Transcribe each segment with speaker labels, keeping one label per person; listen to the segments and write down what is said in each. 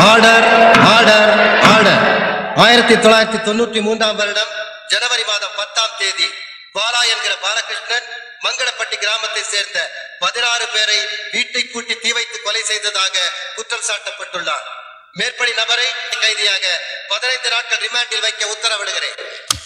Speaker 1: Order order order ஆயிரத்தி தொள்ளாயிரத்தி தொண்ணூற்றி மூன்றாம் வருடம் ஜனவரி மாதம் பத்தாம் தேதி பாலா என்கிற பாலகிருஷ்ணன் மங்களப்பட்டி கிராமத்தை சேர்ந்த பதினாறு பேரை வீட்டை கூட்டி தீ வைத்து கொலை செய்ததாக குற்றம் சாட்டப்பட்டுள்ளார் மேற்படி நபரை கைதியாக பதினைந்து நாட்கள் ரிமாண்டில் வைக்க உத்தரவிடுகிறேன்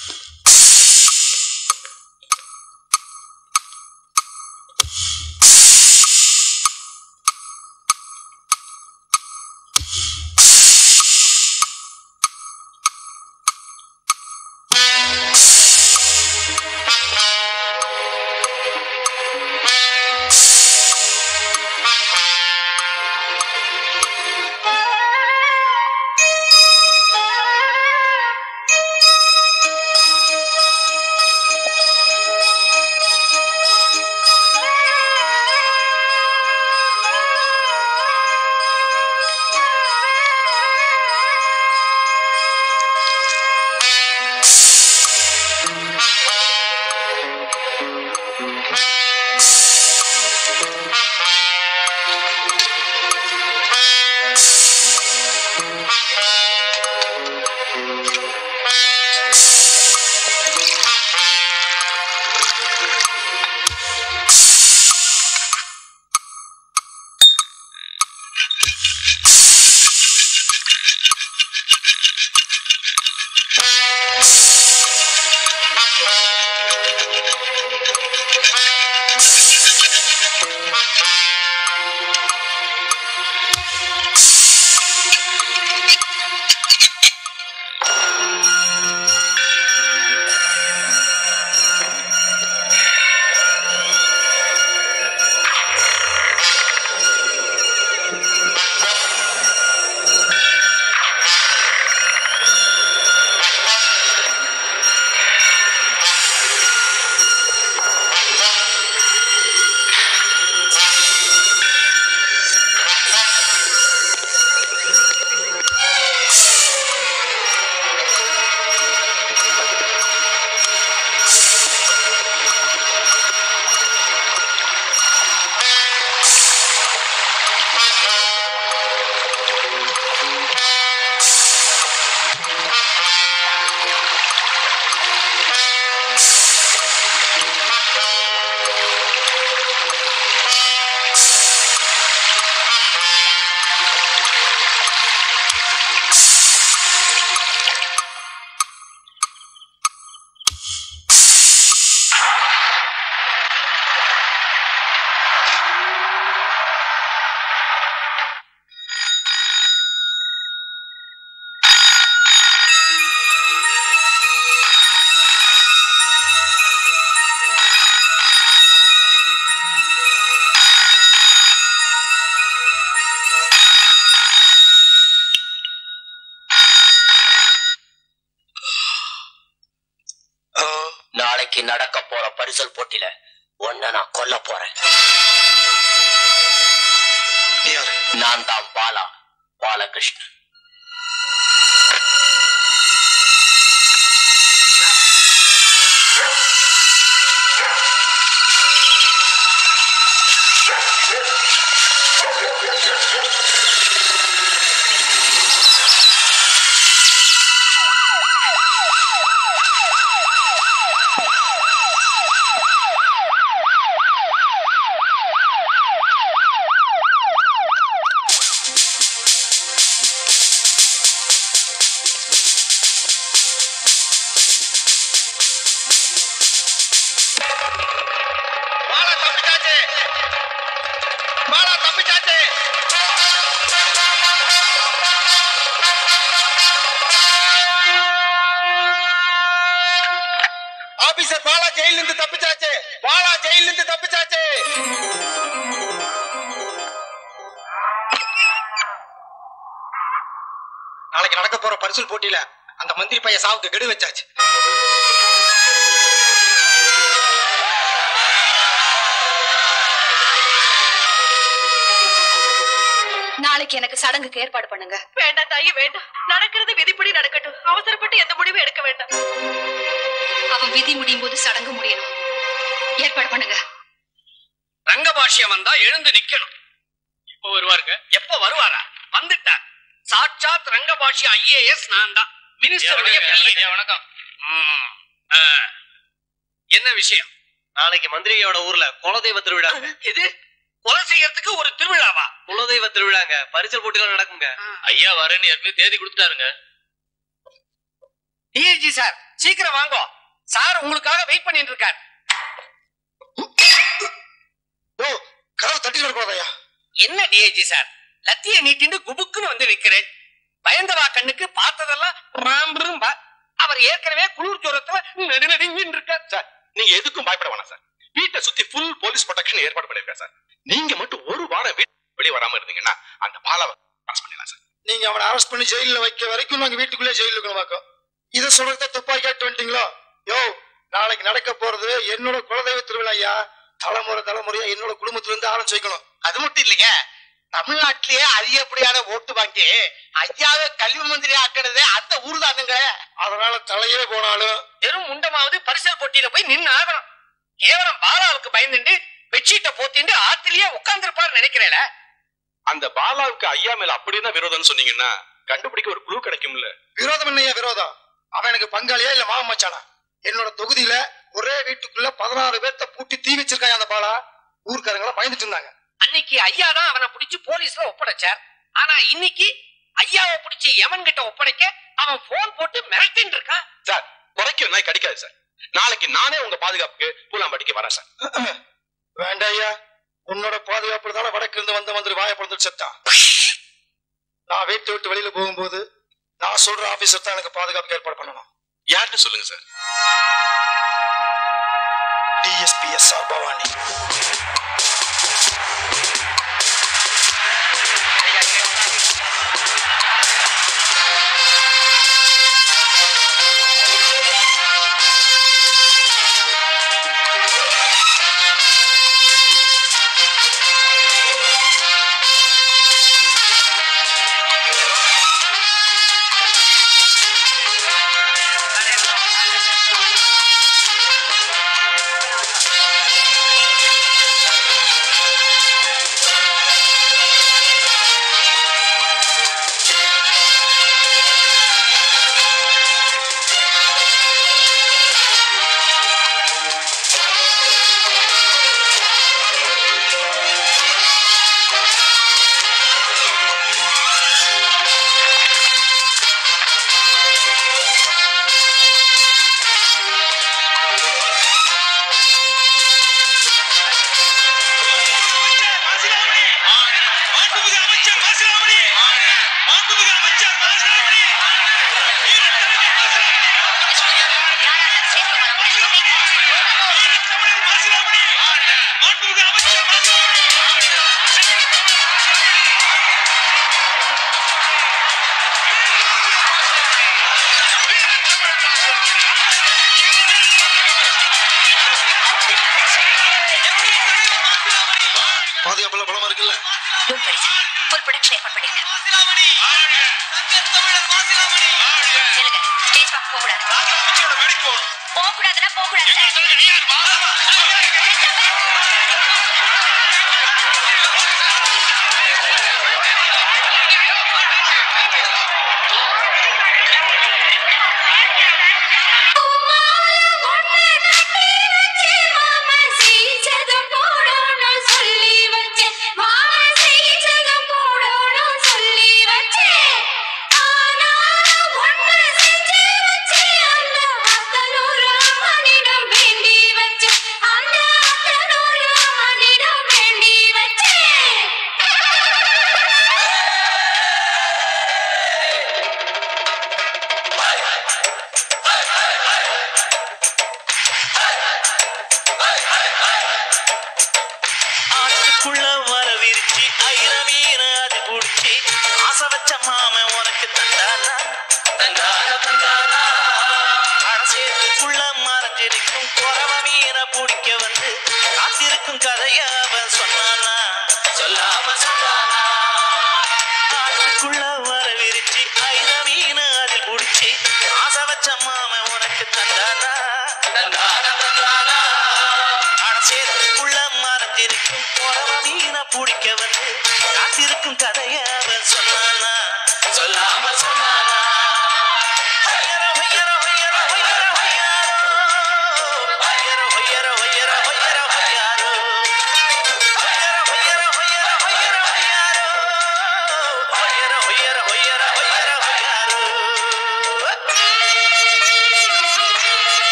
Speaker 2: நாளைக்கு நடக்க போற பரிசல் போட்டியில ஒன்ன நான் கொல்ல போறேன்
Speaker 3: நீ யாரு
Speaker 2: நான் தான் பாலா பாலகிருஷ்ணன்
Speaker 3: பாலா தப்பிச்சாச்சு பாலா தப்பிச்சாச்சு ஆபீசர் பாலா ஜெயில இருந்து தப்பிச்சாச்சு பாலா ஜெயில இருந்து தப்பிச்சாச்சு நாளைக்கு நடக்க போற பரிசல் போட்டியில அந்த மந்திரி பையன் சாவுக்கு கெடு வச்சாச்சு
Speaker 4: நாளைக்கு எனக்கு சடங்குக்கு ஏற்பாடு பண்ணுங்க
Speaker 5: வேண்டாம் தாயி வேண்டாம் நடக்கிறது விதிப்படி நடக்கட்டும் அவசரப்பட்டு எந்த முடிவும் எடுக்க வேண்டாம்
Speaker 4: அவன் விதி முடியும் போது சடங்கு முடியணும் ஏற்பாடு பண்ணுங்க
Speaker 6: ரங்கபாஷ்யம் வந்தா எழுந்து நிக்கணும் எப்ப வருவாருங்க எப்ப வருவாரா வந்துட்டா சாட்சாத் ரங்கபாஷி ஐஏஎஸ் நான் தான் மினிஸ்டருடைய வணக்கம் என்ன விஷயம்
Speaker 7: நாளைக்கு மந்திரியோட ஊர்ல குலதெய்வ திருவிழா
Speaker 6: இது கொலை செய்யறதுக்கு ஒரு திருவிழாவா
Speaker 7: குலதெய்வ திருவிழாங்க பரிசல் போட்டிகள் நடக்குங்க
Speaker 2: ஐயா வரேன்னு ஏற்கனவே தேதி கொடுத்துட்டாருங்க
Speaker 6: டிஎஸ்ஜி சார் சீக்கிரம் வாங்கோ சார் உங்களுக்காக வெயிட் பண்ணிட்டு இருக்கார்
Speaker 3: ஓ கதவு தட்டி நடக்கூடாதயா
Speaker 6: என்ன டிஐஜி சார் லத்திய நீட்டிண்டு குபுக்குன்னு வந்து நிக்கிறேன் பயந்தவா கண்ணுக்கு பார்த்ததெல்லாம் ராம்பும்பா அவர் ஏற்கனவே குளிர் ஜுரத்துல நெடுநடுங்கின்னு இருக்கார்
Speaker 3: சார் நீங்க எதுக்கும் பயப்பட வேணாம் சார் வீட்டை சுத்தி ஃபுல் போலீஸ் ப்ரொடெக்ஷன் ஏற்பாடு பண்ணிருக்கேன் சார் நீங்க மட்டும் ஒரு வாரம் வீட்டு வெளியே வராம இருந்தீங்கன்னா அந்த பாலாவை பாஸ் பண்ணிடலாம் சார் நீங்க அவனை அரெஸ்ட் பண்ணி ஜெயில வைக்க வரைக்கும் நாங்க வீட்டுக்குள்ளே ஜெயில இருக்கணும் வாக்கம் இதை சொல்றத துப்பா கேட்டு வந்துட்டீங்களோ யோ நாளைக்கு நடக்க போறது என்னோட குலதெய்வ திருவிழா ஐயா தலைமுறை தலைமுறையா என்னோட குடும்பத்துல இருந்து ஆரம்பிச்சு வைக்கணும்
Speaker 6: அது மட்டும் இல்லைங்க தமிழ்நாட்டிலேயே அதிகப்படியான ஓட்டு வாங்கி ஐயாவே கல்வி மந்திரி ஆக்கினதே அந்த ஊர் தானுங்க
Speaker 3: அதனால தலையே போனாலும்
Speaker 6: வெறும் முண்டமாவது பரிசல் போட்டியில போய் நின்னு ஆகணும் கேவலம் பாலாவுக்கு பயந்துட்டு பெட்ஷீட்டை போத்திட்டு ஆத்திலேயே உட்கார்ந்துருப்பான்னு நினைக்கிறேன்
Speaker 3: அந்த பாலாவுக்கு ஐயா மேல அப்படிதான் விரோதம்னு சொன்னீங்கன்னா கண்டுபிடிக்க ஒரு குழு கிடைக்கும்ல விரோதம் என்னையா விரோதம் அவன் எனக்கு பங்காளியா இல்ல மாமன் மச்சானா என்னோட தொகுதியில ஒரே வீட்டுக்குள்ள பதினாறு பேர்த்த பூட்டி தீ வச்சிருக்காங்க அந்த பாலா ஊர்க்காரங்கள பயந்துட்டு இருந்தாங்க
Speaker 6: அன்னைக்கு ஐயா தான் அவனை பிடிச்சு போலீஸ்ல ஒப்படைச்சார் ஆனா இன்னைக்கு ஐயாவை பிடிச்சி எவன் கிட்ட ஒப்படைக்க அவன் போன் போட்டு மிரட்டின்னு இருக்கான்
Speaker 3: சார் குறைக்கிற நாய் கடிக்காது சார் நாளைக்கு நானே உங்க பாதுகாப்புக்கு பூலாம்படிக்கு வரேன் சார் வேண்டாம் ஐயா உன்னோட பாதுகாப்பு தானே வடக்கு இருந்து வந்த மந்திரி வாய பிறந்து செத்தான் நான் வீட்டை விட்டு வெளியில போகும்போது நான் சொல்ற ஆபீசர் தான் எனக்கு பாதுகாப்புக்கு ஏற்பாடு பண்ணணும் யார்கிட்ட சொல்லுங்க சார் டிஎஸ்பி எஸ் ஆர் பவானி பாதுகாப்புல பலமா இருக்குல்ல
Speaker 4: ஃபுல் ப்ரொடக்ஷன் ஏற்பாடு பண்ணிருக்கேன் சொல்லுங்க ஸ்டேஜ் பக்கம் போக கூடாது போக கூடாதுன்னா போக கூடாது சொல்லி வச்சேன் மாமா செய்ததும் போடணும் சொல்லி வச்சேன் ஆனா ஒண்ணு செஞ்சு வச்சேன் அந்த அத்தனூர் ராமனிடம் வேண்டி வச்சேன் அந்த அத்தனூர் ராமனிடம் வேண்டி வச்சேன்
Speaker 8: ஆட்டுக்குள்ள வர விரிச்சு ஐர மீன அது குடிச்சு ஆசை வச்ச மாமன் உனக்கு தந்தானா தந்தானா தந்தானா அரசேத்துக்குள்ள மறைஞ்சிருக்கும் குறவ மீன பிடிக்க வந்து காத்திருக்கும் கதைய அவன் சொன்னானா சொல்லாம சொன்னானா ஆட்டுக்குள்ள வர விரிச்சு ஐர மீன அது குடிச்சு ஆசை வச்ச மாமன் உனக்கு தந்தானா தந்தானா தந்தானா அடசேத்துக்குள்ள மறைஞ்சிருக்கும் குறவ மீன பிடிக்க வந்து காத்திருக்கும் கதைய அவன் சொன்னானா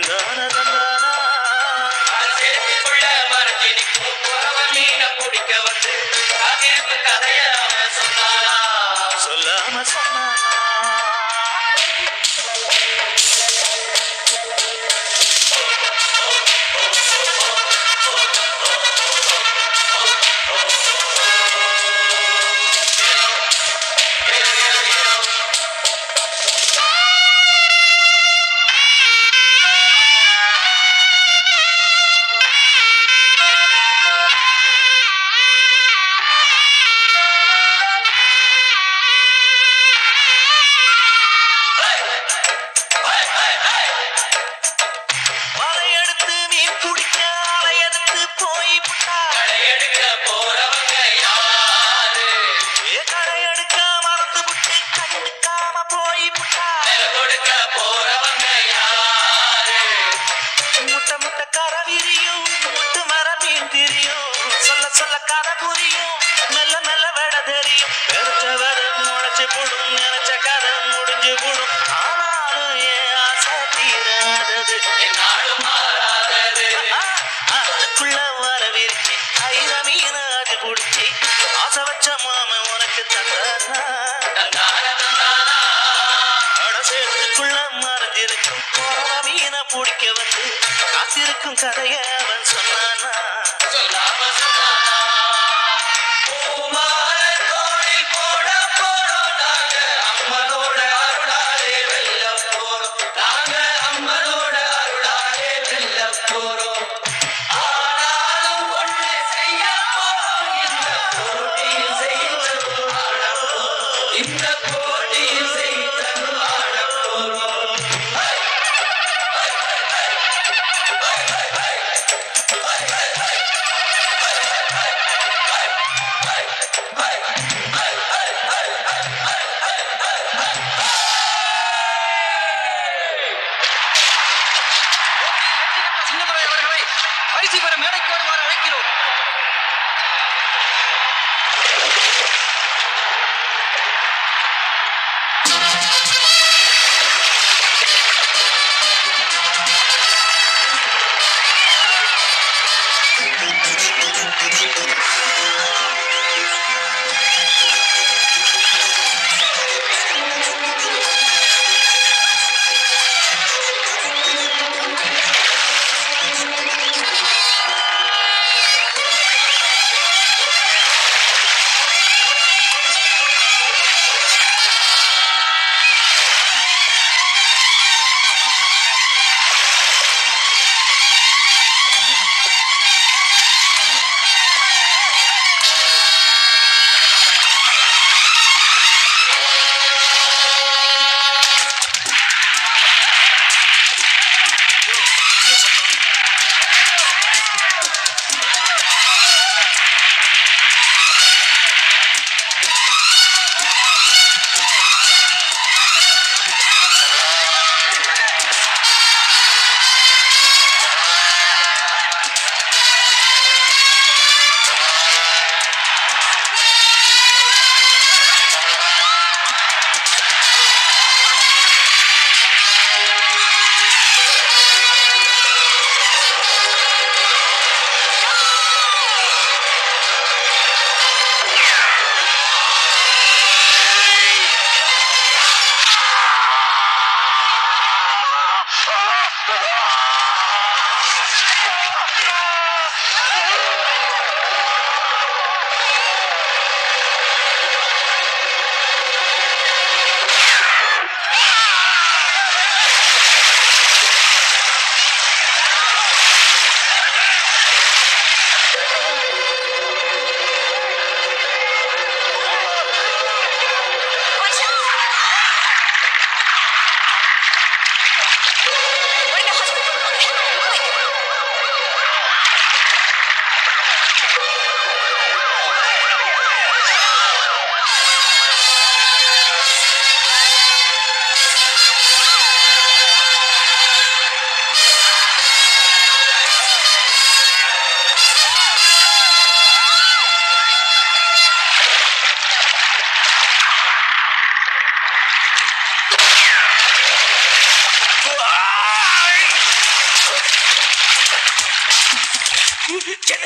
Speaker 8: தந்தான தந்தானா
Speaker 6: சேத்துக்குள்ள மறைஞ்சு நிற்கும் குறவ மீனை பிடிக்க வந்து காத்திருப்பு கதைய அவன் சொன்னானா
Speaker 8: சொல்லாம சொன்னானா வலையெடுத்து மீன் பிடிக்க அலையெடுத்து போய் விட்டா
Speaker 6: எடுக்க போறவங்க யாரு
Speaker 8: ஏ கடையெடுக்க மறந்து விட்டு கண்டுக்காம போய் விட்டா
Speaker 6: கொடுக்க போறவங்க யாரு
Speaker 8: முட்டை முட்டை கரை விரியும் முட்டு மரம் மீன் திரியும் சொல்ல சொல்ல கதை புரியும் மெல்ல மெல்ல விட தெரியும் பெருச்ச வர முளைச்சு போடும் நினைச்ச கதை முடிஞ்சு போடும் ஆனாலும் என் ஆசை தீராதது
Speaker 6: நாடும் மாறாதது
Speaker 8: அதுக்குள்ள வர விரிச்சு ஐர மீன் அது குடிச்சு ஆசை வச்ச மாமன் உனக்கு தந்தானா
Speaker 6: தந்தான தந்தானா
Speaker 8: அட சேர்த்துக்குள்ள மறைஞ்சிருக்கும் குறவ மீனை பிடிக்க வந்து காத்திருக்கும் கதைய அவன் சொன்னானா
Speaker 6: சொல்லாம சொன்னானா பூமால தோழி போட போறோம் நாங்க அம்மனோட அருளாலே வெல்ல போறோம் நாங்க அம்மனோட அருளாலே வெல்ல போறோம் ஆனாலும் ஒண்ணு செய்ய போறோம் இந்த போட்டியில் செய்தரும் ஆட போறோம் இந்த போட்டியில் செய்தரும் ஆட போறோம்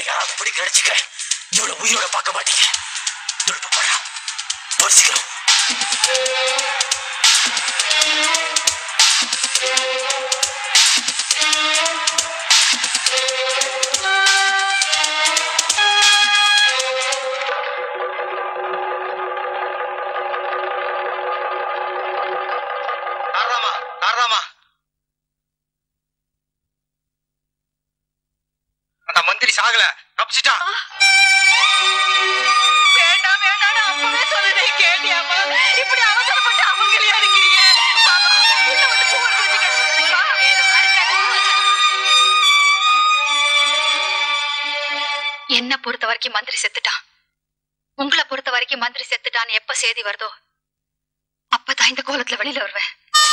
Speaker 2: அப்படி கிடைச்சுக்க இவ்வளவு உயிரோட பார்க்க மாட்டீங்க துடுப்பு போடுறா பொறிச்சிக்கிறோம்
Speaker 1: காரணமா காரணமா அந்த மந்திரி சாகல தப்பிச்சிட்டான்
Speaker 5: வேண்டாம் வேண்டாம் அப்பவே சொல்லுதே கேட்டியாமா இப்படி அவசரப்பட்டு அவங்களே அடிக்கிறீங்க பாப்பா, உள்ள வந்து பூ எடுத்து வச்சுக்க. வா.
Speaker 4: என்ன பொறுத்த வரைக்கும் மந்திரி செத்துட்டான் உங்களை பொறுத்த வரைக்கும் மந்திரி செத்துட்டான்னு எப்ப செய்தி வருதோ அப்பதான் இந்த கோலத்துல வெளியில வருவேன்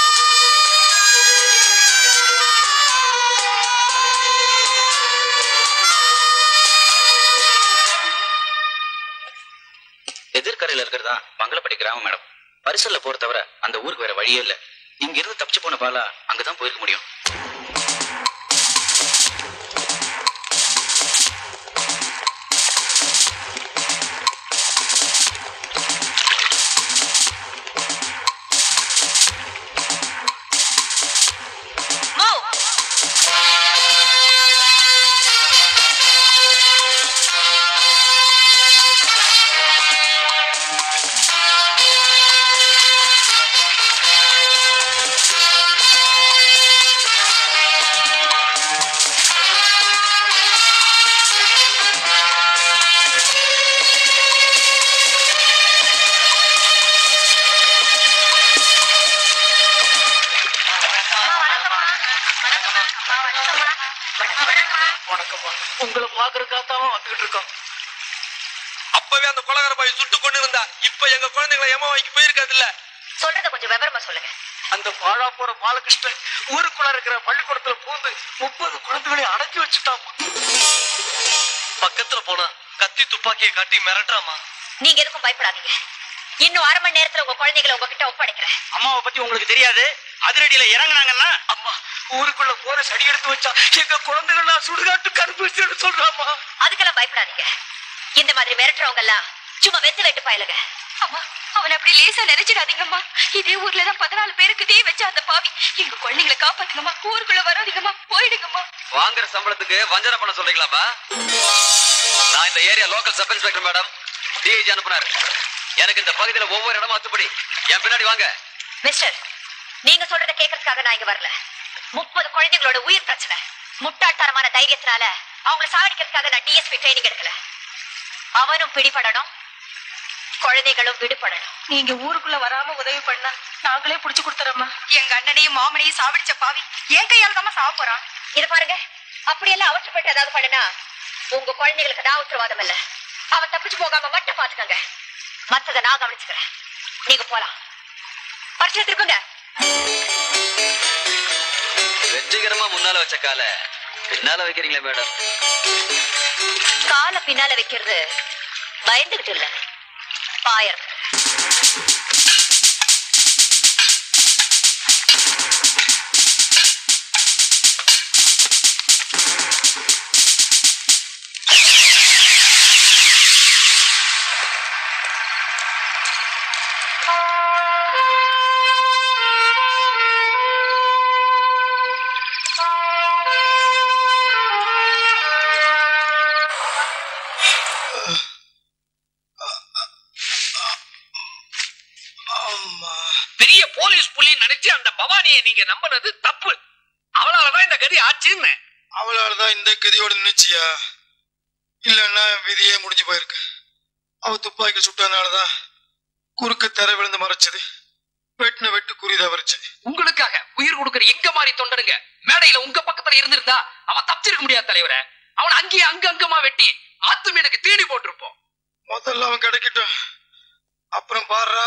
Speaker 9: எதிர்கரையில இருக்கிறதா மங்களப்பட்டி கிராமம் மேடம் பரிசல்ல போற தவிர அந்த ஊருக்கு வேற வழியே இல்ல இங்க இருந்து தப்பிச்சு போன பாலா அங்கதான் போயிருக்க முடியும்
Speaker 7: உங்களை பாக்குறதுக்காக வந்துகிட்டு இருக்கோம்
Speaker 6: அப்பவே அந்த கொலகார பாய் சுட்டு கொண்டு இருந்தா இப்ப எங்க குழந்தைகளை ஏமாவாய்க்கு போயிருக்காது இல்ல
Speaker 5: சொல்றத கொஞ்சம் விவரமா சொல்லுங்க
Speaker 7: அந்த பாழா போற பாலகிருஷ்ணன் ஊருக்குள்ள இருக்கிற பள்ளிக்கூடத்துல பூந்து முப்பது குழந்தைகளை அடக்கி வச்சுட்டாமா பக்கத்துல போனா கத்தி துப்பாக்கியை காட்டி மிரட்டுறாமா
Speaker 5: நீங்க எதுக்கும் பயப்படாதீங்க இன்னும் அரை மணி நேரத்துல உங்க குழந்தைகளை உங்ககிட்ட ஒப்படைக்கிறேன்
Speaker 7: அம்மாவை பத்தி உங்களுக்கு தெரியாது அதிரடியில இறங்குனாங்கன்னா அம்மா ஊருக்குள்ள போற சடி எடுத்து வச்சா எங்க குழந்தைகள் நான் சுடுகாட்டு கருப்பு சொல்றாமா
Speaker 5: அதுக்கெல்லாம் பயப்படாதீங்க இந்த மாதிரி மிரட்டுறவங்க எல்லாம் சும்மா வெத்து வெட்டு பயலுங்க
Speaker 4: அம்மா அவனை அப்படி லேசா நினைச்சிடாதீங்கம்மா இதே ஊர்ல தான் பதினாலு பேருக்கு தீ வச்ச அந்த பாவி எங்க குழந்தைகளை காப்பாத்துங்கம்மா ஊருக்குள்ள வராதீங்கம்மா போயிடுங்கம்மா
Speaker 9: வாங்குற சம்பளத்துக்கு வஞ்சனை பண்ண சொல்றீங்களாப்பா நான் இந்த area local sub inspector madam DIG அனுப்புனாரு எனக்கு இந்த பகுதியில ஒவ்வொரு இடமும் அத்துப்படி என் பின்னாடி வாங்க
Speaker 5: மிஸ்டர் நீங்க சொல்றத கேட்கறதுக்காக நான் இங்க வரல முப்பது குழந்தைகளோட உயிர் பிரச்சனை முட்டாள்தனமான தைரியத்தினால அவங்கள சாவடிக்கிறதுக்காக நான் டிஎஸ்பி ட்ரைனிங் எடுக்கல அவனும் பிடிபடணும் குழந்தைகளும் விடுபடணும்
Speaker 10: நீங்க ஊருக்குள்ள வராம உதவி பண்ணா நாங்களே புடிச்சு கொடுத்துறோமா
Speaker 4: எங்க அண்ணனையும் மாமனையும் சாவடிச்ச பாவி என் கையால தான் சாவ போறான்
Speaker 5: இது பாருங்க அப்படியெல்லாம் அவற்றுப்பட்டு ஏதாவது பண்ணுனா உங்க குழந்தைகளுக்கு நான் உத்தரவாதம் இல்ல அவன் தப்பிச்சு போகாம மட்டும் பாத்துக்கங்க மத்தத நான் கவனிச்சுக்கிறேன் நீங்க போலாம் பரிசு திருப்புங்க
Speaker 9: வெற்றிகரமா முன்னால வச்ச கால பின்னால வைக்கிறீங்களா மேடம்
Speaker 5: கால பின்னால வைக்கிறது பயந்துகிட்டு இல்ல பாயறது
Speaker 6: பெரிய போலீஸ் புலி நினைச்சு அந்த பவானியை நீங்க நம்பினது தப்பு அவளாலதான் இந்த கதி ஆச்சுன்னு
Speaker 3: அவளாலதான் இந்த கதியோட நின்னுச்சியா இல்லன்னா விதியே முடிஞ்சு போயிருக்கு அவ துப்பாக்கி சுட்டனாலதான் குறுக்க தர விழுந்து மறைச்சது வெட்டின வெட்டு குறிதா வரைச்சு
Speaker 6: உங்களுக்காக உயிர் கொடுக்கிற எங்க மாதிரி தொண்டனுங்க மேடையில உங்க பக்கத்துல இருந்திருந்தா அவன் தப்பிச்சிருக்க முடியாது தலைவரே அவன் அங்கேயே அங்க அங்கமா வெட்டி ஆத்து மீனுக்கு தீனி போட்டிருப்போம்
Speaker 3: முதல்ல அவன் கிடைக்கட்டும் அப்புறம் பாடுறா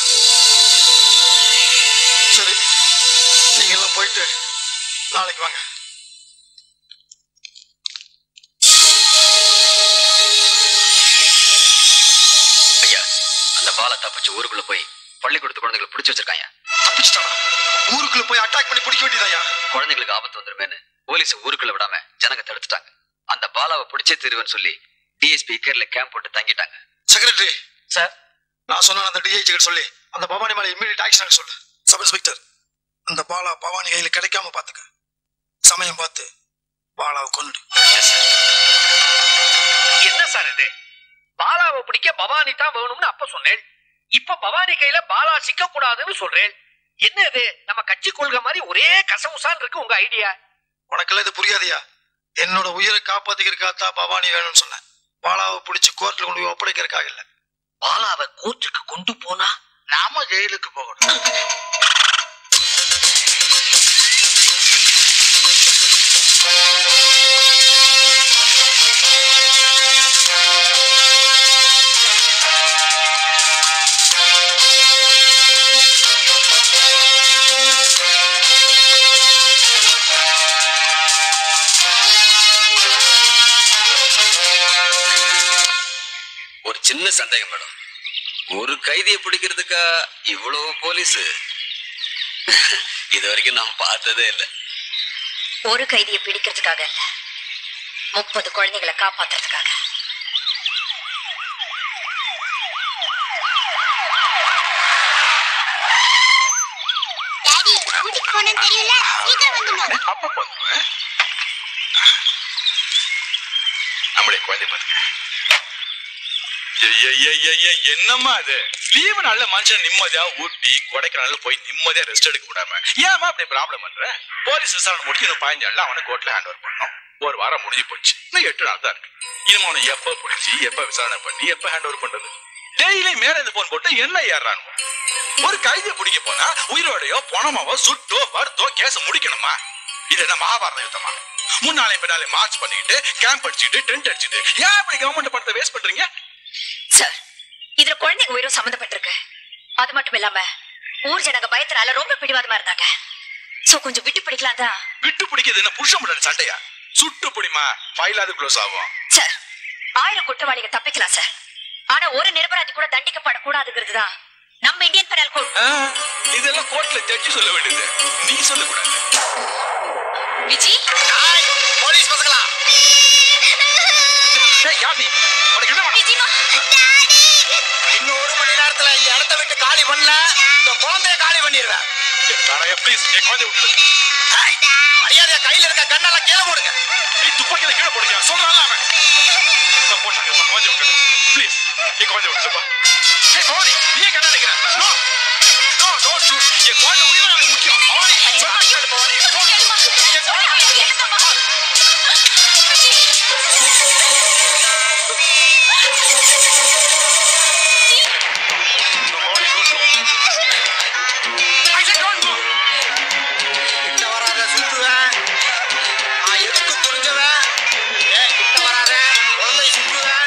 Speaker 3: சரி நீங்க எல்லாம் போயிட்டு நாளைக்கு வாங்க
Speaker 9: ஐயா அந்த பாலை தப்பிச்சு ஊருக்குள்ள போய் பள்ளிக்கூடத்து குழந்தைகளை பிடிச்சு வச்சிருக்காங்க
Speaker 3: தப்பிச்சிட்டானா ஊருக்குள்ள போய் அட்டாக் பண்ணி பிடிக்க வேண்டியதாயா
Speaker 9: குழந்தைங்களுக்கு ஆபத்து வந்துருமேன்னு போலீஸ் ஊருக்குள்ள விடாம ஜனங்க தடுத்துட்டாங்க அந்த பாலாவை பிடிச்சே தருவேன்னு சொல்லி டிஎஸ்பி இக்கர்ல கேம்ப் போட்டு தங்கிட்டாங்க
Speaker 3: செக்ரட்டரி சார் நான் சொன்ன அந்த டிஐஜி கிட்ட சொல்லி அந்த பவானி மேல இம்மீடியட் ஆக்ஷன் சொல்லு சப் இன்ஸ்பெக்டர் அந்த பாலா பவானி கையில கிடைக்காம பாத்துக்க சமயம் பார்த்து பாலாவை கொண்டு
Speaker 6: என்ன சார் இது பாலாவை பிடிக்க பவானி தான் வேணும்னு அப்ப சொன்னேன் இப்ப பவானி கையில பாலா சிக்க கூடாதுன்னு சொல்றேன் என்ன இது நம்ம கட்சி கொள்கை மாதிரி ஒரே கசமுசான் இருக்கு உங்க ஐடியா
Speaker 3: உனக்கெல்லாம் இது புரியாதியா என்னோட உயிரை காப்பாத்திக்கிறதுக்காக பவானி வேணும்னு சொன்னேன் பாலாவை பிடிச்சு கோர்ட்ல கொண்டு போய் ஒப்படைக்கிறதுக்காக இல்ல
Speaker 6: பாலாவை கோர்ட்டுக்கு கொண்டு போனா
Speaker 3: நாம ஜெயிலுக்கு போகணும்
Speaker 9: ஒரு சின்ன சந்தேகம் மேடம் ஒரு கைதியை பிடிக்கிறதுக்கா இவ்வளவு போலீஸ் இது வரைக்கும் நான் பார்த்ததே இல்லை
Speaker 5: ஒரு கைதியை பிடிக்கிறதுக்காக இல்ல முப்பது குழந்தைகளை காப்பாத்துறதுக்காக
Speaker 3: அப்ப வந்துருவேன் நம்மளே குழந்தை பாத்துக்க என்னம்மா அது லீவு நாள்ல மனுஷன் நிம்மதியா ஊட்டி கொடைக்கானல் போய் நிம்மதியா ரெஸ்ட் எடுக்க விடாம ஏமா அப்படி ப்ராப்ளம் பண்ற போலீஸ் விசாரணை முடிச்சு இன்னும் பதினஞ்சு நாள்ல அவனை கோர்ட்ல ஹேண்ட் ஓவர் பண்ணணும் ஒரு வாரம் முடிஞ்சு போச்சு இன்னும் எட்டு நாள் தான் இருக்கு இனிமே அவனை எப்ப பிடிச்சி எப்ப விசாரணை பண்ணி எப்ப ஹேண்ட் ஓவர் பண்றது டெய்லி மேல இருந்து போன் போட்டு என்ன ஏறானுவோ ஒரு கைதியை பிடிக்க போனா உயிரோடையோ பணமாவோ சுட்டோ வருத்தோ கேஸ் முடிக்கணுமா இது என்ன மகாபாரத யுத்தமா முன்னாலே பின்னாலே மார்ச் பண்ணிக்கிட்டு கேம்ப் அடிச்சுட்டு டென்ட் அடிச்சுட்டு ஏன் இப்படி கவர்மெண்ட் பணத்தை வேஸ்ட் பண்றீங்க
Speaker 5: சார் இதுல குழந்தைங்க உயிரும் சம்மந்தப்பட்டிருக்கு அது மட்டும் இல்லாம ஊர் ஜனங்க பயத்தினால ரொம்ப பிடிவாதமா இருந்தாங்க சோ கொஞ்சம் விட்டு பிடிக்கலாம் தான்
Speaker 3: விட்டு பிடிக்கிறது என்ன புருஷன் முன்னாடி சண்டையா சுட்டு பிடிமா ஃபைலாவது க்ளோஸ் ஆகும்
Speaker 5: சார் ஆயிரம் குற்றவாளிங்க தப்பிக்கலாம் சார் ஆனா ஒரு நிரபராதி கூட தண்டிக்கப்படக்கூடாதுங்கிறது தான் நம்ம இந்தியன் பெனல் கோட்
Speaker 3: ஆ, இதெல்லாம் கோர்ட்ல ஜட்ஜி சொல்ல வேண்டியது நீ சொல்லக்கூடாது
Speaker 5: விஜி
Speaker 6: போலீஸ் பசங்களா
Speaker 3: ஏய், யார் நீ? உனக்கு என்ன வேணும்?
Speaker 5: விஜிமா
Speaker 6: இன்னும் ஒரு மணி நேரத்துல இந்த இடத்த விட்டு காலி பண்ணல இந்த குழந்தைய காலி பண்ணிடுவேன்
Speaker 3: ஏய், நாராயா, please, என் குழந்தைய விட்டுடு.
Speaker 6: மரியாதையா கையில இருக்க கண்ணெல்லாம் கீழே போடுங்க
Speaker 3: நீ துப்பாக்கியில கீழே போடுங்க சொல்றான்ல அவன் இதோ போட்டாங்க என் குழந்தைய விட்டுடு ப்ளீஸ் என் குழந்தைய விட்டுடுப்பா ஏய் பவானி நீ ஏன் கண்ணா நிக்கிற நோ நோ நோ ஷூட் என் குழந்தை உயிர் எனக்கு முக்கியம் பவானி சொன்னா கேளு பவானி என் குழந்தை- Bhavani, don't go. I said don't go.
Speaker 6: கிட்ட வராத சுத்துவேன் நான் எதுக்கு துணிஞ்சவன் ஏன் கிட்ட வராத குழந்தைய சுத்துவேன்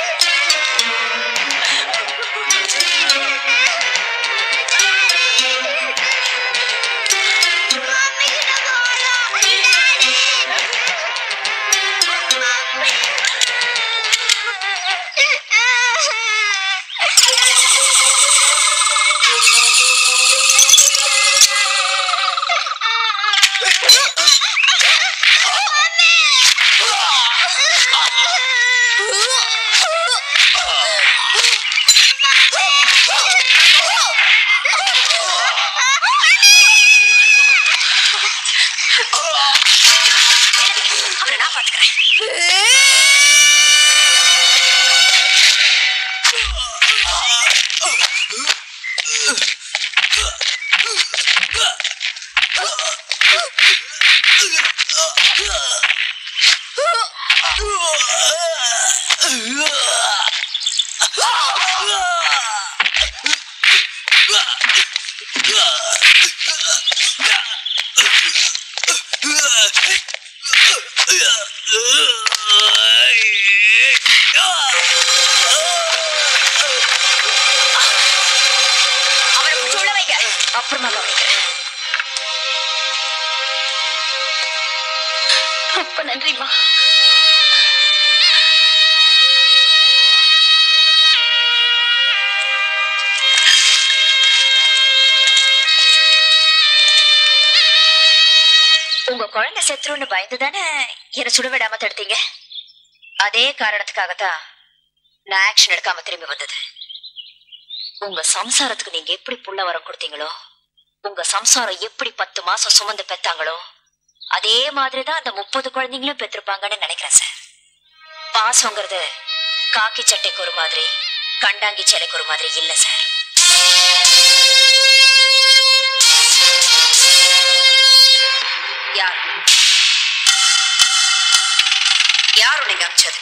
Speaker 5: அவனை நான் பாத்துக்கிறேன் அவனை பிடிச்சு உள்ள வைங்க அப்புறமா கவனிக்கிறேன் ரொம்ப நன்றிம்மா உங்க குழந்தை செத்துருன்னு பயந்து தானே என்ன சுட விடாம தடுத்தீங்க அதே காரணத்துக்காகத்தான் நான் ஆக்ஷன் எடுக்காம திரும்பி வந்தது உங்க சம்சாரத்துக்கு நீங்க எப்படி புள்ள வரம் கொடுத்தீங்களோ உங்க சம்சாரம் எப்படி பத்து மாசம் சுமந்து பெத்தாங்களோ அதே மாதிரிதான் அந்த முப்பது குழந்தைங்களும் பெற்றிருப்பாங்கன்னு நினைக்கிறேன் சார் பாசங்கிறது காக்கி சட்டைக்கு ஒரு மாதிரி கண்டாங்கி சேலைக்கு ஒரு மாதிரி இல்ல சார் யார் யார் உனக்கு அமிச்சது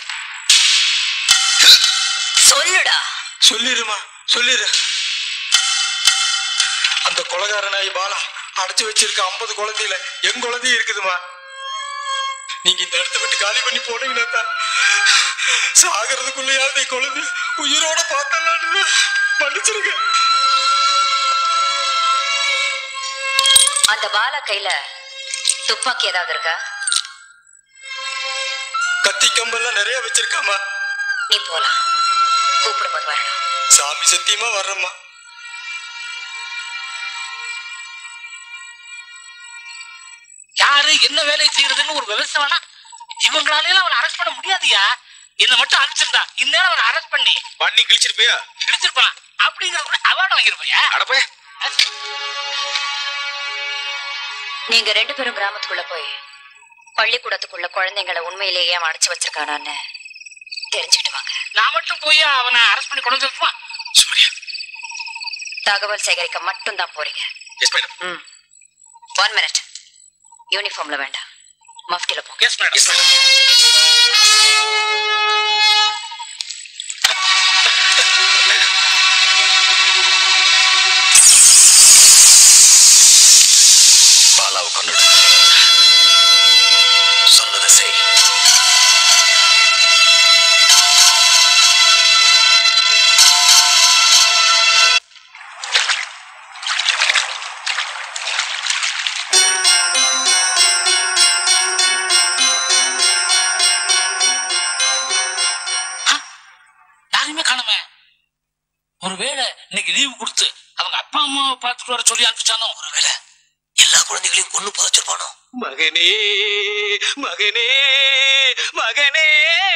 Speaker 5: சொல்லுடா
Speaker 7: சொல்லிருமா சொல்லிரு அந்த கொலகாரனாய் பாலா அடைச்சு வச்சிருக்க ஐம்பது குழந்தையில என் குழந்தையும் இருக்குதுமா நீங்க இந்த இடத்த விட்டு காலி பண்ணி போனீங்கன்னா தான் சாகிறதுக்குள்ளயாவது என் குழந்தை உயிரோட பார்த்தலான்னு மன்னிச்சிருங்க
Speaker 5: அந்த பாலா கையில துப்பாக்கி ஏதாவது இருக்கா
Speaker 7: கத்தி கம்பெல்லாம் நிறைய வச்சிருக்காமா
Speaker 5: நீ போலாம் கூப்பிடும்போது வரணும்
Speaker 7: சாமி சத்தியமா வர்றம்மா
Speaker 11: யாரு என்ன வேலை செய்யறதுன்னு ஒரு விவசாயம் வேணா இவங்களால அவனை அரெஸ்ட் பண்ண முடியாதுயா என்ன மட்டும் அனுப்பிச்சிருந்தா இந்நேரம் அவனை அரெஸ்ட் பண்ணி
Speaker 3: பண்ணி கிழிச்சிருப்பியா
Speaker 11: கிழிச்சிருப்பான் அப்படிங்கிற அவார்டு வாங்கிருப்பையா
Speaker 3: அடப்பே
Speaker 5: நீங்க ரெண்டு பேரும் கிராமத்துக்குள்ள போய் பள்ளிக்கூடத்துக்குள்ள குழந்தைங்களை உண்மையிலேயே அவன் அடைச்சு வச்சிருக்கானான்னு தெரிஞ்சுக்கிட்டு வாங்க
Speaker 11: நான் மட்டும் போய் அவனை அரெஸ்ட் பண்ணி கொண்டு வந்துருப்பான்
Speaker 5: தகவல் சேகரிக்க மட்டும் தான் போறீங்க
Speaker 3: yes madam
Speaker 5: hmm one minute யூனிஃபார்ம்ல வேண்டாம் மஃப்டில போங்க
Speaker 11: எஸ் மேடம்
Speaker 3: எஸ் மேடம்
Speaker 2: பாலாவை கொண்டுடு சொன்னதை செய்
Speaker 11: யாருமே காணுமே ஒருவேளை இன்னைக்கு லீவு கொடுத்து அவங்க அப்பா அம்மாவை பார்த்துட்டு வர சொல்லி அனுப்பிச்சானோ ஒருவேளை
Speaker 2: எல்லா குழந்தைகளையும் கொண்டு புதைச்சிருப்பானோ
Speaker 7: மகனே மகனே மகனே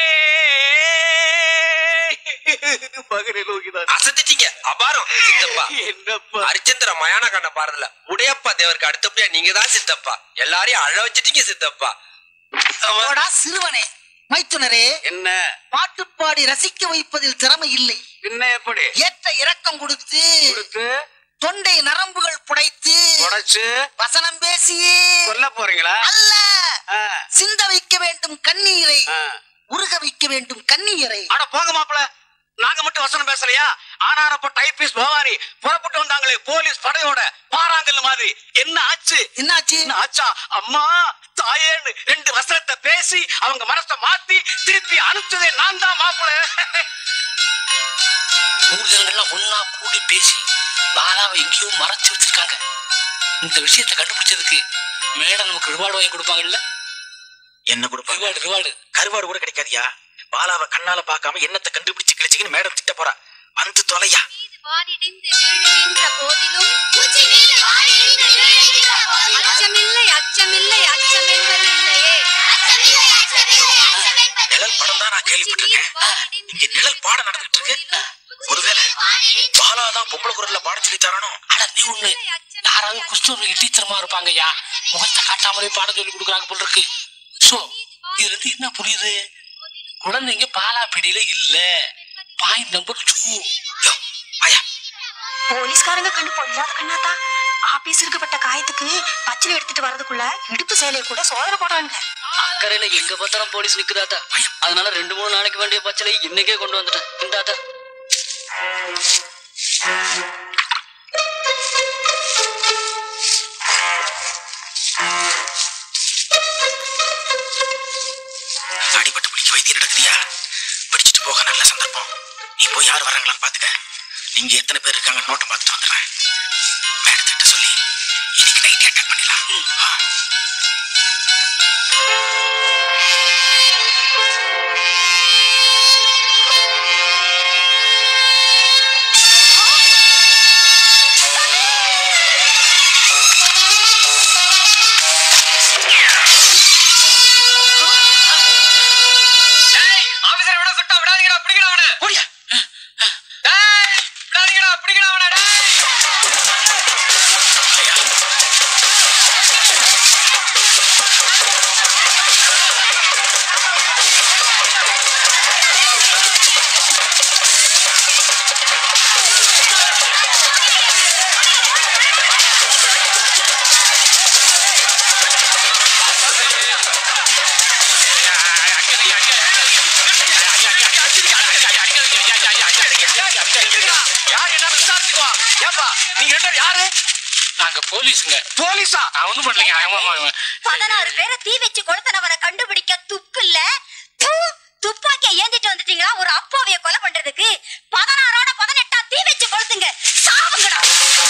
Speaker 7: மகனே லோகிதான்
Speaker 12: அசத்திட்டீங்க அபாரம் சித்தப்பா
Speaker 7: என்னப்பா
Speaker 12: ஹரிச்சந்திர மயான கண்ட பாடுறதுல உடையப்பா தேவருக்கு அடுத்தபடியா நீங்க தான் சித்தப்பா எல்லாரையும் அழ வச்சிட்டீங்க சித்தப்பா
Speaker 13: போடா சிறுவனே மைத்துனரே
Speaker 12: என்ன
Speaker 13: பாட்டு பாடி ரசிக்க வைப்பதில் திறமை இல்லை
Speaker 12: என்ன எப்படி
Speaker 13: ஏற்ற இரக்கம் கொடுத்து
Speaker 12: கொடுத்து
Speaker 13: தொண்டை நரம்புகள் புடைத்து
Speaker 12: உடைச்சு
Speaker 13: வசனம் பேசியே
Speaker 12: கொல்ல போறீங்களா
Speaker 13: அல்ல
Speaker 12: ஆ,
Speaker 13: சிந்த வைக்க வேண்டும் கண்ணீரை
Speaker 12: ஆ.
Speaker 13: உருக வைக்க வேண்டும் கண்ணீரை
Speaker 7: அட போங்க மாப்பிள நாங்க மட்டும் வசனம் பேசலையா ஆனாரப்ப டைபிஸ் பவாரி புறப்பட்டு வந்தாங்களே போலீஸ் படையோட பாறாங்கல் மாதிரி என்ன ஆச்சு
Speaker 13: என்னாச்சு
Speaker 7: என்ன ஆச்சா அம்மா தாயேன்னு ரெண்டு வசனத்தை பேசி அவங்க மனசை மாத்தி திருப்பி அனுப்பிச்சதே நான் தான் மாப்பிள
Speaker 11: ஊர்ஜனங்கள்லாம் ஒன்னா கூடி பேசி பாலாவை எங்கேயோ மறைச்சு வச்சிருக்காங்க இந்த விஷயத்தை கண்டுபிடிச்சதுக்கு மேடம் நமக்கு ரிவார்டு வாங்கி கொடுப்பாங்கல்ல
Speaker 7: என்ன கொடுப்பாங்க
Speaker 11: ரிவார்டு ரிவார்டு
Speaker 7: கருவாடு கூட கிடைக்காதியா பாலாவை கண்ணால பார்க்காம என்னத்தை கண்டுபிடிச்சு கிழிச்சிக்கின்னு மேடம் திட்ட போறா வந்து தொலையா
Speaker 4: வானிடிந்து வீழ்கின்ற போதிலும் அச்சமில்லை அச்சமில்லை அச்சம் என்பதில்லையே
Speaker 7: நிழல் படம் தான் நான் கேள்விப்பட்டிருக்கேன் இங்க நிழல் பாடம் நடந்துட்டு இருக்கு ஒருவேளை பாலா தான் பொம்பளை குரல்ல பாடம் சொல்லி தரணும்
Speaker 11: அட நீ ஒண்ணு யாராவது குஷ்டரோகி டீச்சர்மா இருப்பாங்கய்யா முகத்தை காட்டாமலே பாடம் சொல்லி கொடுக்குறாங்க போல இருக்கு சோ இதுல இருந்து என்ன புரியுது குழந்தைங்க பாலா பிடியில இல்ல பாயிண்ட் நம்பர் டூ
Speaker 7: ஆயா
Speaker 10: போலீஸ்காரங்க கண்டு பொல்லாத கண்ணாத்தா ஆபீஸ் இருக்கப்பட்ட காயத்துக்கு பச்சனை எடுத்துட்டு வர்றதுக்குள்ள இடுப்பு சேலையை கூட சோதனை போடுறாங்க
Speaker 9: அக்கறையில எங்க பார்த்தாலும் போலீஸ் நிக்குதாத்தா அதனால ரெண்டு மூணு நாளைக்கு வேண்டிய பச்சலை இன்னைக்கே கொண்டு வந்துட்டேன் இந்தாத்தா
Speaker 7: அடிபட்டு பிடிக்க வைத்தியம் நடக்குதியா பிடிச்சிட்டு போக நல்ல சந்தர்ப்பம் நீ போய் யார் வராங்களான்னு பாத்துக்க நீங்க எத்தனை பேர் இருக்காங்க நோட்டம் பார்த்துட்டு வந்துடுறேன் மேடத்திட்ட சொல்லி இன்னைக்கு நைட் அட்டாக் பண்ணிடலாம் ஆ.
Speaker 6: பிடிக்கடா அவனை ஓடியா டேய் காரிங்கடா பிடிக்கடா அவனை டேய் யார் என்ன விசாரிச்சுக்குவா ஏப்பா நீங்க ரெண்டு பேரும் யாரு
Speaker 11: நாங்க போலீஸுங்க
Speaker 6: போலீஸா
Speaker 11: நான் ஒண்ணும் பண்ணலைங்க ஆமா, ஆமா, ஆமா.
Speaker 5: பதினாறு பேரை தீ வச்சு கொளுத்தனவனை கண்டுபிடிக்க துப்பு இல்ல தூ, துப்பாக்கிய ஏந்திட்டு வந்துட்டீங்களா ஒரு அப்பாவிய கொலை பண்றதுக்கு பதினாறோட பதினெட்டா தீ வச்சு கொளுத்துங்க சாவுங்கடா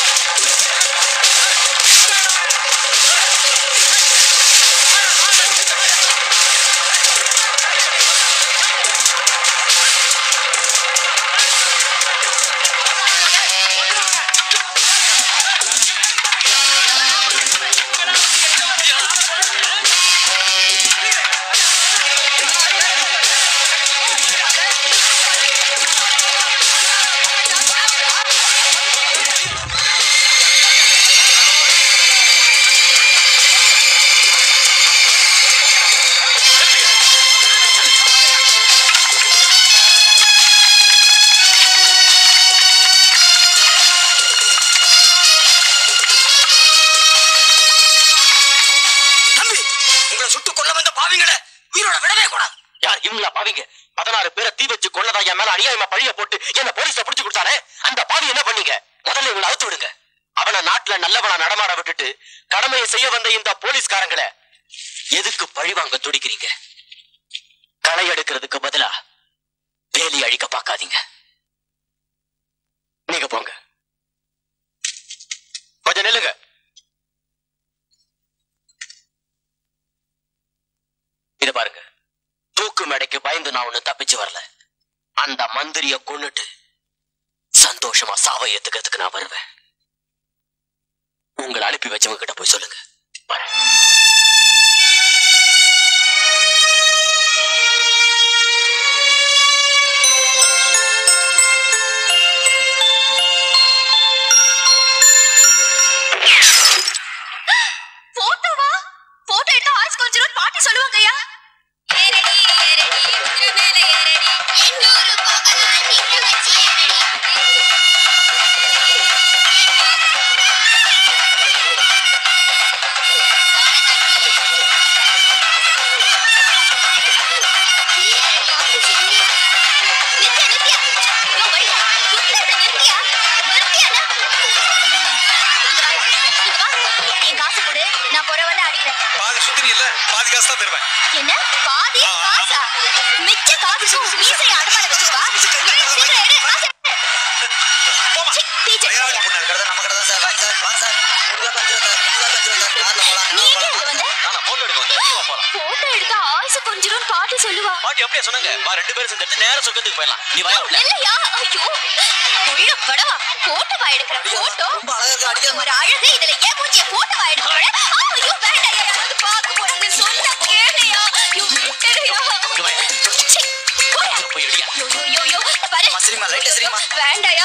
Speaker 7: தம்பி உங்களை சுட்டு கொல்ல வந்த பாவிங்களை உயிரோட விடவே கூடாது யார் இவங்களா பாவிங்க பதினாறு பேரை தீ வச்சு கொள்ளதா என் மேல அநியாயமா பழிய போட்டு என்ன போலீஸ்ல பிடிச்சு கொடுத்தானே அந்த பாவி என்ன பண்ணீங்க முதல்ல இவங்களை அவுத்து விடுங்க அவனை நாட்டுல நல்லவனா நடமாட விட்டுட்டு கடமையை செய்ய வந்த இந்த போலீஸ்காரங்களை எதுக்கு பழி வாங்க துடிக்கிறீங்க களை எடுக்கிறதுக்கு பதிலா வேலி அழிக்க பார்க்காதீங்க நீங்க போங்க கொஞ்சம் நில்லுங்க இத பாருங்க தூக்கு மேடைக்கு பயந்து நான் ஒண்ணு தப்பிச்சு வரல அந்த மந்திரிய கொன்னுட்டு சந்தோஷமா சாவை ஏத்துக்கிறதுக்கு நான் வருவேன் உங்களை அனுப்பி வச்சவங்க கிட்ட போய் சொல்லுங்க வரேன்
Speaker 5: போட்டோவா போட்டோ எடுத்தா ஆயுஸ் கொஞ்சம் பாட்டி சொல்லுவாங்கய்யா என் காசு கொடு நான் புறவல அடிக்கிறேன்
Speaker 3: பாதி சுத்தி இல்ல பாதி காசு தான் தருவேன்
Speaker 5: என்ன பாதி காசா மிச்ச காசுக்கும் மீசை அடமான வச்சுக்கா ஏய், சீக்கிரம் எடு காசு எடு. சி, டீச்சர் நீ எங்க இங்க வந்த
Speaker 7: நான் போட்டோ எடுக்க வந்தேன் நீ வா போலாம்
Speaker 5: போட்டோ எடுத்தா ஆயுசு கொஞ்சம் பாட்டி சொல்லுவா
Speaker 7: பாட்டி அப்படியே சொன்னாங்க வா ரெண்டு பேரும் சேர்ந்து நேரா சொர்க்கத்துக்கு போயிடலாம் நீ வா உள்ள
Speaker 5: இல்லையா ஐயோ உள்ள படவா போட்டோவா எடுக்கிற போட்டோ ஒரு அழகு இதுல ஏன் மூஞ்சிய போட்டோவா எடுக்கிற ஐயோ வேண்டாம் யாராவது பார்க்க போறாங்க சொல்ல கேளையா ஐயோ விட்டுடுயா சி, போயா.
Speaker 7: போய் எடுயா
Speaker 5: யோ, யோ, யோ, யோ, பாரு. வேண்டாயா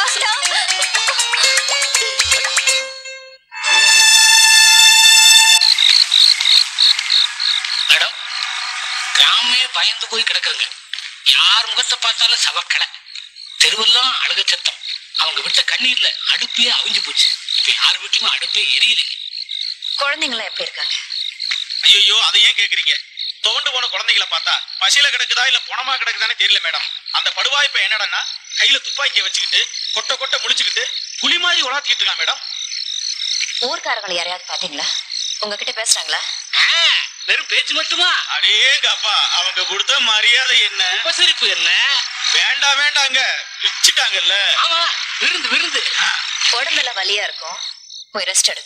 Speaker 11: மேடம் கிராமே பயந்து போய் கிடக்குங்க யார் முகத்தை பார்த்தாலும் சவக்கலை தெருவெல்லாம் அழுக சத்தம் அவங்க விட்ட கண்ணீர்ல அடுப்பே அவிஞ்சு போச்சு இப்ப யார் வீட்லயுமே அடுப்பே எரியலைங்க
Speaker 5: குழந்தைங்களா எப்படி இருக்காங்க
Speaker 3: ஐயோ அதை ஏன் கேக்குறீங்க தோண்டு போன குழந்தைகளை பார்த்தா பசியில கிடக்குதா இல்ல பணமா கிடக்குதானே தெரியல மேடம் அந்த படுவாய் இப்ப என்னடான்னா கையில துப்பாக்கியை வச்சுக்கிட்டு கொட்டை கொட்டை முடிச்சுக்கிட்டு புலி மாதிரி உலாத்திக்கிட்டு இருக்கான் மேடம்
Speaker 5: ஊர்க்காரங்களை யாரையாவது பாத்தீங்களா உங்ககிட்ட பேசுறாங்களா
Speaker 11: வெறும் பேச்சு மட்டுமா
Speaker 3: அடேங்கப்பா அவங்க கொடுத்த மரியாதை என்ன
Speaker 11: உபசரிப்பு என்ன
Speaker 3: வேண்டாம் வேண்டாங்க பிச்சுட்டாங்கல்ல
Speaker 11: ஆமா விருந்து விருந்து
Speaker 5: உடம்புல வலியா இருக்கும் போய் ரெஸ்ட் எடுங்க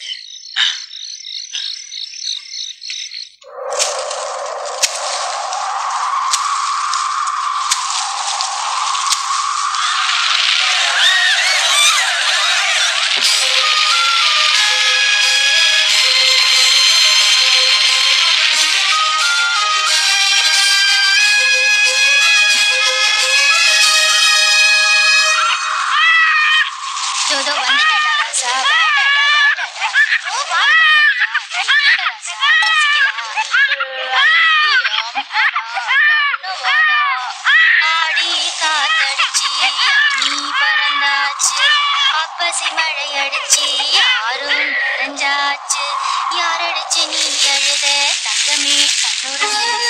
Speaker 8: ஆ
Speaker 14: அடிச்சு யாரும் நிறைஞ்சாச்சு யார் அடிச்சு நீ அழுத தங்கமே கண்ணுறங்கு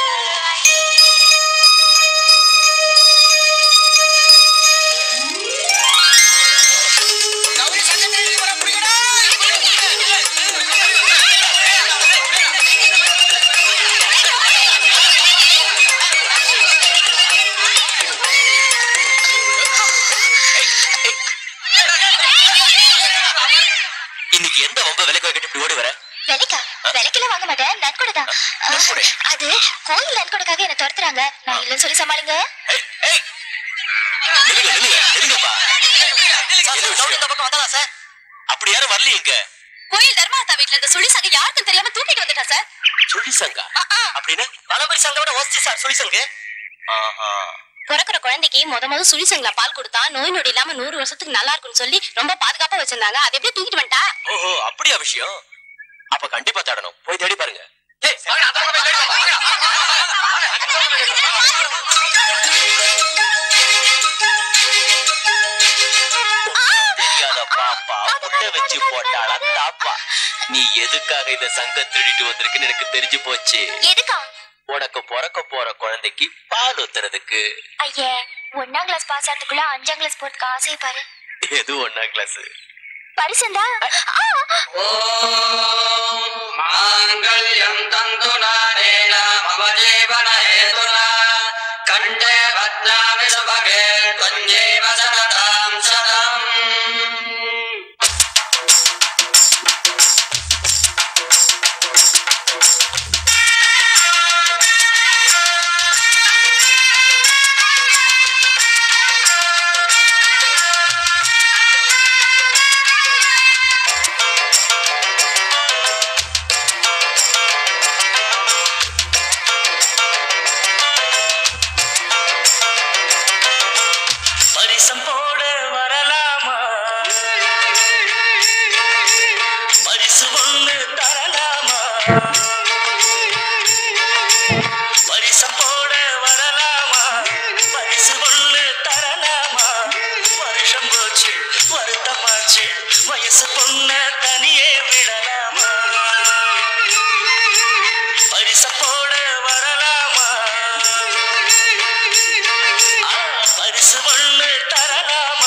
Speaker 9: இன்னைக்கு எந்த வம்ப விலைக்கு வைக்கிட்டு இப்படி ஓடி வர
Speaker 14: விலைக்கா விலைக்கெல்லாம் வாங்க மாட்டேன் நன்கொடை தான் அது கோயில் நன்கொடைக்காக என்ன துரத்துறாங்க நான் இல்லைன்னு சொல்லி சமாளிங்க
Speaker 9: நில்லுங்க நில்லுங்க நில்லுங்கப்பா என்ன விஷயம்?
Speaker 2: இந்த பக்கம் வந்தாளா சார்
Speaker 9: அப்படி யாரும் வரலையே இங்க
Speaker 14: கோயில் தர்மாத்தா வீட்டுல இருந்த சுழி சங்க யாருக்கும் தெரியாம தூக்கிட்டு வந்துட்டா சார்
Speaker 9: சுழி சங்கா அப்படின்னு
Speaker 2: பலபரி சங்கோட ஒஸ்தி சார் சொல்லி சங்கு
Speaker 9: ஆஹா
Speaker 14: பிறக்கிற குழந்தைக்கு முத முத சுழி சங்கில பால் கொடுத்தா நோய் நொடி இல்லாம நூறு வருஷத்துக்கு நல்லா இருக்கும்னு சொல்லி ரொம்ப பாதுகாப்பா வச்சிருந்தாங்க அதை எப்படி தூக்கிட்டு வந்துட்டா
Speaker 9: ஓஹோ அப்படியா விஷயம் அப்ப கண்டிப்பா தேடணும் போய் தேடி பாருங்க தெரியாத பாப்பா முட்டை வச்சு போட்டாள தாப்பா நீ எதுக்காக இந்த சங்க திருடிட்டு வந்திருக்குன்னு எனக்கு தெரிஞ்சு போச்சு
Speaker 14: எதுக்கா
Speaker 9: உனக்கு பிறக்க போற குழந்தைக்கு பால் ஊத்துறதுக்கு
Speaker 14: ஐயே ஒன்னாம் கிளாஸ் பாஸ் ஆகிறதுக்குள்ள அஞ்சாம் கிளாஸ் போறதுக்கு ஆசை பாரு
Speaker 9: எது ஒன்னாம் கிளாஸ்
Speaker 14: பரிசந்தா
Speaker 15: மாங்கல்யம் தந்து நானேன மம ஜீவன ஹேதுனா கண்டே பத்னாமி சுபகே கொஞ்சேவ சரதாம் சதம்
Speaker 8: பரிசம் போட வரலாமா பரிசு ஒண்ணு தரலாமா பரிசம் போட வரலாமா பரிசு ஒண்ணு தரலாமா வருஷம் போச்சு வருத்தமாச்சு வயசு பொண்ண தனியே விடலாமா பரிச போட வரலாமா ஆ, பரிசு ஒண்ணு தரலாமா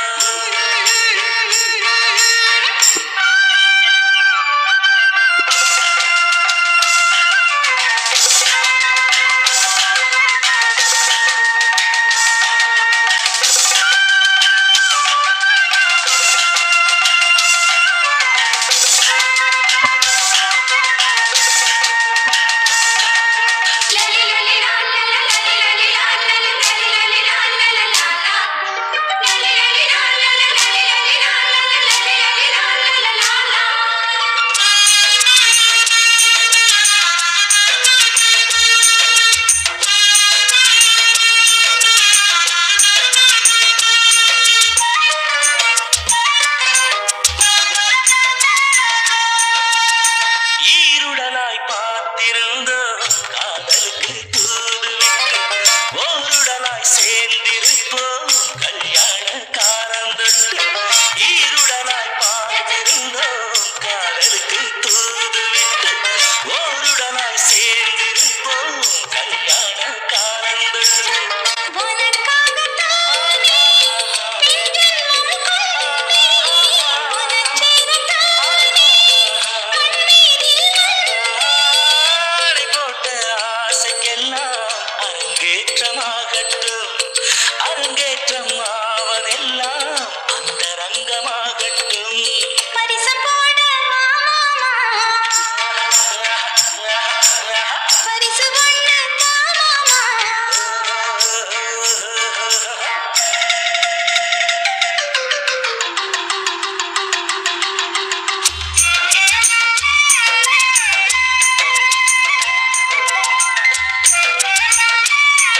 Speaker 8: ஈருடலாய் பார்த்திருந்தோம் காதலுக்கு தூது விட்டு ஓருடலாய் சேர்ந்திருப்போம் கல்யாண காலம் தொட்டு ஈருடலாய் பார்த்திருந்தோம் காதலுக்கு தூது விட்டு ஓருடலாய் சேர்ந்திருப்போம் கல்யாண காலம் தொட்டு ஆடை போட்ட ஆசைக்கெல்லாம் அரங்கேற்றமாகட்டும் அரங்கேற்றம் ஆவதெல்லாம் அந்த ரங்கமாகட்டும்
Speaker 14: பரிசம் போட பரிசு ஒண்ணு தாமாமா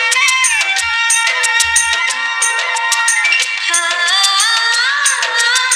Speaker 14: ஆ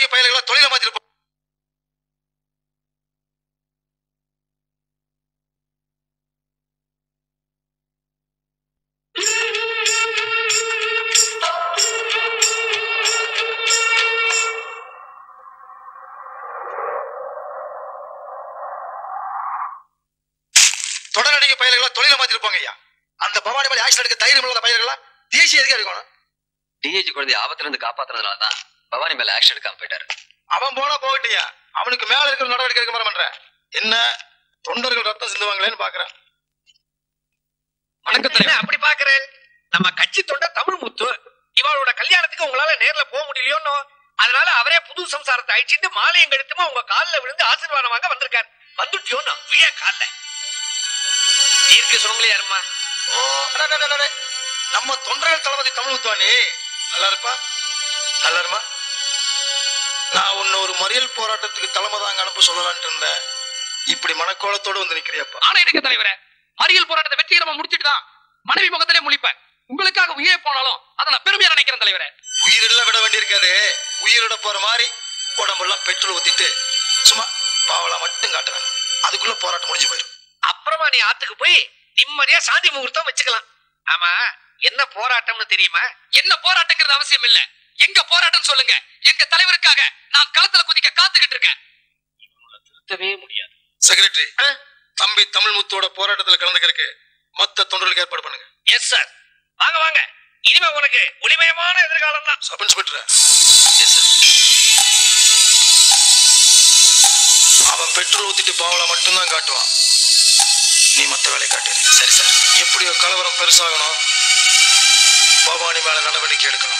Speaker 3: தொடரடிக்கு பயல்களா தொழில மாத்திருப்போம் தொடரடிக்கு பயல்களா தொழில மாத்திருப்பாங்க ஐயா அந்த பவானி மலை ஆக்சிடென்ட் எடுக்க தைரியம் இல்லாத பயல்களா தேசிய எதுக்கா இருக்கணும்
Speaker 9: டிஐஜி குழந்தைய ஆபத்துல இருந்து காப்பாத்துறதுனால தான் பவானி மேல ஆக்ஷன் எடுக்காம போயிட்டாரு
Speaker 3: அவன் போனா போகட்டியா அவனுக்கு மேல இருக்கிற நடவடிக்கை எடுக்க மாற பண்றேன் என்ன தொண்டர்கள் ரத்தம் சிந்துவாங்களேன்னு பாக்குறேன்
Speaker 6: என்ன அப்படி பாக்குறேன் நம்ம கட்சி தொண்டை தமிழ் முத்து இவளோட கல்யாணத்துக்கு உங்களால நேர்ல போக முடியலையோன்னு அதனால அவரே புது சம்சாரத்தை அழிச்சிட்டு மாலையும் கழுத்துமா உங்க கால்ல விழுந்து ஆசீர்வாதம் வாங்க வந்திருக்காரு வந்துட்டியோன்னு விழ கால்ல தீர்க்க சொல்லுங்களே யாருமா
Speaker 3: ஓ அட, அட, அட, அட. நம்ம தொண்டர்கள் தளபதி தமிழ் முத்துவானி நல்லா இருப்பா நல்லா இருமா நான் உன்னை ஒரு மறியல் போராட்டத்துக்கு தலைமை தாங்க அனுப்ப சொல்லலான்ட்டு இருந்தேன் இப்படி மனக்கோலத்தோட வந்து நிக்கிறியாப்பா
Speaker 16: ஆனா எடுக்க தலைவரே மறியல் போராட்டத்தை வெற்றிகரமா முடிச்சிட்டு தான் மனைவி முகத்திலே முழிப்பேன் உங்களுக்காக உயிரை போனாலும் அதை நான் பெருமையா நினைக்கிறேன் தலைவரே
Speaker 3: உயிரெல்லாம் விட வேண்டியிருக்காது உயிரோட போற மாதிரி உடம்பெல்லாம் பெட்ரோல் ஊத்திட்டு சும்மா பாவலா மட்டும் காட்டுறேன் அதுக்குள்ள போராட்டம் முடிஞ்சு போயிடும்
Speaker 6: அப்புறமா நீ ஆத்துக்கு போய் நிம்மதியா சாந்தி முகூர்த்தம் வச்சுக்கலாம் ஆமா என்ன போராட்டம்னு தெரியுமா
Speaker 16: என்ன போராட்டங்கிறது அவசியம் இல்ல எங்க போராட்டம் சொல்லுங்க எங்க தலைவருக்காக நான் களத்துல குதிக்க காத்துக்கிட்டு இருக்கேன்
Speaker 6: திருத்தவே முடியாது
Speaker 3: செக்ரட்டரி தம்பி தமிழ் முத்தோட போராட்டத்துல கலந்துக்கிறதுக்கு மத்த தொண்டர்களுக்கு ஏற்பாடு பண்ணுங்க
Speaker 6: எஸ் சார் வாங்க வாங்க இனிமே உனக்கு ஒளிமயமான எதிர்காலம் தான்
Speaker 3: சப் இன்ஸ்பெக்டர் அவன் பெட்ரோல் ஊத்திட்டு பாவலா மட்டும்தான் காட்டுவான் நீ மத்த வேலையை காட்டு சரி சார் எப்படியோ கலவரம் பெருசாகணும் பவானி மேல நடவடிக்கை எடுக்கணும்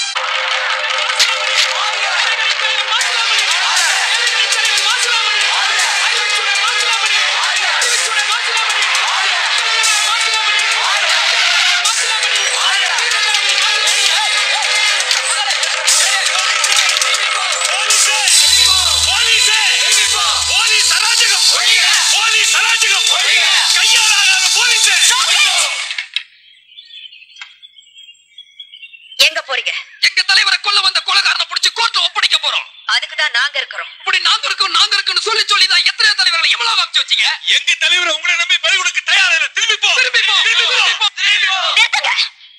Speaker 5: எங்க போறீங்க
Speaker 16: எங்க தலைவரை கொல்ல வந்த கொலகாரனை புடிச்சு கோர்ட்ல ஒப்படைக்க போறோம்
Speaker 5: அதுக்கு தான் நாங்க இருக்கிறோம்
Speaker 16: இப்படி நாங்க இருக்கோம் நாங்க இருக்கோம்னு சொல்லி சொல்லி தான் எத்தனை தலைவர்களை இவ்வளவு அமைச்சு வச்சீங்க எங்க தலைவரை உங்களை நம்பி பறி கொடுக்க தயாரா இல்ல திரும்பி போ திரும்பி போ
Speaker 5: நிறுத்துங்க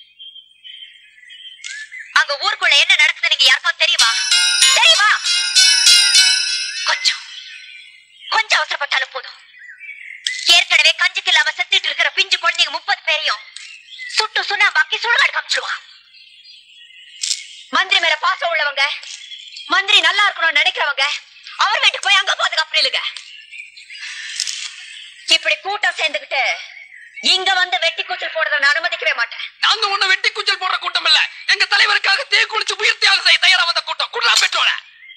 Speaker 5: அங்க ஊருக்குள்ள என்ன நடக்குது நீங்க யாருக்கும் தெரியுமா தெரியுமா கொஞ்சம் கொஞ்சம் அவசரப்பட்டாலும் போதும் ஏற்கனவே கஞ்சிக்கு இல்லாம செத்துட்டு இருக்கிற பிஞ்சு குழந்தைங்க முப்பது பேரையும் சுட்டு சுண்ணாம்பாக்கி சுடுகாடு காமிச்சிடுவான் மந்திரி மேல பாசம் உள்ளவங்க மந்திரி நல்லா இருக்கணும்னு நினைக்கிறவங்க அவர் வீட்டுக்கு போய் அங்க பாதுகாப்பு இல்லைங்க இப்படி கூட்டம் சேர்ந்துகிட்டு இங்க வந்து வெட்டி கூச்சல் போடுறத நான் அனுமதிக்கவே மாட்டேன்
Speaker 16: நாங்க ஒண்ணு வெட்டி குஞ்சல் போடுற கூட்டம் இல்ல எங்க தலைவருக்காக தீ குளிச்சு உயிர் தியாகம் செய்ய தயாரா வந்த கூட்டம் குடுறா பெற்றோட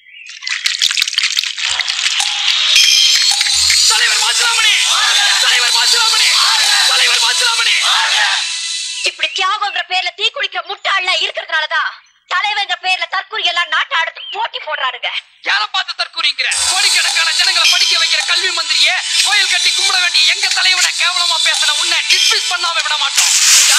Speaker 16: தலைவர் மாசிலாமணி தலைவர் மாசிலாமணி தலைவர் மாசிலாமணி
Speaker 5: இப்படி தியாகம்ன்ற பேர்ல தீ குளிக்க முட்டாள்ல இருக்கிறதுனாலதான் தலைவங்க பேர்ல தற்கொலை எல்லாம் நாட்டை அடுத்து போட்டி போடுறாருங்க
Speaker 16: யார பார்த்து தற்கூறிங்கிற கோடிக்கணக்கான ஜனங்களை படிக்க வைக்கிற கல்வி மந்திரியே கோயில் கட்டி கும்பிட வேண்டிய எங்க தலைவனை கேவலமா பேசுற உன்னை டிஸ்மிஸ் பண்ணாம விட மாட்டோம்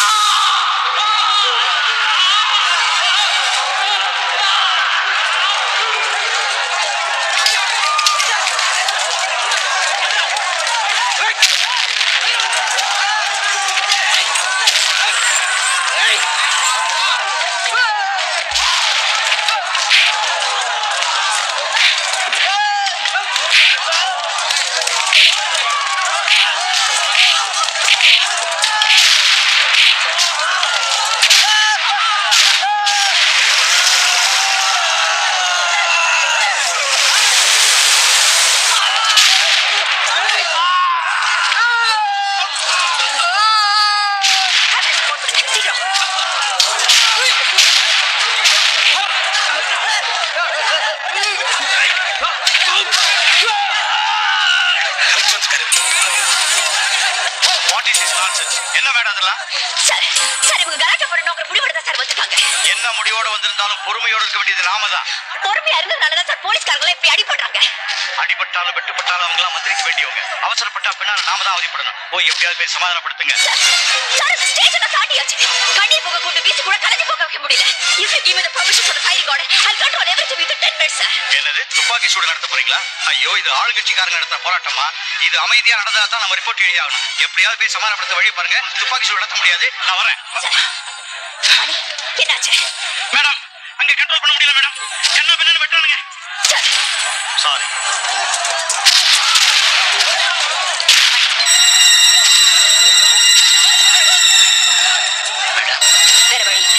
Speaker 3: வாட் இஸ் திஸ் நான்சென்ஸ் என்ன மேடம் அதெல்லாம்
Speaker 5: சார் சார் இவங்க கலாட்டா பண்ணணும் முடிவோட சார் வந்துட்டாங்க
Speaker 3: என்ன முடிவோட வந்திருந்தாலும் பொறுமையோட இருக்க வேண்டியது நாம தான்
Speaker 5: பொறுமையா இருந்ததுனாலதான் சார் போலீஸ்காரங்களை இப்படி அடிபடுறாங்க
Speaker 3: அடிபட்டாலும் வெட்டுப்பட்டாலும் அவங்க எல்லாம் மந்திரிக்க வேண்டியவங்க அவசரப்பட்டா பின்னால நாம தான் அவதிப்படணும் போய் எப்படியாவது போய் சமாதானப்படுத்துங்க
Speaker 5: சார் ஸ்டேஷனை தாண்டியாச்சு கண்ணீர் போக கொண்டு வீசி கூட கலைஞ்சு போக வைக்க முடியல if you give me the permission for the firing order I control everything with 10 minutes sir
Speaker 17: என்னது துப்பாக்கி சூடு நடத்த போறீங்களா ஐயோ இது ஆளுங்கட்சிக்காரங்க நடத்துற போராட்டமா இது அமைதியா நடந்தா தான் நம்ம ரிப்போர்ட் எழுதி ஆகணும் எப்படியாவது போய் சமாதானப்படுத்த வழி பாருங்க துப்பாக்கி சூடு நடத்த முடியாது நான் வரேன்
Speaker 5: என்னாச்சு
Speaker 17: மேடம் அங்க கண்ட்ரோல் பண்ண முடியல மேடம் என்ன பின்னு வெட்டானுங்க சாரி
Speaker 5: வேற வழி இல்ல.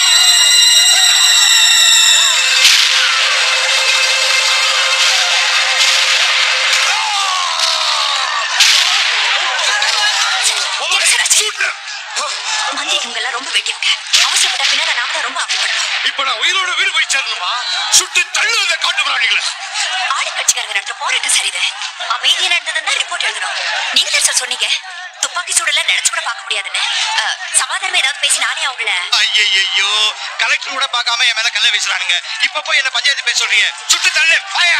Speaker 5: என்ன சார் ஆச்சு? மந்தி இவங்க எல்லாம் ரொம்ப வெட்டியவங்க அவசரப்பட்ட பின்னால நாம தான் ரொம்ப அவசரப்படணும்
Speaker 3: இப்ப நான் உயிரோட வீடு போய் சேரணுமா சுட்டு தள்ளு அந்த காட்டு பிராணிகளை
Speaker 5: ஆளுங்கட்சிக்காரங்க நடத்த போராட்டம் சரிது அமைதியா நடந்ததுன்னா ரிப்போர்ட் எழுதணும் நீங்க தான் சார் சொன்னீங்க துப்பாக்கி சூடெல்லாம் நினைச்சு கூட பார்க்க முடியாதுன்னு அஹ், சமாதானமா ஏதாவது பேசி நானே அவங்கள
Speaker 17: ஐயோ கலெக்டர் கூட பார்க்காம என் மேல கல்ல வீசுறானுங்க இப்ப போய் என்ன பஞ்சாயத்து பேச சொல்றீங்க சுட்டு தள்ளு பாயா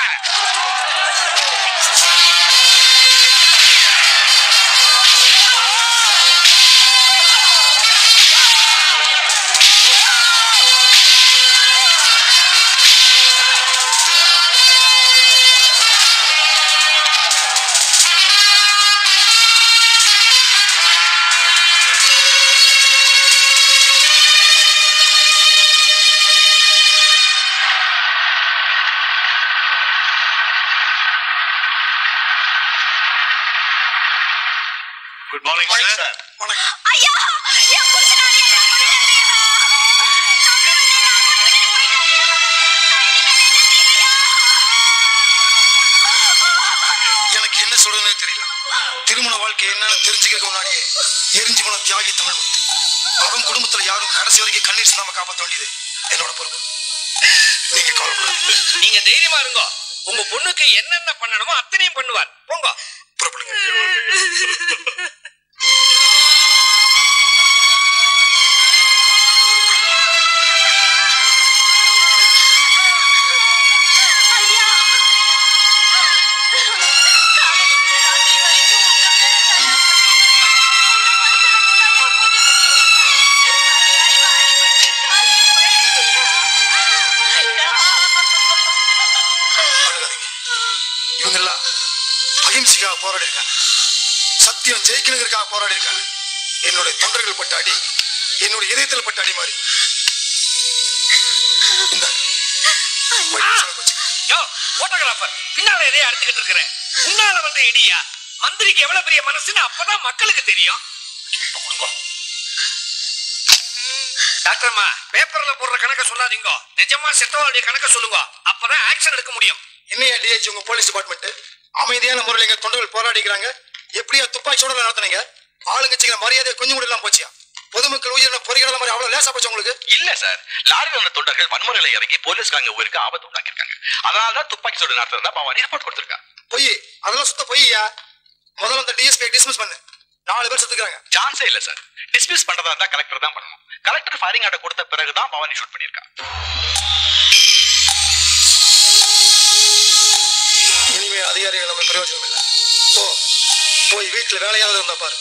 Speaker 3: குட் மார்னிங் சார்
Speaker 5: ஐயா என் புருஷனாலே என்ன கொன்னுட்டாரு.
Speaker 18: எனக்கு என்ன சொல்றதுனே தெரியல திருமண வாழ்க்கை என்னன்னு தெரிஞ்சுக்கிறதுக்கு முன்னாடியே எரிஞ்சு போன தியாகி தமிழ் முத்து. அவன் குடும்பத்துல யாரும் கடைசி வரைக்கும் கண்ணீர் சிந்தாம காப்பாற்ற வேண்டியது என்னோட பொறுப்பு நீங்க கவலைப்படாதீங்க
Speaker 6: நீங்க தைரியமா இருங்க உங்க பொண்ணுக்கு என்னென்ன பண்ணணுமோ அத்தனையும் பண்ணுவார் போங்க
Speaker 18: இவங்க எல்லாம் அகிம்சைக்காக போராடி இருக்காங்க சத்தியம் ஜெயிக்கணுங்கிறதுக்காக போராடி இருக்காங்க என்னுடைய தொண்டர்கள் பட்ட அடி என்னுடைய இதயத்துல பட்ட அடி மாதிரி
Speaker 6: யோ போட்டோகிராஃபர் பின்னால எதையும் அறுத்துக்கிட்டு இருக்கிறேன் முன்னால வந்து இடியா மந்திரிக்கு எவ்வளவு பெரிய மனசுன்னு அப்பதான் மக்களுக்கு தெரியும் இப்ப கொடுங்க. டாக்டர்மா பேப்பர்ல போடுற கணக்க சொல்லாதீங்க நிஜமா செத்தவாளுடைய கணக்க சொல்லுங்க அப்பதான் ஆக்ஷன் எடுக்க முடியும்
Speaker 18: என்னையா டிஹெச் உங்க போலீஸ் டிபார்ட்மெண்ட் அமைதியான முறையில் எங்க தொண்டர்கள் போராடிக்கிறாங்க எப்படியா துப்பாக்கி சூடல நடத்துனீங்க ஆளுங்கட்சிங்கிற மரியாதை கொஞ்சம் கூட இல்லாம போச்சியா பொதுமக்கள் உயிரின பொறிகள மாதிரி அவ்வளவு லேசா போச்சு உங்களுக்கு
Speaker 17: இல்ல சார் லாரியில் வந்த தொண்டர்கள் வன்முறையில இறங்கி போலீஸ்காரங்க உயிருக்கு ஆபத்து உண்டாக்கியிருக்காங்க அதனாலதான் துப்பாக்கி சூடு நடத்துறதா பவானி ரிப்போர்ட் கொடுத்திருக்கா
Speaker 18: பொய் அதெல்லாம் சுத்த பொய்யா முதல்ல அந்த டிஎஸ்பி டிஸ்மிஸ் பண்ணு நாலு பேர் செத்துக்கிறாங்க
Speaker 17: சான்ஸே இல்ல சார் டிஸ்மிஸ் பண்றதா இருந்தா கலெக்டர் தான் பண்ணணும் கலெக்டர் ஃபயரிங் ஆர்டர் கொடுத்த பிறகுதான் பவானி ஷூட் பண்ணிருக்கா
Speaker 18: இனிமே அதிகாரிகள் நம்ம பிரயோஜனம் இல்ல போ போய் வீட்டுல வேலையாவது இருந்தா பாரு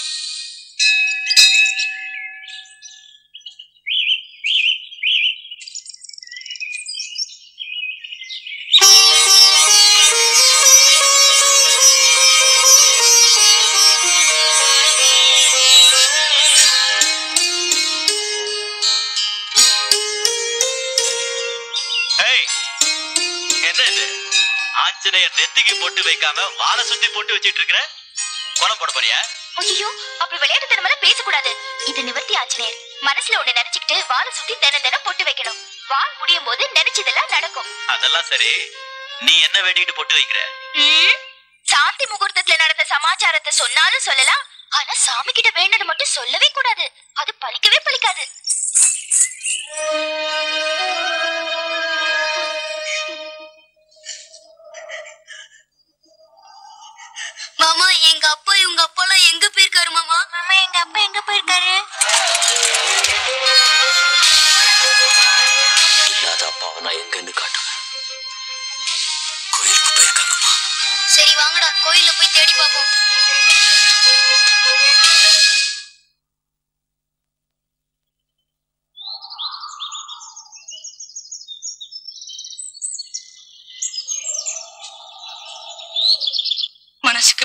Speaker 19: ஏய், என்ன இது ஆஞ்சநேயர் நெத்திக்கு போட்டு வைக்காம வாழை சுத்தி போட்டு வச்சிட்டு இருக்கிற கோலம் போட போறியா
Speaker 5: ஐயோ அப்படி விளையாட்டுத்தனமெல்லாம் பேசக்கூடாது இது நிவர்த்தி ஆஞ்சநேயர் மனசுல ஒண்ணு நினைச்சுக்கிட்டு வாழை சுத்தி தினம் தினம் பொட்டு வைக்கணும் வால் முடியும் போது நினைச்சதெல்லாம் நடக்கும்
Speaker 19: அதெல்லாம் சரி நீ என்ன வேண்டிட்டு போட்டு வைக்கிற
Speaker 5: ம், சாந்தி முகூர்த்தத்துல நடந்த சமாச்சாரத்தை சொன்னாலும் சொல்லலாம் ஆனா சாமி கிட்ட வேண்டது மட்டும் சொல்லவே கூடாது அது பலிக்கவே பலிக்காது
Speaker 20: மாமா எங்க அப்பா இவங்க அப்பாலாம் எங்க போயிருக்காரு மாமா மாமா எங்க அப்பா எங்க போயிருக்காரு
Speaker 2: இல்லாத அப்பாவை நான் எங்கன்னு காட்டுவேன்
Speaker 20: சரி வாங்கடா கோயில்ல போய் தேடி பாப்போம்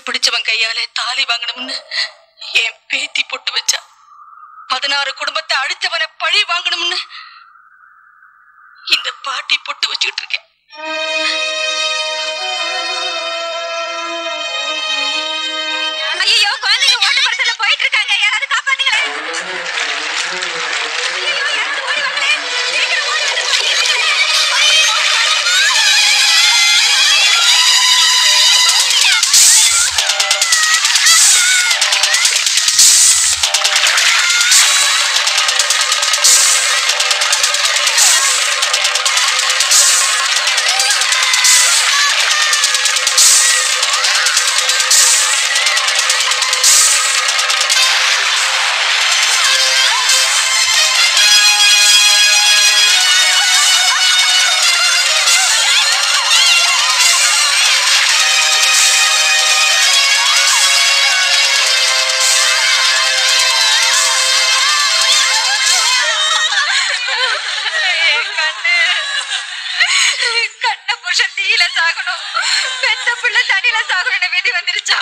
Speaker 21: பிடிச்சவன் கையாலே தாலி வாங்கணும்னு என் பேத்தி பொட்டு வச்சா பதினாறு குடும்பத்தை அழித்தவனை பழி வாங்கணும்னு இந்த பாட்டி பொட்டு வச்சுக்கிட்டு இருக்கேன்
Speaker 5: ஐயோ குழந்தைங்க ஓட்ட படத்துல போயிட்டு இருக்காங்க யாராவது காப்பாத்துங்களேன் ஐயையோ, யாராவது ஓடி வாங்களேன். சீக்கிரம் ஓடி வந்து பாருங்களேன். கண்ண புருஷன் தீயில சாகணும் பெத்த பிள்ளை தண்ணியில சாகணும்னு விதி வந்துருச்சா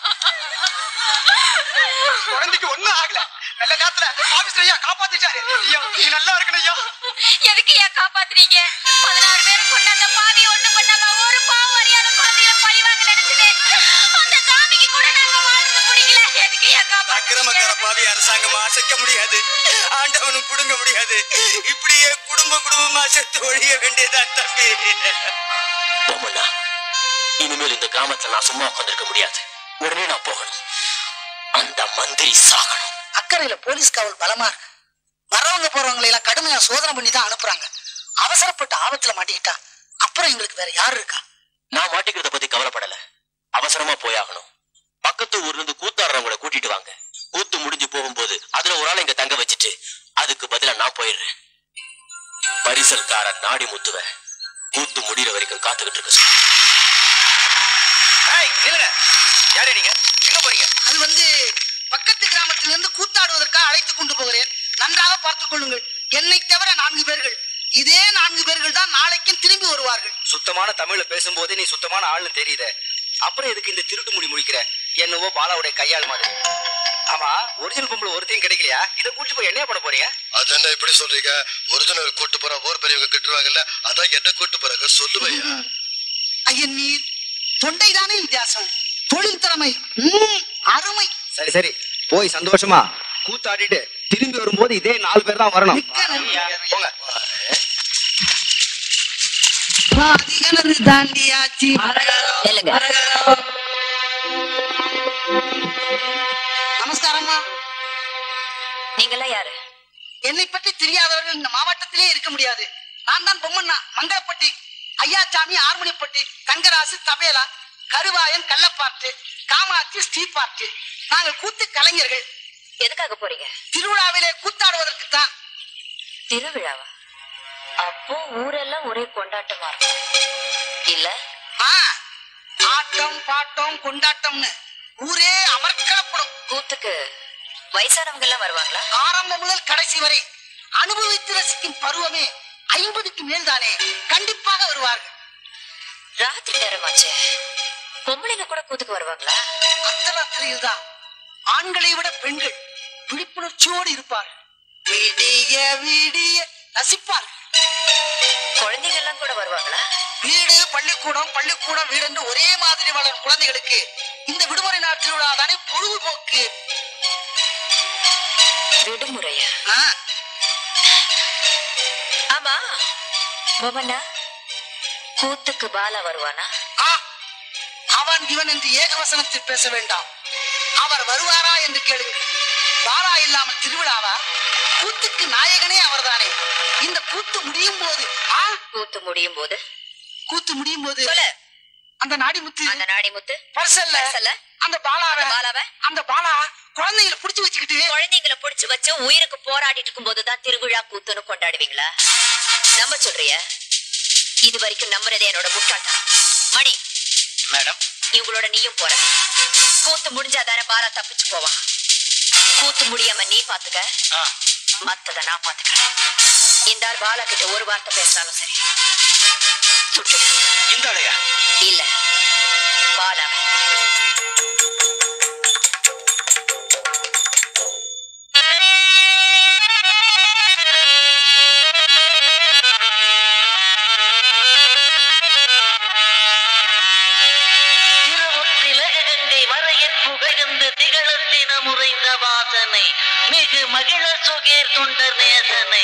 Speaker 3: குழந்தைக்கு ஒண்ணும் ஆகல நல்ல நேரத்துல ஆபீஸ்ல ஐயா காப்பாத்திட்டாரு ஐயா நீ நல்லா இருக்கணும் ஐயா
Speaker 5: எதுக்கு ஏன் காப்பாத்துறீங்க பதினாறு பேர் கொண்ட அந்த பாவி ஒண்ணு பண்ணாம ஒரு பாவம் அறியாத குழந்தைய பழி வாங்க நினைச்சது அந்த சாமிக்கு கூட நாங்க வாழ்ந்து முடியல எதுக்கு ஏன்
Speaker 12: அக்கிரமக்கார பாவி அரசாங்கமா அசைக்க முடியாது ஆண்டவனும் புடுங்க முடியாது இப்படியே குடும்ப குடும்பமா செத்து ஒழிய வேண்டியதா தம்பி
Speaker 11: பொம்மண்ணா இனிமேல் இந்த கிராமத்துல நான் சும்மா உட்காந்துருக்க முடியாது உடனே நான் போகணும் அந்த மந்திரி சாகணும்
Speaker 13: அக்கறையில போலீஸ் காவல் பலமா இருக்கு வரவங்க போறவங்களை எல்லாம் கடுமையா சோதனை பண்ணி தான் அனுப்புறாங்க அவசரப்பட்டு ஆபத்துல மாட்டிக்கிட்டா அப்புறம் எங்களுக்கு வேற யாரு இருக்கா
Speaker 11: நான் மாட்டிக்கிறத பத்தி கவலைப்படல அவசரமா போயாகணும் பக்கத்து ஊர்ல இருந்து கூத்தாடுறவங்கள கூட்டிட்டு வாங்க கூத்து முடிஞ்சு போகும்போது அதுல ஒரு ஆளை இங்க தங்க வச்சுட்டு அதுக்கு பதிலா நான் போயிடுறேன் பரிசல்கார நாடி முத்துவ கூத்து முடியிற வரைக்கும் காத்துக்கிட்டு இருக்க சொல்லு.
Speaker 12: ஏய், நில்லுங்க. யாரு நீங்க எங்க போறீங்க
Speaker 13: அது வந்து பக்கத்து கிராமத்திலிருந்து கூத்தாடுவதற்காக அழைத்து கொண்டு போகிறேன் நன்றாக பார்த்துக் கொள்ளுங்கள் என்னை தவிர நான்கு பேர்கள் இதே நான்கு பேர்கள் தான் நாளைக்கும் திரும்பி வருவார்கள்
Speaker 12: சுத்தமான தமிழ்ல பேசும்போது நீ சுத்தமான ஆள்னு தெரியுதே அப்புறம் எதுக்கு இந்த திருட்டு முடி முடிக்கிற என்னவோ பாலாவுடைய கையாள் மாதிரி ஆமா ஒரிஜினல் பொம்பளை ஒருத்தையும் கிடைக்கலையா இதை கூட்டி போய் என்னைய பண்ண போறீங்க
Speaker 1: அது என்ன இப்படி சொல்றீங்க ஒரிஜினல் கூட்டு போற ஊர் பெரியவங்க கட்டுவாங்கல்ல அதான் என்ன கூட்டு போறாங்க சொல்லுவையா
Speaker 13: ஐயன் நீர் தொண்டை தானே வித்தியாசம் தொழில் திறமை ம், அருமை
Speaker 12: சரி சரி போய் சந்தோஷமா கூத்தாடிட்டு திரும்பி வரும்போது இதே நாலு பேர் தான் வரணும் போங்க
Speaker 13: அதிகளது தாண்டியாச்சு நமஸ்காரம்மா
Speaker 5: நீங்கெல்லாம் யாரு
Speaker 13: என்னை பற்றி தெரியாதவர்கள் இந்த மாவட்டத்திலே இருக்க முடியாது நான் தான் பொம்மண்ணா மங்களப்பட்டி ஐயாச்சாமி ஆர்மணிப்பட்டி தங்கராசு தபேலா கருவாயன் கள்ளப்பாட்டு காமாட்சி ஸ்ரீபாட்டு நாங்கள் கூத்து கலைஞர்கள்
Speaker 5: எதுக்காக போறீங்க
Speaker 13: திருவிழாவிலே கூத்தாடுவதற்கு தான்
Speaker 5: திருவிழாவா அப்போ ஊரெல்லாம் ஒரே கொண்டாட்டமா இருக்கும் இல்ல
Speaker 13: ஆட்டம் பாட்டம் கொண்டாட்டம்னு ஊரே அமர்க்கப்படும்
Speaker 5: கூத்துக்கு வயசானவங்க எல்லாம் வருவாங்களா
Speaker 13: ஆரம்பம் முதல் கடைசி வரை அனுபவித்து ரசிக்கும் பருவமே ஐம்பதுக்கு மேல் தானே கண்டிப்பாக வருவார்கள்
Speaker 5: ராத்திரி நேரமாச்சே பொம்பளைங்க கூட கூத்துக்கு வருவாங்களா
Speaker 13: அர்த்தராத்திரியில் தான் ஆண்களை விட பெண்கள் விழிப்புணர்ச்சியோடு இருப்பார்கள் விடிய விடிய ரசிப்பார்கள்
Speaker 5: குழந்தைங்க எல்லாம் கூட வருவாங்களா
Speaker 13: வீடு பள்ளிக்கூடம் பள்ளிக்கூடம் வீடு என்று ஒரே மாதிரி வளரும் குழந்தைகளுக்கு இந்த விடுமுறை நாள் திருவிழா தானே பொழுதுபோக்கு
Speaker 5: விடுமுறையா
Speaker 13: ஆ,
Speaker 5: ஆமா பொம்மண்ணா கூத்துக்கு பாலா வருவானா
Speaker 13: ஆ, அவன் இவன் என்று ஏகவசனத்தில் பேச வேண்டாம் அவர் வருவாரா என்று கேளுங்கள் பாலா இல்லாமல் திருவிழாவா கூத்துக்கு நாயகனே அவர்தானே இந்த கூத்து முடியும் போது ஆ
Speaker 5: கூத்து முடியும் போது
Speaker 13: கூத்து முடியும் போது
Speaker 5: சொல்லு
Speaker 13: அந்த நாடிமுத்து
Speaker 5: அந்த நாடிமுத்து
Speaker 13: பரிசல்ல
Speaker 5: பரிசல்ல
Speaker 13: அந்த பாலாவை
Speaker 5: பாலாவை
Speaker 13: அந்த பாலா குழந்தைகளை புடிச்சு வச்சுக்கிட்டு
Speaker 5: குழந்தைங்களை புடிச்சு வச்சு உயிருக்கு போராடிட்டு இருக்கும் போதுதான் திருவிழா கூத்துன்னு கொண்டாடுவீங்களா நம்ப சொல்றிய இது வரைக்கும் நம்புறதே என்னோட முட்டாட்டம் மணி
Speaker 19: மேடம்
Speaker 5: இவங்களோட நீயும் போற கூத்து முடிஞ்சாதானே பாலா தப்பிச்சு போவான் கூத்து முடியாம நீ பாத்துக்க மத்தத நான் பாத்துக்கிறேன் இந்த ஆள் பாலா கிட்ட ஒரு வார்த்தை பேசினாலும் சரி சுட்டு
Speaker 19: இந்த ஆளையா
Speaker 5: இல்ல பாலாவை
Speaker 4: தினம் உறைந்த வாசனை மிகு மகிழ சுகேர் தொண்டர் நேசனை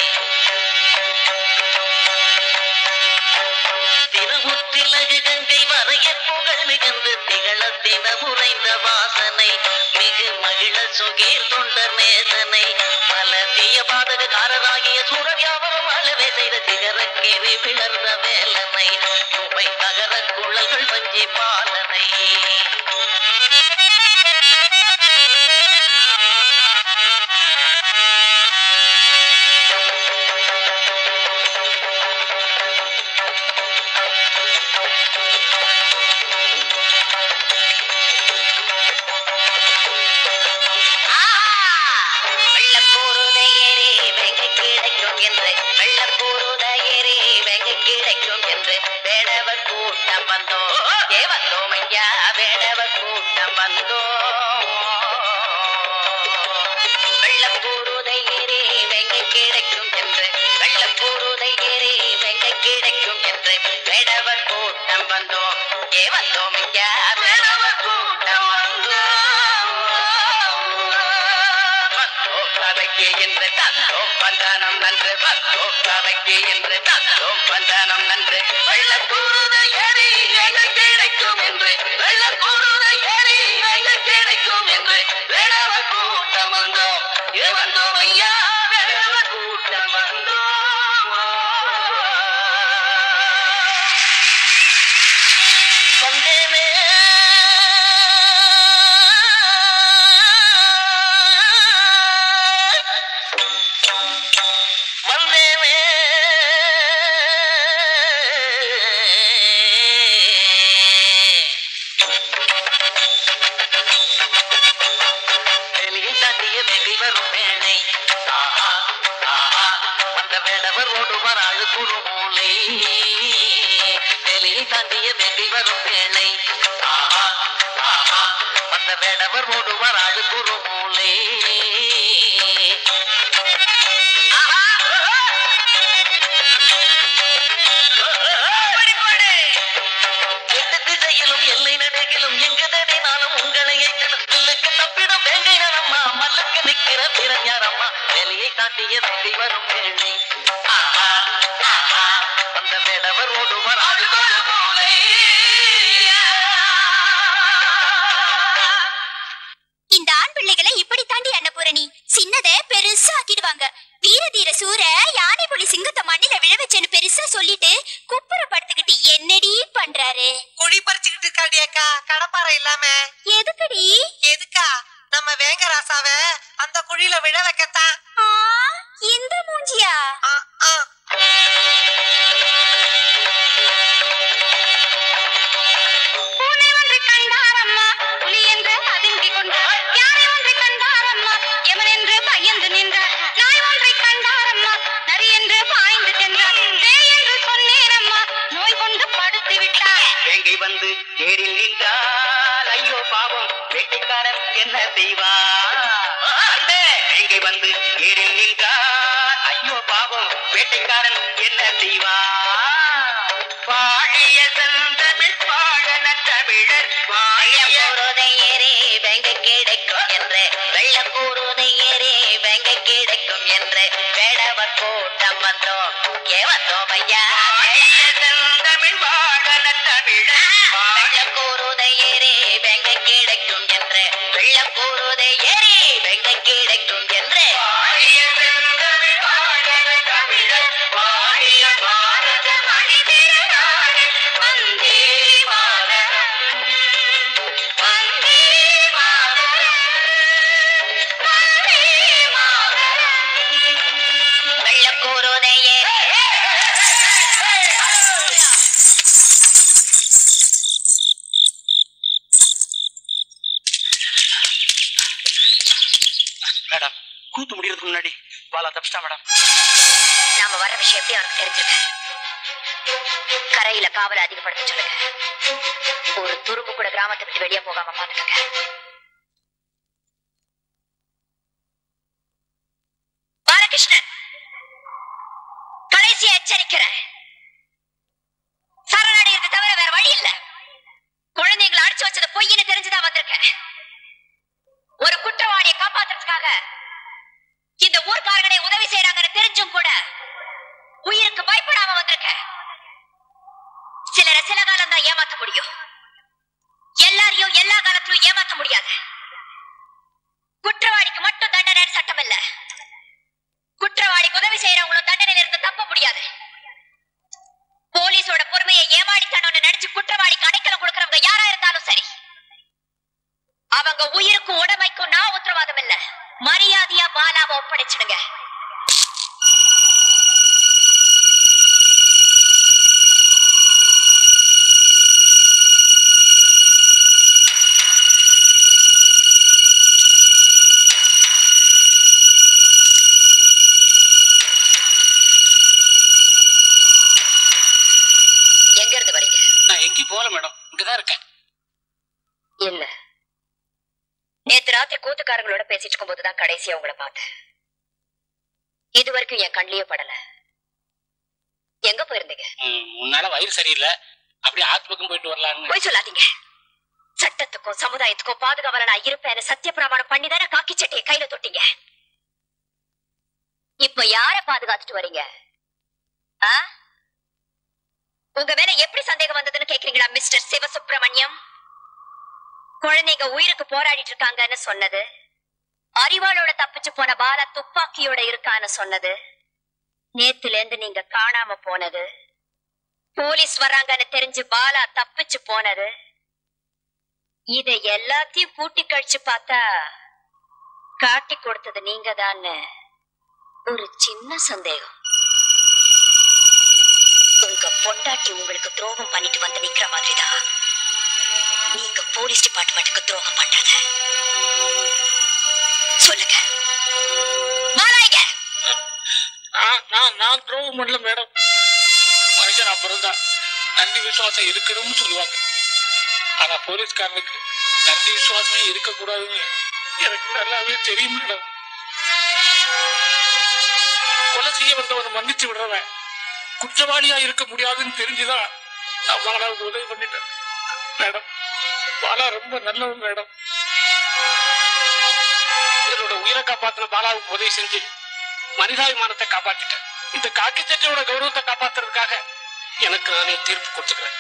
Speaker 4: திருமுத்திலகு கங்கை வரைய புகழ் மிகுந்து திகழ தினம் உறைந்த வாசனை மிகு மகிழ சுகேர் தொண்டர் நேசனை பல தீய பாதகக்காரராகிய சூரவியாபரம் அளவே செய்த சிகரக்கேறி பிளர்ந்த வேலனை துவை தகர குழல்கள் வஞ்சி பாலனை வெள்ளக்கூறுதையேறி வெங்க கிடைக்கும் என்று வெள்ளக்கூறுதையேறி வெங்க கிடைக்கும் என்று வேடவர் கூட்டம் வந்தோம் ஏ வந்தோம் ஐயா வேடவர் கூட்டம் வந்தோம் வெள்ளக்கூறுதையேறி வெங்க கிடைக்கும் என்று வெள்ளக்கூறுதையேறி வெங்க கிடைக்கும் என்று வேடவர் கூட்டம் வந்தோம் ஏ வந்தோம் ஐயா வேடவர் கூட்டம் வந்தோம் கதைக்கு என்று தந்தோம் பந்தானம் நன்று வந்தோம் கதைக்கு என்று தந்தோம் பந்தானம் நன்று வெள்ளக்கூறுத ஏறி எங்கள் கிடைக்கும் என்று வெள்ளக்கூறுத ஏறி எங்கள் கிடைக்கும் என்று வேடவ கூட்டம் வந்தோம் ஏ வந்தோம் ஐயா வேடவ கூட்டம் வந்தோம் வந்தேனே வந்தேனே வெளியில் தாண்டிய வெறி வரும் வேளை ஆஹா, ஆஹா, வந்த வேடவர் ஓடுவார் அழு குறுமூலை வெளியில் தாண்டிய வெறி வரும் வேளை ஆஹா, ஆஹா, வந்த வேடவர் ஓடுவார் அழு குறுமூலை எட்டு திசையிலும் எல்லை நடுகிலும் எங்கு தடினாலும் உங்களை சொல்லுக்கு தப்பிடும் வேங்கை நரம்மா மல்லுக்கு நிக்கிற பிறஞாரம்மா வேலையை தாண்டிய வேங்கை வரும் வேளை ஆஹா, ஆஹா, வந்த வேடவர் ஓடுவர் ஆடுவர் மூலை
Speaker 22: இந்த ஆண் பிள்ளைகளை இப்படி தாண்டி அன்னபூரணி சின்னதை பெருசா ஆக்கிடுவாங்க வீர தீர சூர யானை புலி சிங்கத்தை மண்ணில விழ வச்சேன்னு பெருசா சொல்லிட்டு குப்புற படுத்துக்கிட்டு என்னடி பண்றாரு
Speaker 23: குழி பறிச்சுக்கிட்டு இருக்காடி அக்கா கடப்பாறை இல்லாம
Speaker 22: எதுக்குடி
Speaker 23: எதுக்கா நம்ம வேங்கராசாவ அந்த குழியில விழ வைக்கத்தான்
Speaker 22: ஆ, இந்த மூஞ்சியா பூனை ஒன்றை கண்டாரம்மா புலி என்று பதுங்கிக் கொண்டார் யானை ஒன்றை கண்டாரம்மா எமன் என்று பயந்து நின்றார் நாய் ஒன்றை கண்டாரம்மா நரி என்று பாய்ந்து சென்றார் பேய் என்று சொன்னேனம்மா நோய் கொண்டு படுத்து விட்டார்
Speaker 4: வேங்கை வந்து தேரில் நின்றால் ஐயோ பாவம் வேட்டைக்காரன் என்ன செய்வான் அண்டே, வேங்கை வந்து தேரில் நின்றால் ஐயோ பாவம் வேட்டைக்காரன் என்ன செய்வான் வாழிய செந்தமிழ் பாழன தமிழர் வாழிய போறதை ஏறி வெங்க கிடைக்கும் என்று வெள்ள கூறுதை ஏறி வெங்க கிடைக்கும் என்று வேடவர் கூட்டம் வந்தோம் ஏ வந்தோம் ஐயா செந்தமிழ் வாழன தமிழர் வெள்ள கூறுதை ஏறி வெங்க கிடைக்கும் என்று வெள்ள கூறுதை ஏறி வெங்க கிடைக்கும் என்று வாழிய செந்தமிழ் வாழன தமிழர் வாழிய பாரத மணி திருநாடு வந்தே மாதரம் வந்தே மாதரம் வந்தே மாதரம் வெள்ளக்கூறுதையே
Speaker 12: மேடம் கூத்து முடியறதுக்கு முன்னாடி பாலா தப்பிச்சிட்டா மேடம்
Speaker 5: நாம வர விஷயம் எப்படி அவனுக்கு தெரிஞ்சிருக்கு கரையில காவலை அதிகப்படுத்த சொல்லுங்க ஒரு துரும்பு கூட கிராமத்தை விட்டு வெளியே போகாம பாத்துக்கங்க பாலகிருஷ்ணன் கடைசியா எச்சரிக்கிறேன் சரணடைகிறது தவிர வேற வழி இல்ல குழந்தைங்களை அடிச்சு வச்சது பொய்ன்னு தெரிஞ்சுதான் வந்திருக்கேன் ஒரு குற்றவாளியை காலம் தான் ஏமாத்த முடியும் எல்லாரையும் எல்லா காலத்திலும் ஏமாத்த முடியாது குற்றவாளிக்கு மட்டும் தண்டனை சட்டம் இல்ல குற்றவாளிக்கு உதவி செய்யறவங்களும் தண்டனையில இருந்து தப்ப முடியாது போலீஸோட பொறுமையை ஏமாடித்தனம்னு நினைச்சு குற்றவாளிக்கு அடைக்கலம் கொடுக்கறவங்க யாரா இருந்தாலும் சரி அவங்க உயிருக்கும் உடமைக்கும் நான் உத்தரவாதம் இல்ல மரியாதையா பாலாவை ஒப்படைச்சிடுங்க எங்க இருந்து வரீங்க
Speaker 11: நான் எங்கேயும் போகல மேடம் இங்கதான் இருக்கேன்
Speaker 5: இல்ல நேத்து ராத்திரி கூத்துக்காரங்களோட பேசிட்டு இருக்கும் போதுதான் கடைசியா உங்களை பார்த்தேன் இது வரைக்கும் என் கண்ணிலேயே படல எங்க போயிருந்தீங்க
Speaker 11: ம், முன்னால வயிறு சரியில்லை அப்படியே ஆத்து பக்கம் போயிட்டு வரலான்னு
Speaker 5: போய் சொல்லாதீங்க சட்டத்துக்கும் சமுதாயத்துக்கும் பாதுகாவல நான் இருப்பேன்னு சத்திய பிரமாணம் பண்ணி தானே காக்கி சட்டையை கையில தொட்டீங்க இப்ப யார பாதுகாத்துட்டு வரீங்க ஆ? உங்க மேல எப்படி சந்தேகம் வந்ததுன்னு கேக்குறீங்களா மிஸ்டர் சிவசுப்பிரமணியம் குழந்தைங்க உயிருக்கு போராடிட்டு இருக்காங்கன்னு சொன்னது அறிவாளோட தப்பிச்சு போன பாலா துப்பாக்கியோட இருக்கான்னு சொன்னது நேத்துல இருந்து நீங்க காணாம போனது போலீஸ் வர்றாங்கன்னு தெரிஞ்சு பாலா தப்பிச்சு போனது இத எல்லாத்தையும் கூட்டி கழிச்சு பார்த்தா காட்டி கொடுத்தது நீங்க ஒரு சின்ன சந்தேகம் உங்க பொண்டாட்டி உங்களுக்கு துரோகம் பண்ணிட்டு வந்து நிக்கிற மாதிரிதான் நீங்க போலீஸ் டிபார்ட்மெண்ட்டுக்கு துரோகம் பண்றது சொல்லுங்க பாலாய்ங்க
Speaker 11: நான் நான் நான் துரோகம் பண்ணல மேடம் மனுஷன் அப்புறம் தான் நன்றி விசுவாசம் இருக்கணும்னு சொல்லுவாங்க ஆனா போலீஸ்காரனுக்கு நன்றி விசுவாசமே இருக்கக்கூடாதுன்னு எனக்கு நல்லாவே தெரியும் மேடம் கொலை செய்ய வந்தவனை மன்னிச்சு விடுறவன் குற்றவாளியா இருக்க முடியாதுன்னு தெரிஞ்சுதான் நான் பாலாவுக்கு உதவி பண்ணிட்டேன் மேடம் பாலா ரொம்ப நல்லவன் மேடம் என்னோட உயிரை காப்பாத்துற பாலாவுக்கு உதவி செஞ்சு மனிதாபிமானத்தை காப்பாத்திட்டேன் இந்த காக்கி சட்டையோட கௌரவத்தை காப்பாத்துறதுக்காக எனக்கு நானே தீர்ப்பு கொடுத்துக்கிறேன்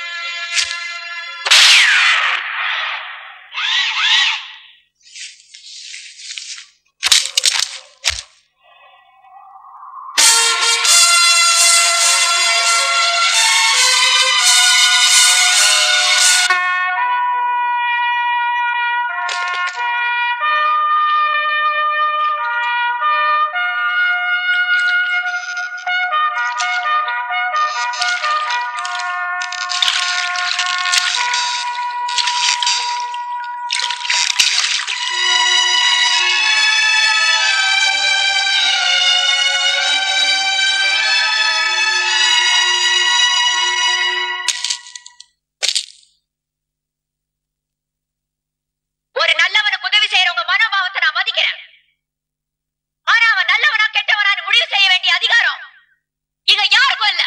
Speaker 5: ஒரு நல்லவனுக்கு உதவி செய்யறவங்க மனோபாவத்தை நான் மதிக்கிறேன் ஆனா அவன் நல்லவனா கெட்டவனான்னு முடிவு செய்ய வேண்டிய அதிகாரம் இங்க யாருக்கும் இல்ல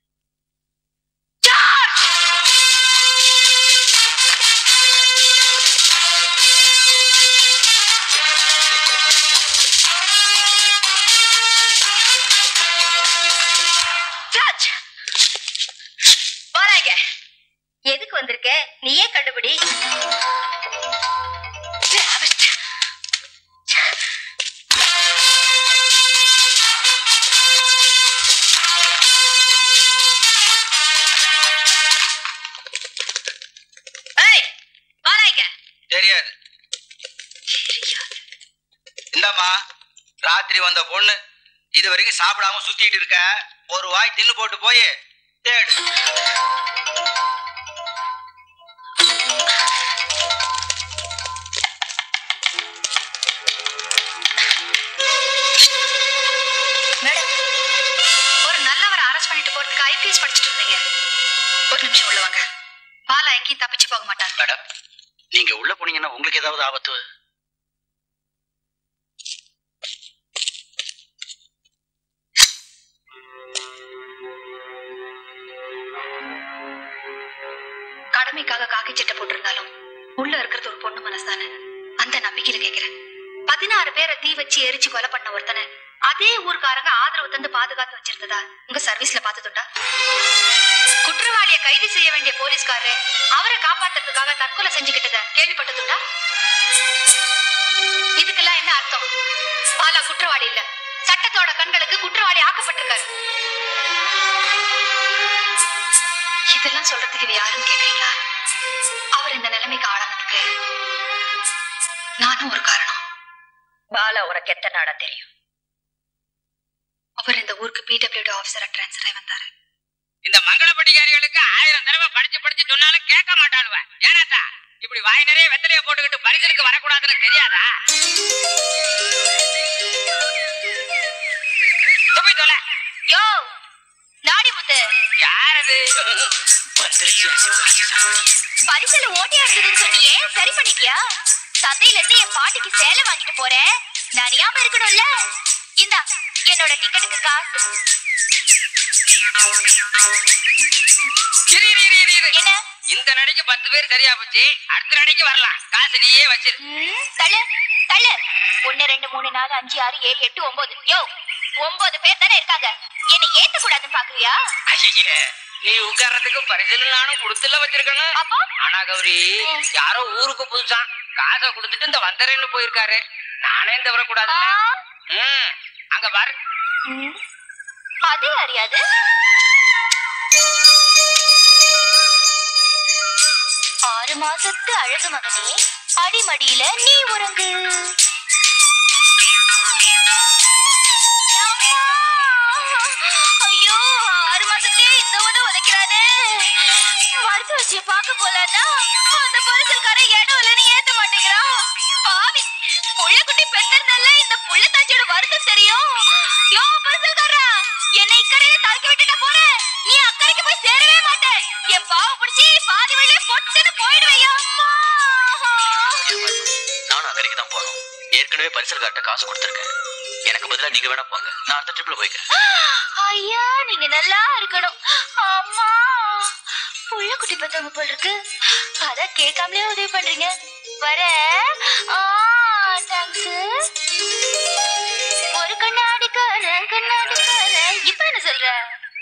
Speaker 5: ஜார்ஜ்! ஜார்ஜ்! வாராங்க எதுக்கு வந்திருக்க நீயே கண்டுபிடி ஏய், வாராங்க.
Speaker 12: தெரியாது இந்தாம்மா ராத்திரி வந்த பொண்ணு இது வரைக்கும் சாப்பிடாம சுத்திட்டு இருக்க ஒரு வாய் தின்னு போட்டு போய் தேடு
Speaker 5: மேடம் ஒரு நல்லவரை அரெஸ்ட் பண்ணிட்டு போறதுக்கு ஐபிஎஸ் படிச்சுட்டு இருந்தீங்க ஒரு நிமிஷம் உள்ள வாங்க பாலா எங்கேயும் தப்பிச்சு போக மாட்டார்
Speaker 12: மேடம் நீங்க உள்ள போனீங்கன்னா உங்களுக்கு ஏதாவது ஆபத்து
Speaker 5: கடமைக்காக காக்கி சட்டை போட்டிருந்தாலும் உள்ள இருக்கிறது ஒரு பொண்ணு மனசுதானே அந்த நம்பிக்கையில கேக்குறேன் பதினாறு பேரை தீ வச்சு எரிச்சு கொலை பண்ண ஒருத்தனை அதே ஊர்க்காரங்க ஆதரவு தந்து பாதுகாத்து வச்சிருந்ததா உங்க சர்வீஸ்ல பார்த்ததுண்டா குற்றவாளியை கைது செய்ய வேண்டிய போலீஸ்காரரு அவரை காப்பாத்துறதுக்காக தற்கொலை செஞ்சுக்கிட்டத கேள்விப்பட்டதுண்டா இதுக்கெல்லாம் என்ன அர்த்தம் பாலா குற்றவாளி இல்ல சட்டத்தோட கண்களுக்கு குற்றவாளி ஆக்கப்பட்டிருக்காரு இதெல்லாம் சொல்றதுக்கு இது யாருன்னு கேக்குறீங்களா அவர் இந்த நிலைமைக்கு ஆளானதுக்கு நானும் ஒரு காரணம் பாலா உனக்கு எத்தனை நாடா தெரியும் அவர் இந்த ஊருக்கு பிடபிள்யூடி ஆபீசரா டிரான்ஸ்ஃபர் ஆகி வந்தாரு
Speaker 6: இந்த மங்களப்பட்டிக்காரிகளுக்கு ஆயிரம் தடவை படிச்சு படிச்சு சொன்னாலும் கேட்க மாட்டானுவ ஏனாத்தா இப்படி வாய் நிறைய வெத்தலைய போட்டுக்கிட்டு பரிசலுக்கு வரக்கூடாதுன்னு தெரியாதா துப்பி தொலை.
Speaker 5: யோ நாடி முத்து
Speaker 6: யாரது
Speaker 5: பரிசல ஓட்டியா இருந்ததுன்னு சொன்னியே சரி பண்ணிட்டியா சந்தையில இருந்து என் பாட்டிக்கு சேலை வாங்கிட்டு போறேன் நனையாம இருக்கணும்ல இந்தா என்னோட டிக்கெட்டுக்கு காசு
Speaker 6: இரு, இரு, இரு, இரு, இரு.
Speaker 5: என்ன
Speaker 6: இந்த நடைக்கு பத்து பேர் சரியா போச்சு அடுத்த நடைக்கு வரலாம் காசு நீயே வச்சிரு
Speaker 5: ம், தள்ளு தள்ளு ஒண்ணு ரெண்டு மூணு நாலு அஞ்சு ஆறு ஏழு எட்டு ஒன்பது யோ ஒன்பது பேர் தானே இருக்காங்க என்ன ஏத்த கூடாதுன்னு பாக்குறியா
Speaker 6: ஐயே நீ உட்கார்றதுக்கு பரிசல் நானும் கொடுத்துல வச்சிருக்கணும் ஆனா கௌரி யாரோ ஊருக்கு புதுசா காசை கொடுத்துட்டு இந்த வந்தரேன்னு போயிருக்காரு நானே இந்த வரக்கூடாது ம், அங்க பாரு
Speaker 5: ம், அது அறியாது ஆறு மாசத்து அழகு மகனே அடிமடியில நீ உறங்கு ஐயோ ஆறு மாசத்துலயே இந்த உத உதைக்கிறானே மருத்துவச்சியை பார்க்க போலான்னா அந்த பரிசல்காரன் இடம் இல்லைன்னு ஏத்த மாட்டேங்கிறான் பாவி புள்ள குட்டி பெத்தறதால இந்த புள்ள தாச்சியோட வருத்தம் தெரியும் யோ பரிசல்காரா என்னை இக்கரையே தாக்கி விட்டுட்டு போறேன் நீ அக்கறைக்கு போய் சேரவே மாட்டேன் என் பாவ பிடிச்சி பாதி வழியே பொட்டுன்னு போயிடுவையா
Speaker 19: நானும் அக்கறைக்கு தான் போகணும் ஏற்கனவே பரிசல் காட்ட காசு கொடுத்துருக்கேன் எனக்கு பதிலா நீங்க வேணா போங்க நான் அடுத்த ட்ரிப்ல போய்க்கிறேன்
Speaker 5: ஐயா நீங்க நல்லா இருக்கணும் அம்மா புள்ள குட்டி பத்தவங்க போல் இருக்கு அத கேட்காமலே உதவி பண்றீங்க வர தேங்க்ஸ் ஒரு கண்ணாடிக்காரன் கண்ணாடிக்காரன் இப்ப என்ன சொல்ற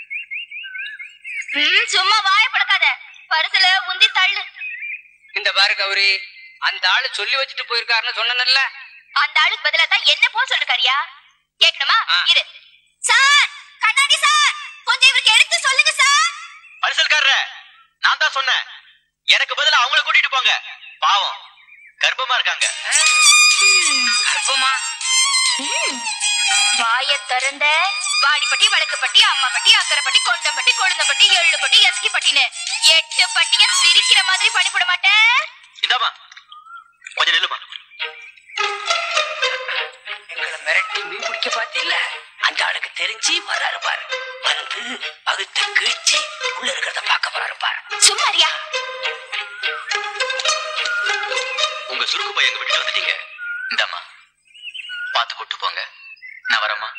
Speaker 5: ம், சும்மா வாய பழக்காத பரிசுல உந்தி தள்ளு
Speaker 6: இந்த பாரு கௌரி அந்த ஆளு சொல்லி வச்சுட்டு போயிருக்காருன்னு சொன்னேன்ல
Speaker 5: அந்த ஆளுக்கு பதிலா தான் என்ன போக சொல்லிருக்காரியா கேட்கணுமா இரு சார் கண்ணாடி சார் கொஞ்சம் இவருக்கு எடுத்து சொல்லுங்க சார்
Speaker 19: பரிசல்காரர நான் தான் சொன்னேன் எனக்கு பதிலா அவங்கள கூட்டிட்டு போங்க பாவம் கர்ப்பமா இருக்காங்க
Speaker 6: கர்ப்பமா
Speaker 5: வாய திறந்த வாடிப்பட்டி வழக்குப்பட்டி அம்மாப்பட்டி அக்கரைப்பட்டி கொண்டம்பட்டி கொழுந்தப்பட்டி எள்ளுப்பட்டி எஸ்கி பட்டின்னு எட்டு பட்டிய சிரிக்கிற மாதிரி பண்ணிவிட மாட்டேன்
Speaker 19: இந்தாமா கொஞ்சம் நில்லுமா
Speaker 6: எங்களை மிரட்டி மீன் பிடிக்க பாத்தில அந்த ஆளுக்கு தெரிஞ்சு வர்றாரு பாரு வந்து பகுத்து கிழிச்சு உள்ள இருக்கிறத பார்க்க போறாரு பாரு
Speaker 5: சும்மாரியா
Speaker 19: உங்க சுருக்கு பையன் எங்க விட்டுட்டு வந்துட்டீங்க இந்தாம்மா பார்த்து கூட்டு போங்க நான் வரேம்மா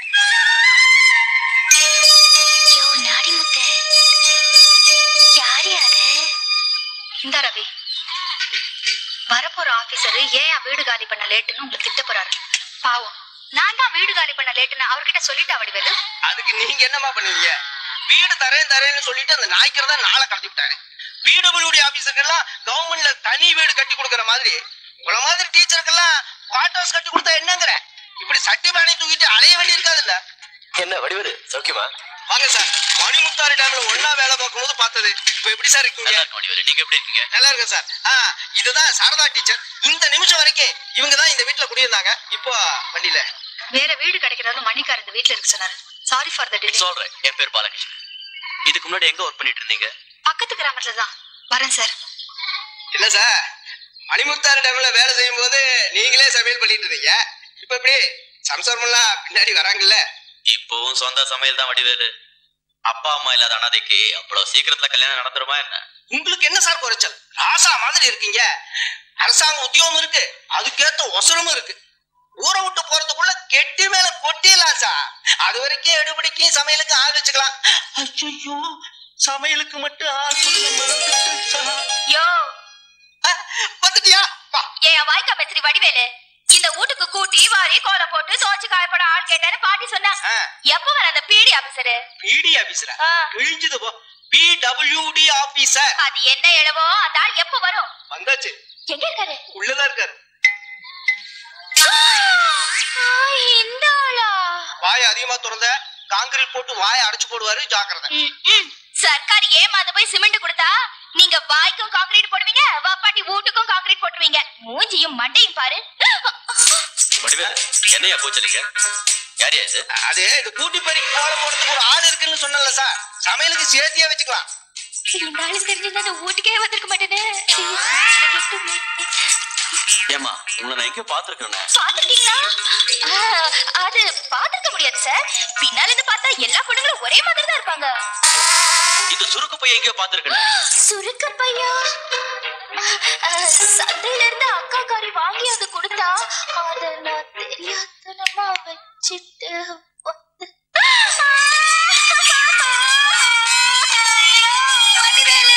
Speaker 5: யோ நாடி முத்து யார் யாரு இந்த ரவி வரப்போற ஆபீசர் ஏன் வீடு காலி பண்ண லேட்டுன்னு உங்களுக்கு திட்ட போறாரு பாவம் நான் தான் வீடு காலி பண்ண லேட்டுன்னு அவர்கிட்ட சொல்லிட்டா வடிவேலு
Speaker 12: அதுக்கு நீங்க என்னமா பண்ணுவீங்க வீடு தரேன் தரேன்னு சொல்லிட்டு அந்த நாய்க்கர் தான் நாளை கடத்தி விட்டாரு பிடபிள்யூடி ஆபீசருக்கெல்லாம் கவர்மெண்ட்ல தனி வீடு கட்டி கொடுக்கற மாதிரி உங்கள மாதிரி டீச்சருக்கெல்லாம் குவார்ட் ஹவுஸ் கட்டி கொடுத்தா என்னங்கிற இப்படி சட்டி பானை தூக்கிட்டு அலைய வேண்டி இருக்காதுல்ல
Speaker 1: என்ன வடிவேலு சௌக்கியமா
Speaker 12: வாங்க சார் மணிமுத்தாரி டேம்ல ஒன்னா வேலை பார்க்கும்போது பார்த்தது இப்ப எப்படி சார் இருக்கீங்க
Speaker 19: நீங்க எப்படி இருக்கீங்க
Speaker 12: நல்லா இருக்கேன் சார் ஆ இதுதான் சாரதா டீச்சர் இந்த நிமிஷம் வரைக்கும் இவங்க தான் இந்த வீட்டுல குடியிருந்தாங்க இப்போ வண்டியில
Speaker 5: வேற வீடு கிடைக்கிறது மணிக்கார் இந்த வீட்ல இருக்கு சொன்னாரு சாரி ஃபார் த டிலே
Speaker 19: சொல்றேன் என் பேர் பாலகிருஷ்ணன் இதுக்கு முன்னாடி எங்க ஒர்க் பண்ணிட்டு இருந்தீங்க
Speaker 5: பக்கத்து கிராமத்துல தான் வரேன் சார்
Speaker 12: இல்ல சார் மணிமுத்தாறு டேம்ல வேலை செய்யும் போது நீங்களே சமையல் பண்ணிட்டு இருந்தீங்க இப்ப எப்படி சம்சாரமெல்லாம் பின்னாடி வராங்கல்ல
Speaker 19: இப்பவும் சொந்த சமையல் தான் வடிவேலு அப்பா அம்மா இல்லாத அனாதைக்கு அவ்வளவு சீக்கிரத்துல கல்யாணம் நடந்துருமா என்ன
Speaker 12: உங்களுக்கு என்ன சார் குறைச்சல் ராசா மாதிரி இருக்கீங்க அரசாங்க உத்தியோகம் இருக்கு அதுக்கேத்த ஒசரமும் இருக்கு ஊரை விட்டு போறதுக்குள்ள கெட்டி மேல கொட்டிடலாம் சார் அது வரைக்கும் எடுபடிக்கு சமையலுக்கு ஆள் வச்சுக்கலாம் ஐயோ சமையலுக்கு மட்டும் ஆள் சொல்ல மறந்துட்டேன் சார்
Speaker 5: யோ
Speaker 12: வந்துட்டியா
Speaker 5: ஏன் வாய்க்கா பேசுறி வடிவேலு இந்த வீட்டுக்கு மாறி கோலம் போட்டு தோச்சு காயப்பட ஆள் கேட்டேன்னு பாட்டி சொன்னா எப்ப வர அந்த பிடி ஆபீசரு
Speaker 12: பிடி ஆபீசரா கிழிஞ்சது போ பிடபிள்யூடி ஆபீசர்
Speaker 5: அது என்ன எழுவோ அந்த ஆள் எப்ப வரும்
Speaker 12: வந்தாச்சு
Speaker 5: எங்க இருக்காரு
Speaker 12: உள்ளதா இருக்காரு
Speaker 5: இந்த ஆளா
Speaker 12: வாயை அதிகமா திறந்த காங்கிரீட் போட்டு வாயை அடைச்சு போடுவாரு ஜாக்கிரதை
Speaker 5: ம், ம். சர்க்கார் ஏமாந்து போய் சிமெண்ட் கொடுத்தா நீங்க வாய்க்கும் கான்கிரீட் போடுவீங்க வாப்பாட்டி வீட்டுக்கும் கான்கிரீட் போட்டுருவீங்க மூஞ்சியும் மண்டையும் பாரு
Speaker 19: வடிவேல் என்னையா கூச்சலிங்க யாரியா இது
Speaker 12: அது இது கூட்டி பெருக்கி கோலம் போடுறதுக்கு ஒரு ஆள் இருக்குன்னு சொன்னல சார் சமையலுக்கு சேர்த்தியா வச்சுக்கலாம்
Speaker 5: இந்த ஆளு தெரிஞ்சிருந்தா அந்த வீட்டுக்கே வந்திருக்க மாட்டேனே
Speaker 19: ஏமா உங்களை நான் எங்கேயோ பாத்துருக்கேன்
Speaker 5: பாத்திருக்கீங்களா ஆ, அது பாத்திருக்க முடியாது சார் பின்னால இருந்து பார்த்தா எல்லா பொண்ணுங்களும் ஒரே மாதிரி தான் இருப்பாங்க
Speaker 19: இந்த சுருக்கு போய் எங்கேயோ பாத்துருக்கேன்
Speaker 5: சுருக்க பையா சந்தையில இருந்து அக்கா காரி வாங்கி அது கொடுத்தா அத நான் தெரியாதனமா வச்சுட்டு வந்து- வடிவேலு.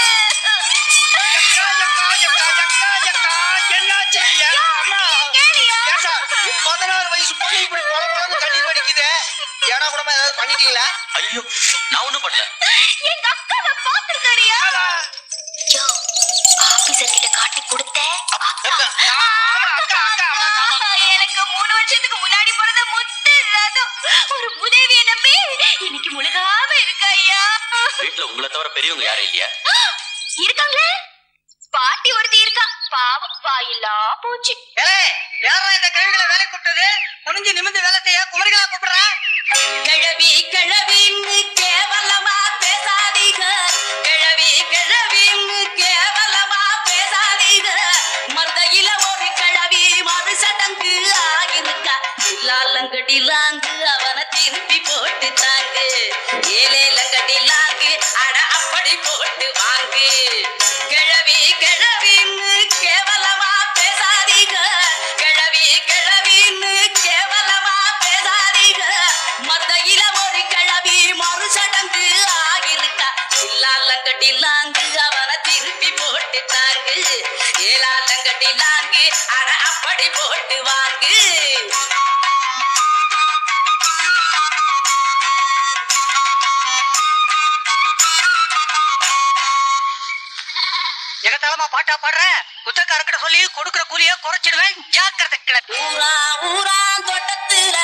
Speaker 12: என்னாச்சு ஐயா? அம்மா. ஏன் சார், பதினாறு வயசு பொண்ணு இப்படி கொல கொலன்னு கண்ணீர் வடிக்குதே ஏடா கூடமா ஏதாவது பண்ணிட்டீங்களா
Speaker 19: ஐயோ நான் ஒண்ணும் பண்ணல
Speaker 5: எங்க அக்காவை பாத்திருக்காடியா ஆபீசர் கிட்ட காட்டி கொடுத்தேன் எனக்கு மூணு வருஷத்துக்கு முன்னாடி பிறந்த முத்து ரதம் ஒரு உதவியை நம்பி இன்னைக்கு முழுகாம இருக்கா ஐயா
Speaker 19: வீட்டுல உங்களை தவிர பெரியவங்க யாரும் இல்லையா
Speaker 5: இருக்காங்களே பாட்டி ஒருத்தி இருக்கா பாவம் வாயில்லா போச்சு
Speaker 13: யாரா இந்த கழுவிகளை வேலை கூப்பிட்டது குனிஞ்சு நிமிந்து வேலை செய்ய குமரிகளா கூப்பிடுறா
Speaker 21: கிழவி கிழவின்னு கேவலமா பேசாதீங்க கிழவி கிழவின்னு கேவலமா பேசாதீங்க மருதையில ஒரு கிழவி மறு சடங்கு ஆகிருக்கா இல்லாலங்கடிலாங்கு அவனை திருப்பி போட்டு தாங்கு ஏலேலங்கடிலாங்கு அட அப்படி போட்டு வாங்கு கிழவி கிழவின்னு கேவலமா பேசாதீங்க கிழவி கிழவின்னு கேவலமா பேசாதீங்க மத்தையில ஒரு கிழவி மறு சடங்கு ஆகிருக்கா இல்லாலங்கடிலாங்கு அவனை திருப்பி போட்டு தாங்கு ஏலாலங்கடிலாங்கு அட அப்படி போட்டு வாங்கு
Speaker 13: எகத்தளமா பாட்டா பாடுற குத்தக்காரங்கிட்ட சொல்லி கொடுக்கிற கூலிய குறைச்சிடுவேன் ஜாக்கிரதை கிளப்பி
Speaker 21: ஊரா ஊரா தோட்டத்துல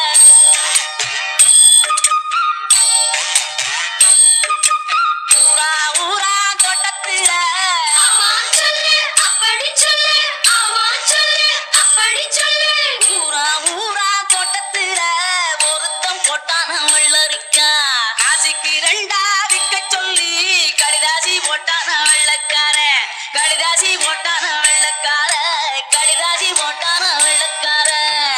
Speaker 21: ஊரா ஊரா தோட்டத்துல ஊரா ஊரா தோட்டத்துல ஒருத்தம் போட்டான வெள்ளரிக்கா காசிக்கு ரெண்டா விக்க சொல்லி கடிதாசி போட்டான வெள்ளக்கார கடிதாசி போட்டான வெள்ளக்கார கடிதாசி போட்டான வெள்ளக்கார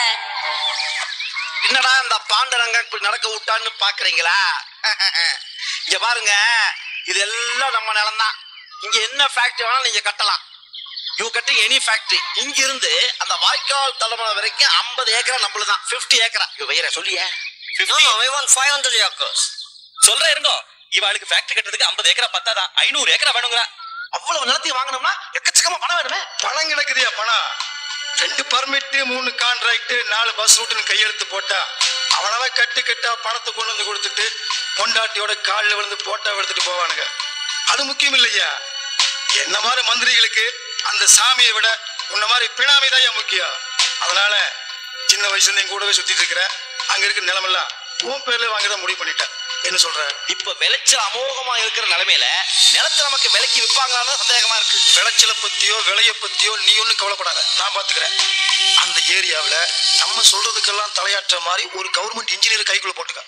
Speaker 12: என்னடா இந்த பாண்டரங்க இப்படி நடக்க விட்டான்னு பாக்குறீங்களா இங்க பாருங்க இதெல்லாம் நம்ம நிலம்தான் இங்க என்ன ஃபேக்டரி வேணாலும் நீங்க கட்டலாம் யூ கட்டிங் எனி ஃபேக்டரி இங்க இருந்து அந்த வாய்க்கால் தலைமுறை வரைக்கும் 50 ஏக்கரா நம்மளுதான் 50 ஏக்கரா யூ வைர சொல்லியே
Speaker 19: ஃபைவ் ஹண்ட்ரட் ஏக்கர்ஸ் சொல்றேன் இருங்கோ இவாளுக்கு ஃபேக்டரி கட்டுறதுக்கு 50 ஏக்கரா பத்தாதான் ஐநூறு ஏக்கரா வேணுங்கிறா
Speaker 12: அவ்வளவு நிலத்தையும் வாங்கணும்னா எக்கச்சக்கமா பணம் வேணுமே
Speaker 18: பணம் கிடக்குதியா பணம் ரெண்டு பர்மிட் மூணு கான்ட்ராக்ட் நாலு பஸ் ரூட்டுன்னு கையெழுத்து போட்டா அவனால கட்டு கட்டா பணத்தை கொண்டு வந்து கொடுத்துட்டு பொண்டாட்டியோட காலில் விழுந்து போட்டா எடுத்துட்டு போவானுங்க அது முக்கியம் இல்லையா என்ன மாதிரி மந்திரிகளுக்கு அந்த சாமியை விட உன்ன மாதிரி பிணாமி தான் முக்கியம் அதனால சின்ன வயசுல இருந்து என் கூடவே சுத்திட்டு இருக்கிற அங்க இருக்கிற நிலமெல்லாம் உன் பேர்ல வாங்கதான் முடிவு பண்ணிட்டேன் என்ன சொல்ற
Speaker 12: இப்ப விளைச்சல் அமோகமா இருக்கிற நிலைமையில நிலத்தை நமக்கு விலைக்கு விற்பாங்களான்னு சந்தேகமா இருக்கு
Speaker 18: விளைச்சலை பத்தியோ விலைய பத்தியோ நீ ஒண்ணும் கவலைப்படாத நான் பாத்துக்கிறேன் அந்த ஏரியாவுல நம்ம சொல்றதுக்கெல்லாம் தலையாற்ற மாதிரி ஒரு கவர்மெண்ட் இன்ஜினியர் கைக்குள்ள போட்டுக்க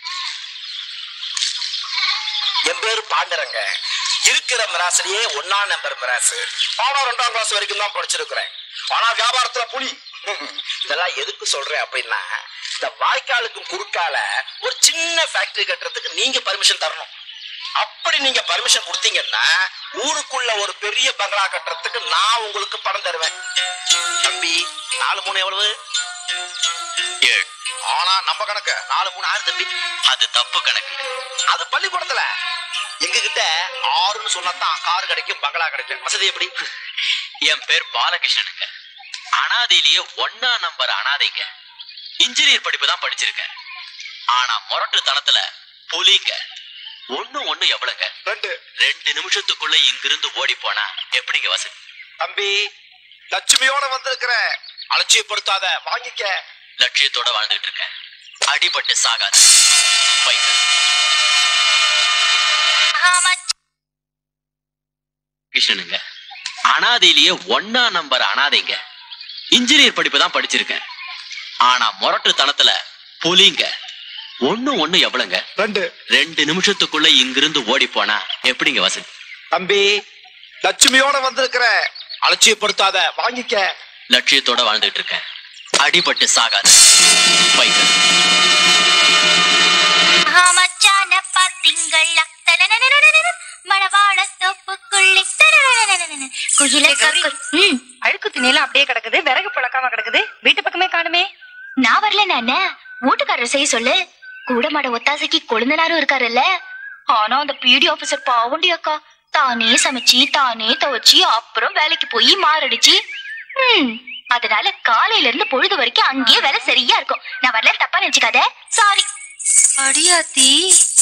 Speaker 12: என் பேரு பாண்டரங்க இருக்கிற மிராசிலேயே ஒன்னாம் நம்பர் மிராசு பாடம் ரெண்டாம் கிளாஸ் வரைக்கும் தான் படிச்சிருக்கிறேன் ஆனா வியாபாரத்துல புலி இதெல்லாம் எதுக்கு சொல்றேன் அப்படின்னா இந்த வாய்க்காலுக்கும் குறுக்கால ஒரு சின்ன ஃபேக்டரி கட்டுறதுக்கு நீங்க பர்மிஷன் தரணும் அப்படி நீங்க பர்மிஷன் கொடுத்தீங்கன்னா ஊருக்குள்ள ஒரு பெரிய பங்களா கட்டுறதுக்கு நான் உங்களுக்கு பணம் தருவேன் தம்பி நாலு மூணு எவ்வளவு ஏழு ஆனா நம்ம கணக்கு நாலு மூணு ஆறு தம்பி அது தப்பு கணக்கு அது பள்ளிக்கூடத்துல எங்க கிட்ட ஆறுன்னு சொன்னதான் கார் கிடைக்கும் பங்களா கிடைக்கும் வசதி எப்படி
Speaker 19: என் பேர் பாலகிருஷ்ணனுங்க அனாதையிலேயே ஒன்னா நம்பர் அனாதைங்க இன்ஜினியர் படிப்பு தான் படிச்சிருக்கேன் ஆனா முரட்டுத்தனத்துல புலிங்க ஒண்ணு ஒண்ணு எவ்வளவுங்க
Speaker 3: ரெண்டு
Speaker 19: ரெண்டு நிமிஷத்துக்குள்ள இங்கிருந்து ஓடி போனா எப்படிங்க வசதி
Speaker 3: தம்பி லட்சுமியோட வந்திருக்கிற அலட்சியப்படுத்தாத வாங்கிக்க
Speaker 19: லட்சியத்தோட வாழ்ந்துட்டு இருக்கேன் அடிபட்டு சாகாத பைக்கு கிருஷ்ணனுங்க அனாதையிலேயே ஒன்னா நம்பர் அனாதைங்க இன்ஜினியர் படிப்பு தான் படிச்சிருக்கேன் ஆனா முரட்டுத்தனத்துல புலிங்க ஒண்ணு ஒண்ணு எவ்வளவுங்க
Speaker 3: ரெண்டு
Speaker 19: ரெண்டு நிமிஷத்துக்குள்ள இங்கிருந்து ஓடி போனா எப்படிங்க வசதி
Speaker 3: தம்பி லட்சுமியோட வந்திருக்கிற அலட்சியப்படுத்தாத வாங்கிக்க
Speaker 19: லட்சியத்தோட வாழ்ந்துட்டு இருக்கேன் அடிபட்டு சாகாத பைக்கு
Speaker 20: மச்சான பாத்தீங்களா தலனனனனனன, மணவாள தோப்புக்குள்ளே தரனனனனன, குயில கக்கு- ம்,
Speaker 7: அழுக்கு துணியில அப்படியே கிடக்குது விறகு பழக்காம கிடக்குது வீட்டு பக்கமே காணுமே
Speaker 20: நான் வரல நானே வீட்டுக்காரர் செய்ய சொல்லு கூட மாட ஒத்தாசைக்கு கொழுந்தனாரும் இருக்காருல்ல ஆனா அந்த பிடி ஆபீசர் பாவண்டி அக்கா தானே சமைச்சு தானே துவைச்சு அப்புறம் வேலைக்கு போய் மாரடிச்சு ம் அதனால காலையில இருந்து பொழுது வரைக்கும் அங்கேயே வேலை சரியா இருக்கும் நான் வரல தப்பா நினைச்சுக்காத சாரி
Speaker 7: அடியாத்தி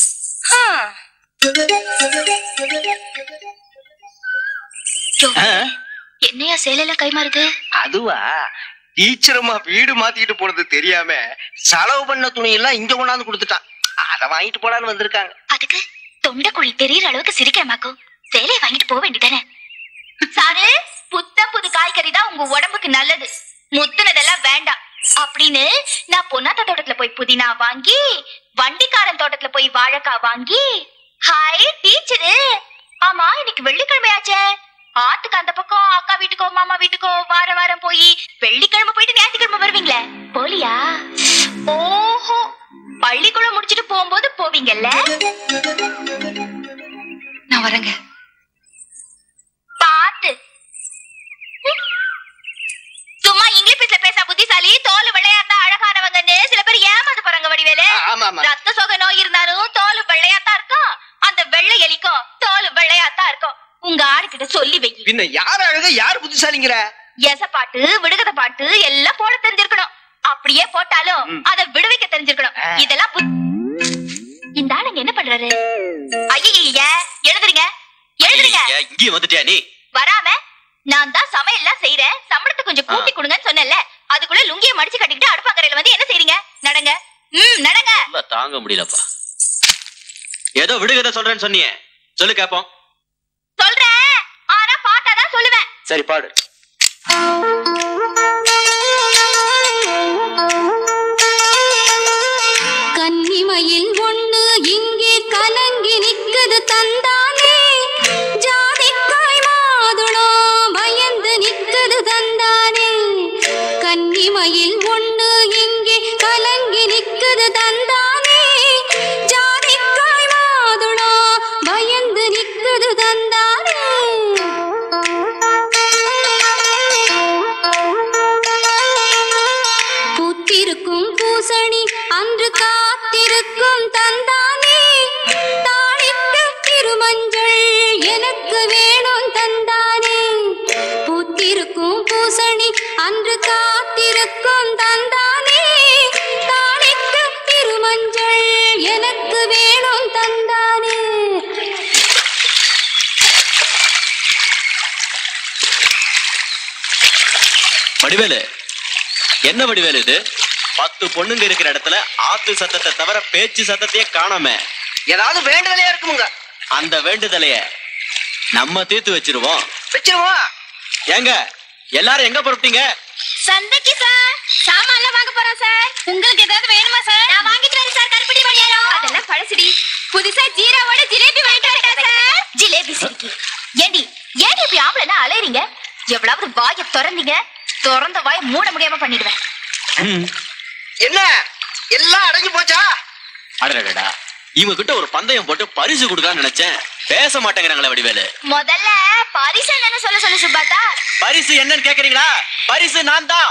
Speaker 20: என்னையா சேலையில கை மாறுது
Speaker 12: அதுவா டீச்சரம்மா வீடு மாத்திட்டு போனது தெரியாம செலவு பண்ண துணி எல்லாம் இங்க கொண்டாந்து கொடுத்துட்டான் அத வாங்கிட்டு போலான்னு வந்திருக்காங்க
Speaker 20: அதுக்கு தொண்டைக்குழி தெரியற அளவுக்கு சிரிக்கிறமாக்கும் சேலையை வாங்கிட்டு போக வேண்டியதானே சாரு புத்தம் புது காய்கறி தான் உங்க உடம்புக்கு நல்லது முத்துனதெல்லாம் வேண்டாம் அப்படின்னு நான் பொன்னாத்த தோட்டத்துல போய் புதினா வாங்கி வண்டிக்காரன் தோட்டத்துல போய் வாழைக்காய் வாங்கி ஹாய் டீச்சரு ஆமா இன்னைக்கு வெள்ளிக்கிழமையாச்சே ஆத்துக்கு அந்த பக்கம் அக்கா வீட்டுக்கோ மாமா வீட்டுக்கோ வார வாரம் போய் வெள்ளிக்கிழமை போயிட்டு ஞாயிற்றுக்கிழமை வருவீங்களே போலியா ஓஹோ பள்ளிக்கூடம் முடிச்சிட்டு போகும்போது போவீங்கல்ல
Speaker 7: நான் வரேங்க
Speaker 20: பாத்து சும்மா இங்கிலீஷ் பேச பேச புத்திசாலி தோல் வெள்ளையாத்தா அழகானவங்கன்னு சில பேர் ஏமாந்து போறாங்க வடிவேலு
Speaker 12: ஆமா ஆமா
Speaker 20: ரத்த சோகை நோய் இருந்தாலும் தோல் வெள்ளையாத்தா இருக்கும் அந்த வெள்ளை எலிக்கும் தோல் வெள்ளையாத்தா இருக்கும் உங்க ஆளுகிட்ட சொல்லி வை
Speaker 12: பின்ன யார் அழக யார் புத்திசாலிங்கிற
Speaker 20: எச பாட்டு விடுகத பாட்டு எல்லாம் போட தெரிஞ்சிருக்கணும் அப்படியே போட்டாலும் அத விடுவிக்க தெரிஞ்சிருக்கணும் இதெல்லாம் புத்- இந்த ஆளுங்க என்ன பண்றாரு ஐய எழுதுறீங்க எழுதுறீங்க
Speaker 19: ஏன் இங்கேயும் வந்துட்டியா நீ
Speaker 20: வராம நான் தான் சமையல்லாம் செய்யறேன் சம்பளத்தை கொஞ்சம் கூட்டி கொடுங்கன்னு சொன்னேன்ல அதுக்குள்ள லுங்கிய மடிச்சு கட்டிக்கிட்டு அடுப்பாங்கரையில வந்து என்ன செய்றீங்க நடங்க ம் நடங்க
Speaker 19: ரொம்ப தாங்க முடியலப்பா ஏதோ விடுகதை சொல்றேன்னு சொன்னியே சொல்லு கேப்போம்
Speaker 20: சொல்றேன் ஆனா பாட்டாதான் சொல்லுவேன்
Speaker 19: சரி பாடு
Speaker 10: கன்னிமயில் ஒண்ணு இங்கே கலங்கி நிக்குது தந்தானே ஜாதிக்காய் மாதுளம் பயந்து நிக்குது தந்தானே கன்னிமயில் ஒண்ணு இங்கே கலங்கி நிக்குது தந்தானே ஜாதிக்காய் மாதுளம் பயந்து நிக்குது தந்தானே பூத்திருக்கும் பூசணி அன்று காத்திருக்கும் தந்தானே தாளிட்ட திருமஞ்சள் எனக்கு வேணும் தந்தானே பூத்திருக்கும் பூசணி அன்று காத்திருக்கும் தந்தானே தாளிட்ட திருமஞ்சள் எனக்கு வேணும் தந்தானே
Speaker 19: வடிவேலு என்ன வடிவேலு இது பத்து பொண்ணுங்க இருக்கிற இடத்துல ஆத்து சத்தத்தை தவிர பேச்சு சத்தத்தையே காணாம
Speaker 12: ஏதாவது வேண்டுதலையா இருக்குமுங்க
Speaker 19: அந்த வேண்டுதலைய நம்ம தீர்த்து வச்சிருவோம்
Speaker 12: வச்சிருவோம்
Speaker 19: ஏங்க எல்லாரும் எங்க புறப்பட்டீங்க
Speaker 20: சந்தைக்கு சார் சாமான்லாம் வாங்க போறோம் சார் உங்களுக்கு ஏதாவது வேணுமா சார் நான் வாங்கிட்டு வரேன் சார் கருப்பட்டி பணியாரம் அதெல்லாம் பழசுடி புதுசா ஜீராவோட ஜிலேபி வாங்கிட்டு வரேன் சார் ஜிலேபி சிரிக்கி ஏண்டி ஏண்டி இப்படி ஆம்பளைனா அலையறீங்க எவ்வளவு வாயை திறந்தீங்க திறந்த வாயை மூட முடியாம பண்ணிடுவேன்
Speaker 12: என்ன எல்லாம் அடங்கி போச்சா
Speaker 19: அடடடா இவங்க கிட்ட ஒரு பந்தயம் போட்டு பரிசு கொடுக்கலாம்னு நினைச்சேன் பேச மாட்டேங்கிறாங்களே வடிவேலு
Speaker 20: முதல்ல பரிசு என்னன்னு சொல்ல சொல்லு சுபாத்தா
Speaker 19: பரிசு என்னன்னு கேக்குறீங்களா பரிசு நான் தான்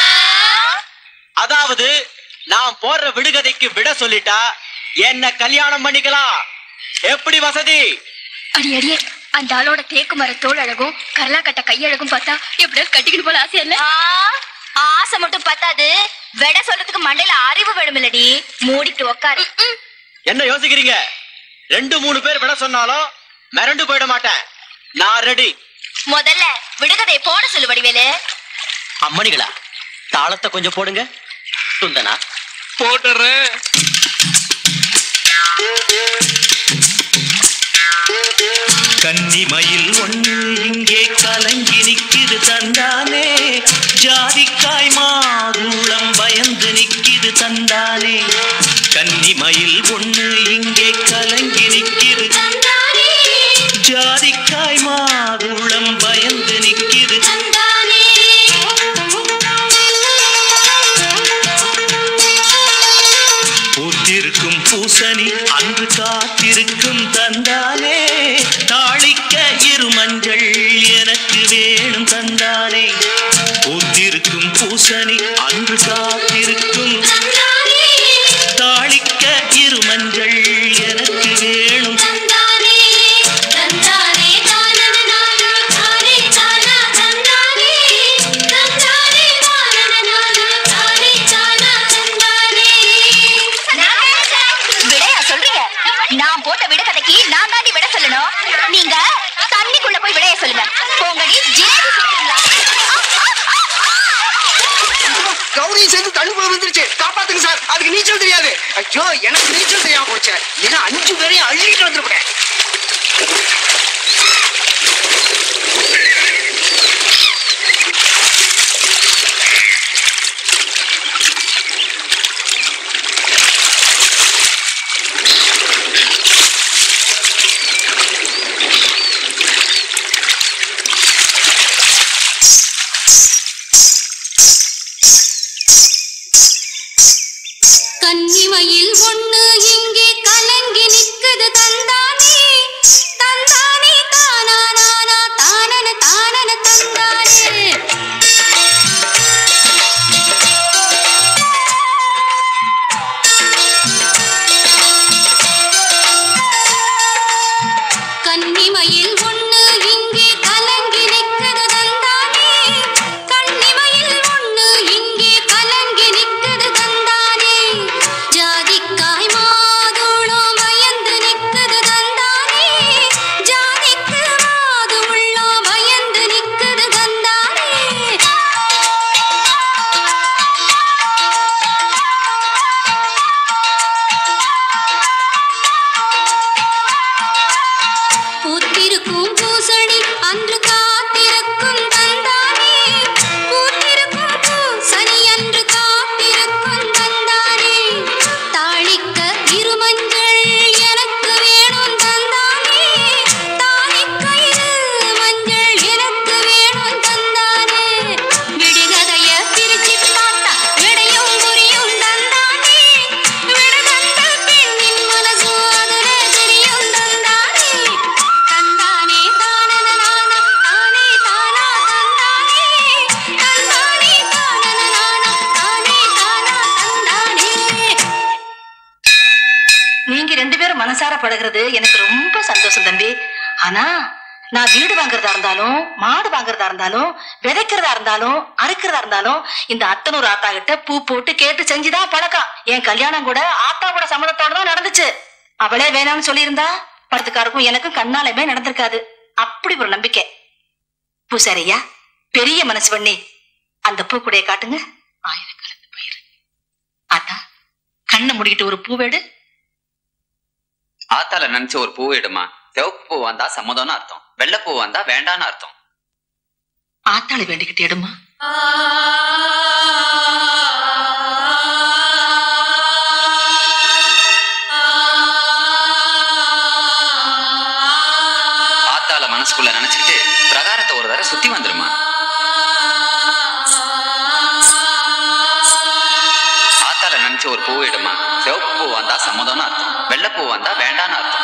Speaker 19: அதாவது நான் போடுற விடுகதைக்கு விட சொல்லிட்டா என்ன கல்யாணம் பண்ணிக்கலாம் எப்படி வசதி
Speaker 20: அடி அடியே அந்த ஆளோட தேக்கு மர தோல் அழகும் கரலா கட்ட கையழகும் பார்த்தா எப்படியாவது கட்டிக்கிட்டு போல ஆசை இல்ல ஆசை மட்டும் பத்தாது விட சொல்றதுக்கு மண்டையில அறிவு வேணுமில்லடி மூடிட்டு உக்காரு
Speaker 8: என்ன யோசிக்கிறீங்க ரெண்டு மூணு பேர் விட சொன்னாலும் மிரண்டு போயிட மாட்டேன் நான் ரெடி
Speaker 20: முதல்ல விடுகதையை போட சொல்லு வடிவேலு
Speaker 8: அம்மணிகளா தாளத்தை கொஞ்சம் போடுங்க துந்தனா
Speaker 16: போட்டுறேன்
Speaker 14: கன்னிமயில் ஒண்ணு இங்கே கலங்கி நிக்குது தந்தானே ஜாதிக்காய் மாதுளம் பயந்து நிக்குது தந்தானே கன்னிமயில் ஒண்ணு இங்கே கலங்கி நிக்குது ஜாதிக்காய் மாதுளம் பயந்து நிக்குது பூத்திருக்கும் பூசணி அன்று காத்திருக்கும் தந்தானே தாளிக்க இரு மஞ்சள் எனக்கு வேணும் தந்தானே பூத்திருக்கும் பூசணி அன்று காத்திருக்கும் தாளிக்க இரு மஞ்சள் எனக்கு வேணும்
Speaker 20: விடையா சொல்றீங்க நான் போட்ட விடுகதைக்கு நான் தாண்டி விட சொல்லணும் நீங்க தண்ணிக்குள்ள போய் விடைய சொல்லுங்க போங்கடி ஜேடி சொல்றீங்களா
Speaker 12: கௌரி சேர்ந்து தண்ணிக்குள்ள வந்துருச்சு காப்பாத்துங்க சார் அதுக்கு நீச்சல் தெரியாது ஐயோ எனக்கு நீச்சல் தெரியாம போச்சு ஏன்னா அஞ்சு பேரையும் அள்ளிட்டு வந்துருப்பேன்
Speaker 10: கன்னிமயில் ஒண்ணு இங்கே கலங்கி நிக்குது தந்தானே தந்தானே தானா நானா தானன தானன தந்தானே கன்னிமயில் ஒண்ணு இங்கே கலங்கி நிக்குது தந்தானே கன்னிமயில் ஒண்ணு இங்கே கலங்கி நிக்குது தந்தானே ஜாதிக்காய் மாதுளம் பயந்து நிக்குது தந்தானே ஜாதிக்கு மாதுளம் பயந்து நிக்குது தந்தானே பூத்திருக்கும் பூசணி அன்று காத்திருக்கும் தந்தானே பூத்திருக்கும் பூசணி அன்று காத்திருக்கும் தந்தானே தாளிக்க இருமஞ்சள் எனக்கு வேணும் தந்தானே தாளிக்க இரு மஞ்சள் எனக்கு வேணும் தந்தானே விடுகதைய பிரிச்சு பார்த்தா விடையும் புரியும் தந்தானே விடுதந்த பெண்ணின் மனசு அதுல தெரியும் தந்தானே தந்தானே தானன நானா தானே தானா தந்தானே தந்தானே தானன நானா தானே தானா தந்தானே
Speaker 7: நீங்க ரெண்டு பேரும் மனசார பழகுறது எனக்கு ரொம்ப சந்தோஷம் தம்பி ஆனா நான் வீடு வாங்குறதா இருந்தாலும் மாடு வாங்குறதா இருந்தாலும் விதைக்கிறதா இருந்தாலும் அறுக்கிறதா இருந்தாலும் இந்த அத்தனூர் ஆத்தா கிட்ட பூ போட்டு கேட்டு செஞ்சுதான் பழக்கம் என் கல்யாணம் கூட ஆத்தா கூட சம்மதத்தோட தான் நடந்துச்சு அவளே வேணாம்னு சொல்லியிருந்தா படத்துக்காருக்கும் எனக்கும் கண்ணாலுமே நடந்திருக்காது அப்படி ஒரு நம்பிக்கை பூசாரியா பெரிய மனசு பண்ணி அந்த பூக்குடைய காட்டுங்க ஆயிரக்கணக்கு பயிர் ஆத்தா கண்ணை முடிக்கிட்டு ஒரு பூவேடு
Speaker 9: ஆத்தால நினைச்ச ஒரு பூ எடுமா சிவப்பு பூ வந்தா சம்மதம்னு அர்த்தம் வெள்ளை பூ வந்தா வேண்டான்னு அர்த்தம்
Speaker 7: ஆத்தாளை வேண்டிக்கிட்டு எடுமா
Speaker 9: ஆத்தால மனசுக்குள்ள நினைச்சுக்கிட்டு பிரகாரத்தை ஒரு தடவை சுத்தி வந்துருமா ஆத்தால நினைச்ச ஒரு பூ எடுமா சிவப்பு பூ வந்தா சம்மதம்னு அர்த்தம் வெள்ளை பூ வந்தா வேண்டான்னு அர்த்தம்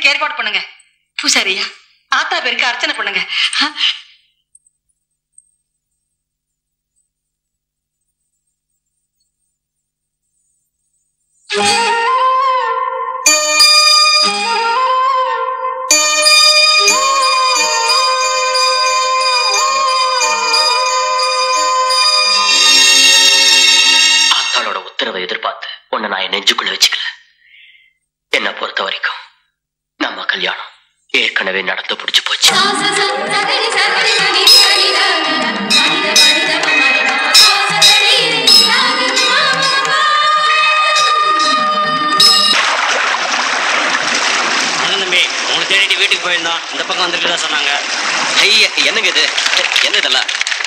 Speaker 7: ஏற்பாடு பண்ணுங்க பூசாரியா ஆத்தா பேருக்கு அர்ச்சனை பண்ணுங்க ஆ,
Speaker 2: ஆத்தாளோட உத்தரவை எதிர்பார்த்து உன்னை நான் என் நெஞ்சுக்குள்ள வச்சுக்கல என்னை பொறுத்த வரைக்கும் நம்ம கல்யாணம் ஏற்கனவே நடந்து புடிச்சு போச்சு
Speaker 8: அதான் தம்பி உங்களை தேடிட்டு வீட்டுக்கு போயிருந்தோம் இந்த பக்கம் வந்துட்டு சொன்னாங்க
Speaker 2: ஐய என்னங்க இது என்ன இதெல்லாம்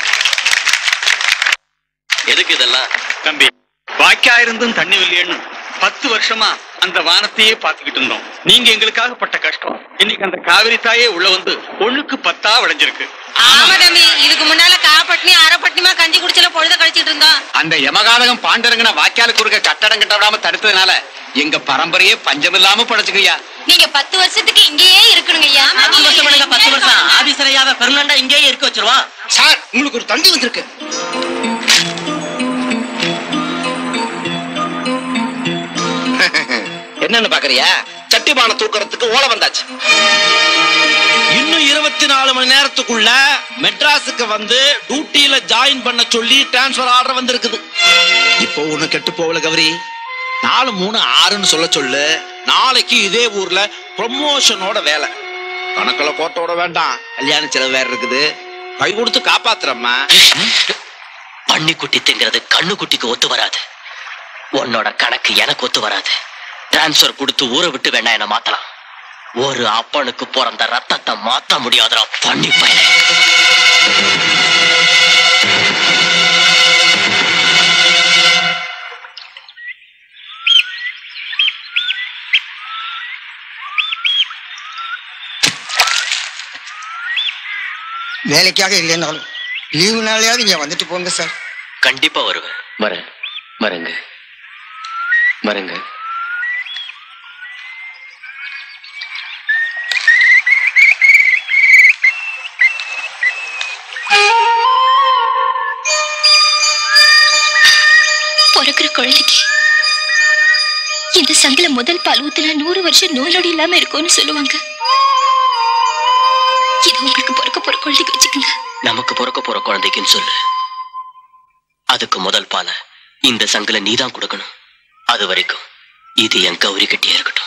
Speaker 2: எதுக்கு இதெல்லாம்
Speaker 15: தம்பி வாய்க்கா இருந்தும் தண்ணி இல்லையேன்னு பத்து வருஷமா அந்த வானத்தையே பார்த்துக்கிட்டு இருந்தோம் நீங்க எங்களுக்காக பட்ட கஷ்டம் இன்னைக்கு அந்த காவிரி தாயே உள்ள வந்து ஒண்ணுக்கு பத்தா விளைஞ்சிருக்கு
Speaker 17: ஆமா தம்பி இதுக்கு முன்னால காப்பட்டினி அரைப்பட்டினிமா கஞ்சி குடிச்சல பொழுத கழிச்சிட்டு இருந்தோம்
Speaker 15: அந்த யமகாதகம் பாண்டரங்கன வாய்க்கால குறுக்க கட்டடம் கட்ட விடாம தடுத்ததுனால எங்க பரம்பரையே பஞ்சமில்லாம படைச்சுக்கய்யா
Speaker 17: நீங்க பத்து வருஷத்துக்கு இங்கேயே இருக்கணுங்க ஐயா
Speaker 8: பத்து வருஷம் பண்ணுங்க பத்து வருஷம் ஆபீசரையாவ பெர்மனண்டா இங்கேயே இருக்க வச்சிருவான்
Speaker 12: சார் உங்களுக்கு ஒரு தந்தி வந்திருக்கு
Speaker 24: என்னன்னு பாக்குறியா சட்டிபானை தூக்குறதுக்கு ஓலை வந்தாச்சு
Speaker 8: இன்னும் இருபத்தி நாலு மணி நேரத்துக்குள்ள மெட்ராஸுக்கு வந்து டியூட்டியில ஜாயின் பண்ண சொல்லி டிரான்ஸ்பர் ஆர்டர் வந்திருக்குது இப்போ ஒண்ணு கெட்டு போகல கௌரி நாலு மூணு ஆறுன்னு சொல்ல சொல்லு நாளைக்கு இதே ஊர்ல ப்ரமோஷனோட வேலை கணக்குல கோட்டோட வேண்டாம் கல்யாண செலவு வேற இருக்குது கை கொடுத்து காப்பாத்துறம்மா
Speaker 2: பன்னிக்குட்டி திங்கிறது கண்ணுக்குட்டிக்கு ஒத்து வராது உன்னோட கணக்கு எனக்கு ஒத்து வராது டிரான்ஸ்பர் கொடுத்து ஊரை விட்டு வேணா என்ன மாத்தலாம் ஒரு அப்பனுக்கு பிறந்த ரத்தத்தை மாத்த முடியாதுடா பண்ணி பயனே
Speaker 12: வேலைக்காக இல்லைன்னாலும் லீவு நாளையாவது இங்க வந்துட்டு போங்க சார்
Speaker 2: கண்டிப்பா வருவேன் வரேன் வரேங்க வரேங்க
Speaker 20: பிறக்கிற குழந்தைக்கு இந்த சங்கில முதல் பால் ஊத்துல நூறு வருஷம் நோய் நொடி இல்லாம இருக்கும்னு சொல்லுவாங்க இது உங்களுக்கு பிறக்க போற குழந்தைக்கு வச்சுக்கோங்க
Speaker 2: நமக்கு பிறக்க போற குழந்தைக்குன்னு சொல்லு அதுக்கு முதல் பால இந்த சங்கில நீதான் கொடுக்கணும் அது வரைக்கும் இது என் கௌரி கட்டியே இருக்கட்டும்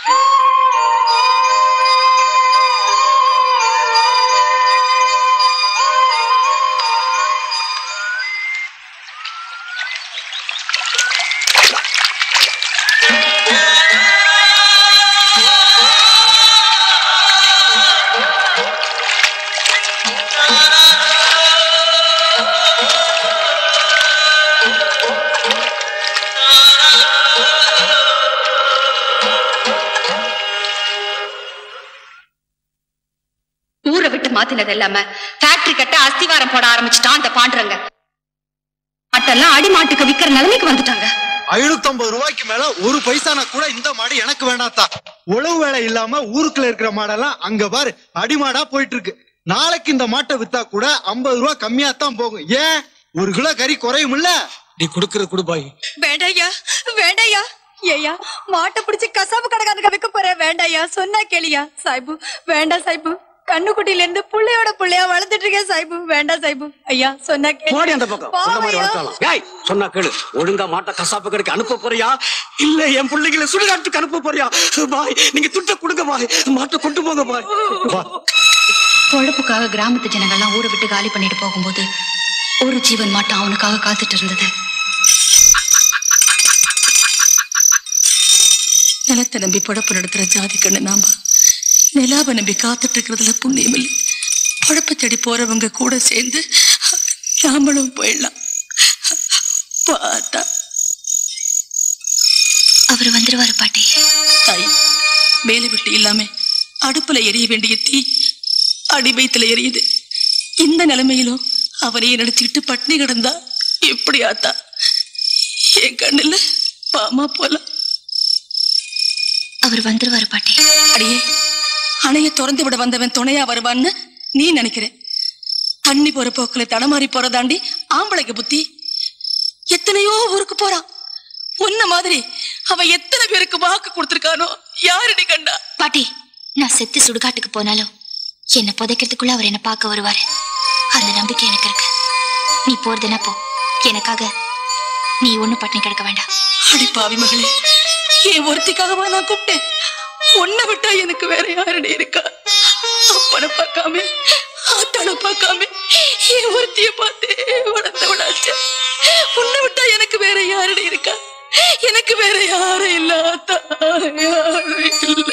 Speaker 7: ஊரை விட்டு மாத்தினது இல்லாம ஃபேக்டரி கட்ட அஸ்திவாரம் போட ஆரம்பிச்சுட்டான் அந்த பாண்டுறங்க மாட்டெல்லாம் அடி மாட்டுக்கு விக்கிற நிலைமைக்கு வந்துட்டாங்க
Speaker 18: ஐநூத்தி ஐம்பது ரூபாய்க்கு மேல ஒரு பைசானா கூட இந்த மாடு எனக்கு வேண்டாத்தா உழவு வேலை இல்லாம ஊருக்குள்ள இருக்கிற மாடெல்லாம் அங்க பாரு அடிமாடா போயிட்டு இருக்கு நாளைக்கு இந்த மாட்டை வித்தா கூட ஐம்பது ரூபாய் கம்மியா தான் போகும் ஏன் ஒரு கிலோ கறி குறையும்ல
Speaker 25: நீ குடுக்கறது குடுபாய்
Speaker 26: வேண்டாயா வேண்டாயா ஏயா மாட்டை பிடிச்சு கசாப்பு கடைக்காரங்க விற்க போறேன் வேண்டாயா சொன்னா கேளியா சாய்பு வேண்டாம் சாய்பு கண்ணுக்குட்டில இருந்து புள்ளையோட புள்ளையா வளர்த்துட்டு இருக்கேன் சாய்பு வேண்டாம் சாய்பு ஐயா சொன்னா கேளு.
Speaker 25: போடி அந்த பக்கம் சொன்ன மாதிரி
Speaker 26: பாவையா.
Speaker 25: வளர்க்கலாம் ஏய் சொன்னா கேளு ஒழுங்கா மாட்ட கசாப்பு கடைக்கு அனுப்ப போறியா இல்ல என் பிள்ளைகளை சுடுகாட்டுக்கு அனுப்ப போறியா பாய் நீங்க துட்ட கொடுங்க பாய் மாட்டை கொண்டு போங்க பாய் வா.
Speaker 7: பொழப்புக்காக கிராமத்து ஜனங்கள்லாம் ஊரை விட்டு காலி பண்ணிட்டு போகும்போது ஒரு ஜீவன் மாட்டம் அவனுக்காக காத்துட்டு இருந்தது
Speaker 21: நிலத்தை நம்பி பொழப்பு நடத்துற ஜாதி கண்ணு நாம நிலாவை நம்பி காத்துட்டு இருக்கிறதுல புண்ணியம் இல்லை பொழப்ப தேடி போறவங்க கூட சேர்ந்து நாமளும் போயிடலாம் பார்த்தா
Speaker 20: அவர் வந்துருவாரு பாட்டி
Speaker 21: தாய் வேலை விட்டு இல்லாம அடுப்புல எரிய வேண்டிய தீ அடி வயித்துல எரியுது இந்த நிலைமையிலும் அவனையே நினைச்சுக்கிட்டு பட்னி கிடந்தா எப்படி ஆத்தா என் கண்ணுல பாமா போலாம்
Speaker 20: அவர் வந்துருவாரு பாட்டி
Speaker 21: அடியே அணைய திறந்து விட வந்தவன் துணையா வருவான்னு நீ நினைக்கிற தண்ணி போற போக்குல தடமாறி போறதாண்டி ஆம்பளைக்கு புத்தி எத்தனையோ ஊருக்கு போறான் உன்ன மாதிரி அவன் எத்தனை பேருக்கு வாக்கு கொடுத்திருக்கானோ யாரடி கண்டா
Speaker 20: பாட்டி நான் செத்து சுடுகாட்டுக்கு போனாலும் என்னை புதைக்கிறதுக்குள்ள அவர் என்ன பார்க்க வருவாரு அந்த நம்பிக்கை எனக்கு இருக்கு நீ போறதுன்னா போ எனக்காக நீ ஒண்ணும் பட்டினி கிடக்க வேண்டாம்
Speaker 21: அடி பாவி மகளே என் ஒருத்திக்காகவா நான் கூப்பிட்டேன் உன்னை விட்டா எனக்கு வேற யாரடி இருக்கா அப்பனை பார்க்காம ஆத்தாள பார்க்காம என் ஒருத்திய பார்த்து வளர்ந்தவனாச்சு உன்னை விட்டா எனக்கு வேற யாரடி இருக்கா எனக்கு வேற யாரும் இல்ல ஆத்தா யாரும் இல்ல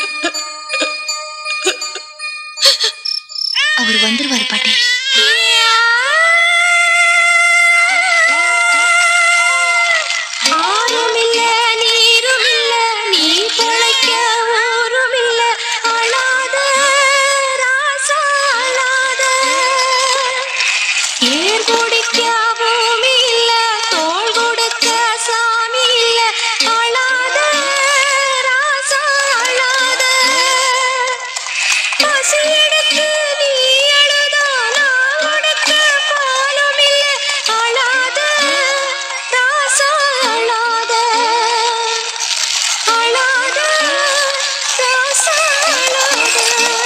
Speaker 20: அவர் வந்துருவாரு பாட்டி
Speaker 10: ஆறுமில்ல நீருமில்ல நீ பொழைக்க ஊருமில்ல அழாத ராசா அழாத ஏர் குடிக்க பூமி இல்ல தோள் கொடுக்க சாமி இல்ல அழாத ராசா அழாத பசி எடுத்து நீ அழுதா நான் உனக்க பாலும் இல்ல அழாத ராசா அழாத அழாத ராசா அழாத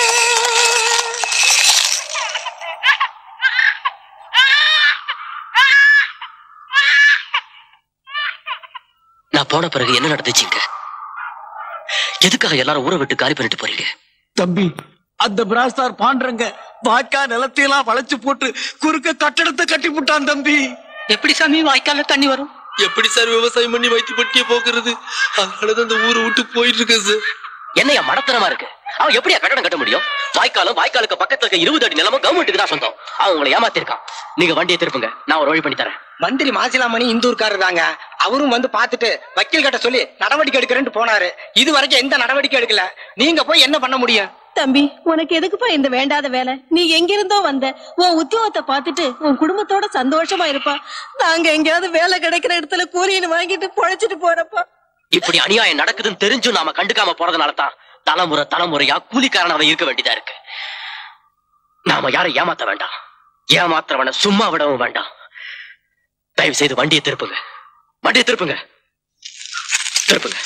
Speaker 2: நான் போன பிறகு என்ன நடந்துச்சுங்க எதுக்காக எல்லாரும் ஊரை விட்டு காலி பண்ணிட்டு போறீங்க
Speaker 25: தம்பி அந்த பிராஸ்தார் பாண்டறங்க வாய்க்கா நிலத்தையெல்லாம் வளைச்சு போட்டு குறுக்க கட்டடத்தை கட்டி விட்டான் தம்பி
Speaker 7: எப்படி சாமி வாய்க்கால தண்ணி வரும்
Speaker 1: எப்படி சார் விவசாயம் பண்ணி வயிற்று பட்டிய போக்குறது அதனாலதான் அந்த ஊரை விட்டு போயிட்டு இருக்கேன் சார்
Speaker 2: என்னையா மடத்தனமா இருக்கு அவன் எப்படியா கட்டடம் கட்ட முடியும் வாய்க்காலும் வாய்க்காலுக்கு பக்கத்துல இருக்க இருபது அடி நிலமும் கவர்மெண்ட்டுக்கு தான் சொந்தம் அவன் உங்களை ஏமாத்திருக்கான் நீங்க வண்டியை திருப்புங்க நான் ஒரு வழி பண்ணி தரேன்
Speaker 12: மந்திரி மாசிலாமணி இந்தூர்காரர் தாங்க அவரும் வந்து பார்த்துட்டு வக்கீல் கிட்ட சொல்லி நடவடிக்கை எடுக்கிறேன்னு போனாரு இது வரைக்கும் எந்த நடவடிக்கை எடுக்கல நீங்க போய் என்ன பண்ண முடியும்
Speaker 7: தம்பி உனக்கு எதுக்குப்பா இந்த வேண்டாத வேலை நீ எங்கிருந்தோ வந்த உன் உத்தியோகத்தை பார்த்துட்டு உன் குடும்பத்தோட சந்தோஷமா இருப்பா நாங்க எங்கேயாவது வேலை கிடைக்கிற இடத்துல கூலின்னு வாங்கிட்டு பொழைச்சிட்டு போறப்பா
Speaker 2: இப்படி அநியாயம் நடக்குதுன்னு தெரிஞ்சும் நாம கண்டுக்காம போறதுனால தான் தலைமுறை தலைமுறையா கூலிக்காரன் அவன் இருக்க வேண்டியதா இருக்கு நாம யாரை ஏமாத்த வேண்டாம் ஏமாத்துறவனை சும்மா விடவும் வேண்டாம் தயவு செய்து வண்டியை திருப்புங்க வண்டியை திருப்புங்க திருப்புங்க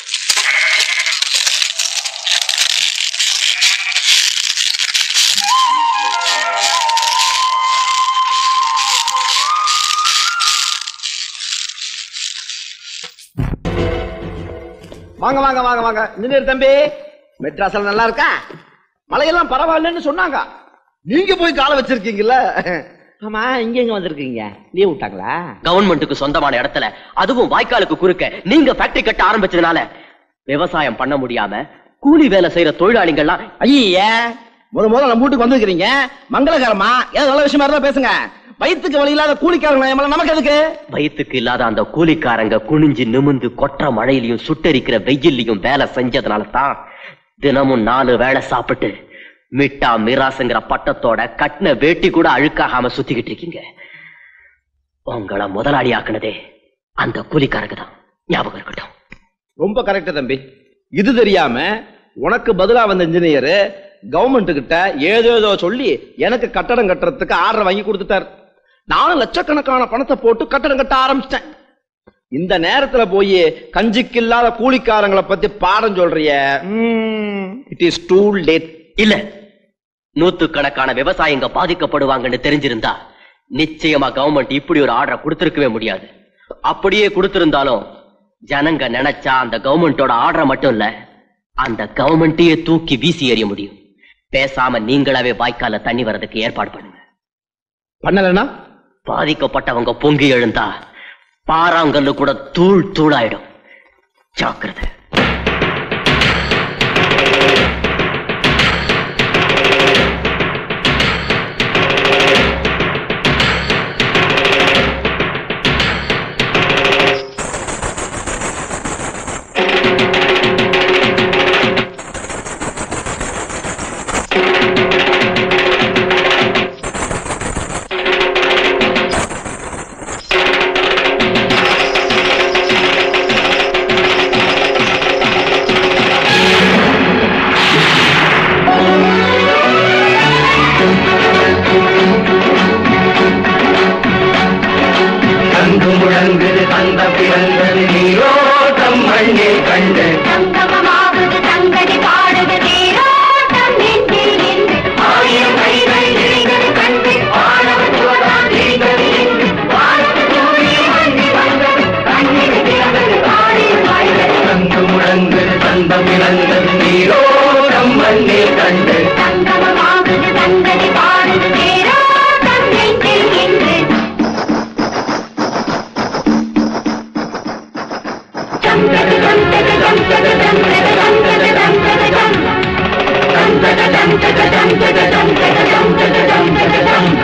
Speaker 25: வாங்க வாங்க வாங்க வாங்க நின்று தம்பி மெட்ராஸ்ல நல்லா இருக்கா மழையெல்லாம் பரவாயில்லன்னு சொன்னாங்க நீங்க போய் காலை வச்சிருக்கீங்கல்ல ஆமா இங்க எங்க வந்திருக்கீங்க லீவ் விட்டாங்களா
Speaker 2: கவர்மெண்ட்டுக்கு சொந்தமான இடத்துல அதுவும் வாய்க்காலுக்கு குறுக்க நீங்க ஃபேக்டரி கட்ட ஆரம்பிச்சதுனால விவசாயம் பண்ண முடியாம கூலி வேலை செய்யற தொழிலாளிகள்லாம்
Speaker 25: ஐய முத முத நம்ம வீட்டுக்கு வந்திருக்கிறீங்க மங்களகரமா ஏதோ நல்ல விஷயமா இருந்தா பேசுங்க வயிற்றுக்கு வழி இல்லாத கூலிக்காரங்க நமக்கு எதுக்கு
Speaker 2: வயித்துக்கு இல்லாத அந்த கூலிக்காரங்க குனிஞ்சு நிமிந்து கொற்ற மழையிலையும் சுட்டரிக்கிற வெயில்லையும் வேலை செஞ்சதுனால தான் தினமும் நாலு வேளை சாப்பிட்டு மிட்டா மிராசுங்கிற பட்டத்தோட கட்டின வேட்டி கூட அழுக்காகாம சுத்திக்கிட்டு இருக்கீங்க உங்களை முதலாளி ஆக்குனதே அந்த கூலிக்காரங்க தான் ஞாபகம் இருக்கட்டும்
Speaker 25: ரொம்ப கரெக்ட் தம்பி இது தெரியாம உனக்கு பதிலா வந்த இன்ஜினியர் கவர்மெண்ட் கிட்ட ஏதேதோ சொல்லி எனக்கு கட்டடம் கட்டுறதுக்கு ஆர்டர் வாங்கி கொடுத்துட்டார் நானும் லட்சக்கணக்கான பணத்தை போட்டு கட்டடம் கட்ட ஆரம்பிச்சிட்டேன் இந்த நேரத்துல போய் கஞ்சிக்கு இல்லாத கூலிக்காரங்களை பத்தி பாடம் சொல்றிய இட் இஸ் டூ லேட்
Speaker 2: இல்ல நூத்துக்கணக்கான விவசாயிங்க பாதிக்கப்படுவாங்கன்னு தெரிஞ்சிருந்தா நிச்சயமா கவர்மெண்ட் இப்படி ஒரு ஆர்டரை கொடுத்திருக்கவே முடியாது அப்படியே கொடுத்திருந்தாலும் ஜனங்க நினைச்சா அந்த கவர்மெண்டோட ஆர்டரை மட்டும் இல்ல அந்த கவர்மெண்ட்டையே தூக்கி வீசி எறிய முடியும் பேசாம நீங்களாவே வாய்க்கால தண்ணி வர்றதுக்கு ஏற்பாடு பண்ணுங்க
Speaker 25: பண்ணலனா
Speaker 2: பாதிக்கப்பட்டவங்க பொங்கி எழுந்தா பாறாங்கல்லு கூட தூள் தூளாயிடும் ஜாக்கிரதை
Speaker 10: ஆ சங்கு முழங்குது தந்த பிறந்தது நீரோட்டம் மண்ணில் கண்டு
Speaker 4: சங்கமமாவது தங்கடி பாடுது தேரோட்டம் நெஞ்சில் நின்று
Speaker 10: ஆயிரம் கைகள் இணைந்தது கண்டு வானவர் சுவதான் தெரிந்தது என்று வானத்து சூரியன் மண்டி வந்தது கண்ணில் பிறந்தது காடில் வாய்ந்தது சங்கு முழங்குது தந்த பிறந்தது நீரோட்டம் மண்ணில் கண்டு
Speaker 4: சங்கமமாவது தங்கடி பாடுது தேரோட்டம் நெஞ்சில் நின்று ஜம் ஜக ஜம் ஜக ஜம் ஜக ஜம் ஜக ஜம் ஜக ஜம் ஜக ஜம் ஜம் ஜக ஜம் ஜக ஜம் ஜக ஜம் ஜக ஜம் ஜக ஜம் ஜக ஜம்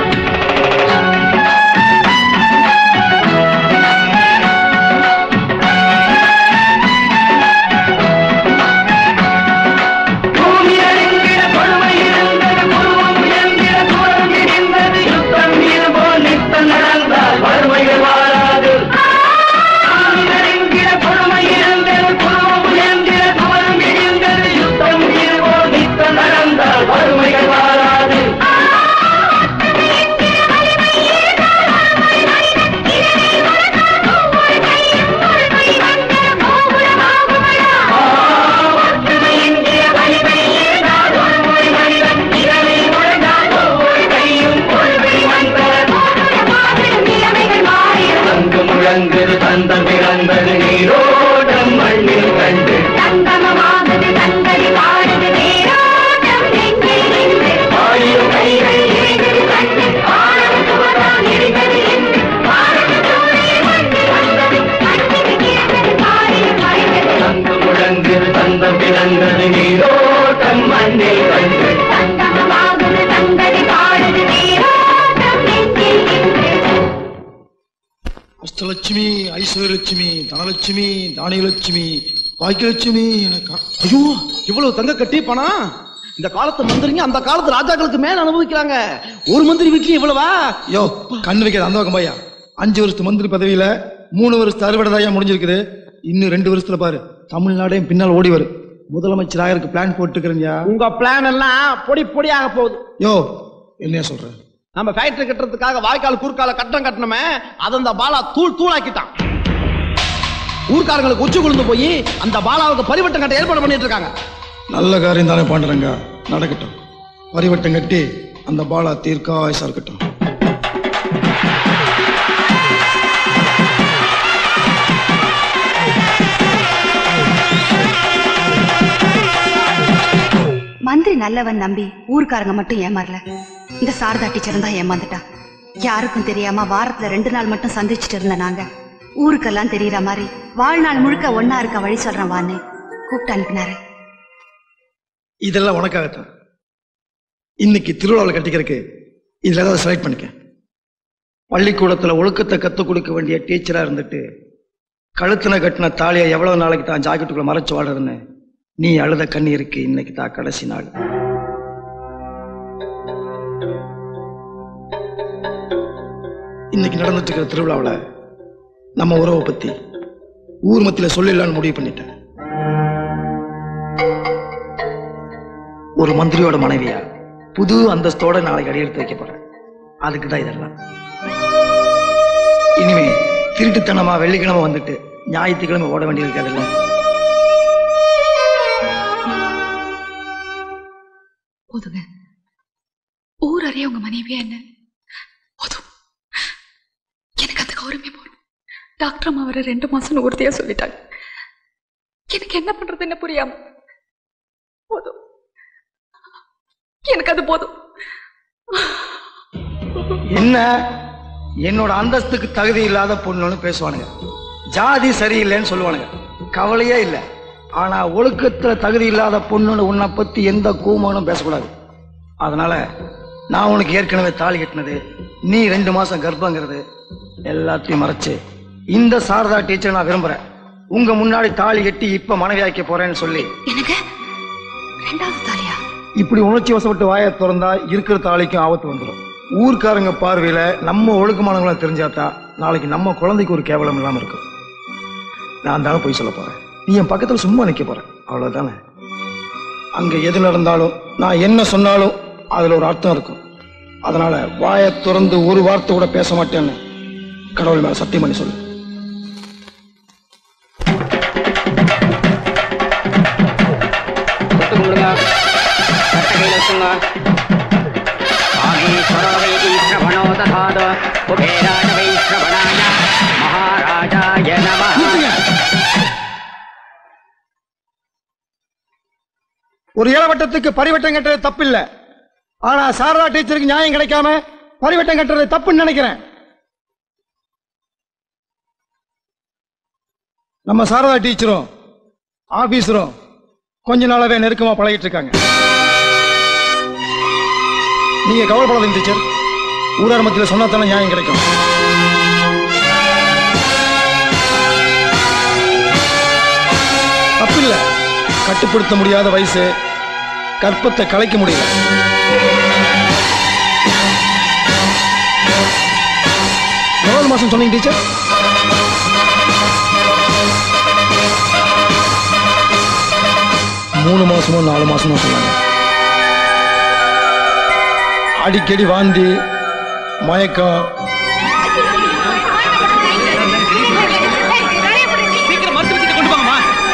Speaker 10: பூமி அடங்கிட கொடுமை இருந்தது குருவம் உயர்ந்திட தூரம் இடிந்தது யுத்தம் இருபோல் நித்தம் நடந்தால் வறுமைகள் வாராது பூமி அடங்கிட கொடுமை இருந்தது குருவம் உயர்ந்திட தூரம் இடிந்தது யுத்தம் இருபோல் நித்தம் நடந்தால் வறுமைகள் வாராது சங்கு முழங்குது தந்தம் பிறந்தது நீரோட்டம் மண்ணில் கண்டு
Speaker 4: சங்கமமாவது தங்கடி பாடுது தேரோட்டம் நெஞ்சில் நின்று
Speaker 10: ஆயிரம் கைகள் இணைந்தது கண்டு ஆனந்த சுவதான் இடிந்தது என்று வானத்து சூரியன் மண்டி வந்தது கண்ணில் கிடந்தது காரில் மறைந்தது சங்கு முழங்குது தந்தம் பிறந்தது நீரோட்டம் மண்ணில் கண்டு
Speaker 4: சங்கமமாவது தங்கடி பாடுது தேரோட்டம் நெஞ்சில் நின்று
Speaker 18: அஷ்டலட்சுமி ஐஸ்வர்யலட்சுமி தனலட்சுமி தானியலட்சுமி பாக்கியலட்சுமி எனக்கு
Speaker 25: ஐயோ இவ்வளவு தங்க கட்டி பணம் இந்த காலத்து மந்திரிங்க அந்த காலத்து ராஜாக்களுக்கு மேல அனுபவிக்கிறாங்க ஒரு மந்திரி வீட்லயும் இவ்வளவா
Speaker 18: யோ கண்ணு வைக்காத அந்த பக்கம் பையா அஞ்சு வருஷத்து மந்திரி பதவியில மூணு வருஷத்து அறுவடைதாயா முடிஞ்சிருக்குது இன்னும் ரெண்டு வருஷத்துல பாரு தமிழ்நாடையும் பின்னால் ஓடி வரும் முதலமைச்சர் ஆகிறதுக்கு பிளான் போட்டுக்கிறேன்யா
Speaker 25: உங்க பிளான் எல்லாம் பொடி பொடியாக போகுது
Speaker 18: யோ என்னையா சொல்ற
Speaker 25: நம்ம ஃபேக்டரி கட்டுறதுக்காக வாய்க்கால் குறுக்கால கட்டம் கட்டணுமே அதை அந்த பாலா தூள் தூளாக்கிட்டான் ஊர்க்காரங்களுக்கு உச்சி குளிர்ந்து போய் அந்த பாலாவுக்கு பரிவட்டம் கட்ட ஏற்பாடு பண்ணிட்டு இருக்காங்க
Speaker 18: நல்ல காரியம் தானே பாண்டுறங்க நடக்கட்டும் பரிவட்டம் கட்டி அந்த பாலா தீர்க்காயசா இருக்கட்டும்
Speaker 5: மந்திரி நல்லவன் நம்பி ஊர்க்காரங்க மட்டும் ஏமாறல இந்த சாரதா டீச்சர் தான் ஏமாந்துட்டா யாருக்கும் தெரியாம வாரத்துல ரெண்டு நாள் மட்டும் சந்திச்சுட்டு இருந்த நாங்க ஊருக்கெல்லாம் தெரியற மாதிரி வாழ்நாள் முழுக்க ஒன்னா இருக்க வழி சொல்றேன் வான்னு கூப்பிட்டு அனுப்பினாரு
Speaker 18: இதெல்லாம் உனக்காகத்தான் இன்னைக்கு திருவிழாவில் கட்டிக்கிறதுக்கு இதுல ஏதாவது செலக்ட் பண்ணிக்க பள்ளிக்கூடத்துல ஒழுக்கத்தை கத்துக் கொடுக்க வேண்டிய டீச்சரா இருந்துட்டு கழுத்துல கட்டின தாலியை எவ்வளவு நாளைக்கு தான் ஜாக்கெட்டுக்குள்ள மறைச்சு வாடுறதுன்னு நீ அழுத கண்ணீருக்கு இன்னைக்கு தான் கடைசி நாள் இன்னைக்கு நடந்துட்டு இருக்கிற திருவிழாவில் நம்ம உறவை பத்தி ஊர் மத்தியில சொல்லிடலான்னு முடிவு பண்ணிட்டேன் ஒரு மந்திரியோட மனைவியா புது அந்தஸ்தோட நாளைக்கு அடியெடுத்து வைக்க போறேன் அதுக்கு தான் இதெல்லாம் இனிமே திருட்டுத்தனமா வெள்ளிக்கிழமை வந்துட்டு ஞாயிற்றுக்கிழமை ஓட வேண்டியிருக்காதுல்ல
Speaker 6: போதுங்க ஊர் அறிய உங்க மனைவியா என்ன போதும் எனக்கு அந்த கௌரவமே போதும் டாக்டர் அம்மா வர ரெண்டு மாசம் உறுதியா சொல்லிட்டாங்க எனக்கு என்ன பண்றதுன்னு புரியாம போதும் எனக்கு அது போதும்
Speaker 18: என்ன என்னோட அந்தஸ்துக்கு தகுதி இல்லாத பொண்ணுன்னு பேசுவானுங்க ஜாதி சரியில்லைன்னு சொல்லுவானுங்க கவலையே இல்லை ஆனா ஒழுக்கத்துல தகுதி இல்லாத பொண்ணுன்னு உன்னை பத்தி எந்த கூமனும் பேசக்கூடாது அதனால நான் உனக்கு ஏற்கனவே தாலி கட்டினது நீ ரெண்டு மாசம் கர்ப்பங்கிறது எல்லாத்தையும் மறைச்சு இந்த சாரதா டீச்சர் நான் விரும்புறேன் உங்க முன்னாடி தாலி கட்டி இப்ப மனைவி ஆக்க போறேன்னு சொல்லி
Speaker 6: எனக்கு ரெண்டாவது தாலியா
Speaker 18: இப்படி உணர்ச்சி வசப்பட்டு வாயை திறந்தா இருக்கிற தாலிக்கும் ஆபத்து வந்துடும் ஊர்க்காரங்க பார்வையில நம்ம ஒழுக்கமானவங்களா தெரிஞ்சாதான் நாளைக்கு நம்ம குழந்தைக்கு ஒரு கேவலம் இல்லாம இருக்கும் நான் தானே போய் சொல்ல போறேன் நீ என் பக்கத்துல சும்மா நிக்க போற அவ்வளவுதானே அங்க எது நடந்தாலும் நான் என்ன சொன்னாலும் அதுல ஒரு அர்த்தம் இருக்கும் அதனால வாயை திறந்து ஒரு வார்த்தை கூட பேச மாட்டேன்னு கடவுள் மேல சத்தியம் பண்ணி சொல்லு
Speaker 10: कामेश्वरो वै श्रवणो दधाद कुबेराय वै श्रवणाय महाराजाय नमः
Speaker 18: ஒரு இளவட்டத்துக்கு பரிவட்டம் கட்டுறது தப்பில்ல ஆனா சாரதா டீச்சருக்கு நியாயம் கிடைக்காம பரிவட்டம் கட்டுறது தப்புன்னு நினைக்கிறேன் நம்ம சாரதா டீச்சரும் ஆபீசரும் கொஞ்ச நாளாவே நெருக்கமா பழகிட்டு இருக்காங்க நீங்க கவலைப்படாதீங்க டீச்சர் ஊரார் மத்தியில் சொன்னா தானே நியாயம் கிடைக்கும் தப்பில்ல கட்டுப்படுத்த முடியாத வயசு கற்பத்தை கலைக்க முடியல எவ்வளவு மாசம் சொன்னீங்க டீச்சர் மூணு மாசமோ நாலு மாசமோ சொன்னாங்க அடிக்கடி வாந்தி மயக்கம்
Speaker 3: சீக்கிரம் மருத்துவத்தை கொண்டு வாங்கம்மா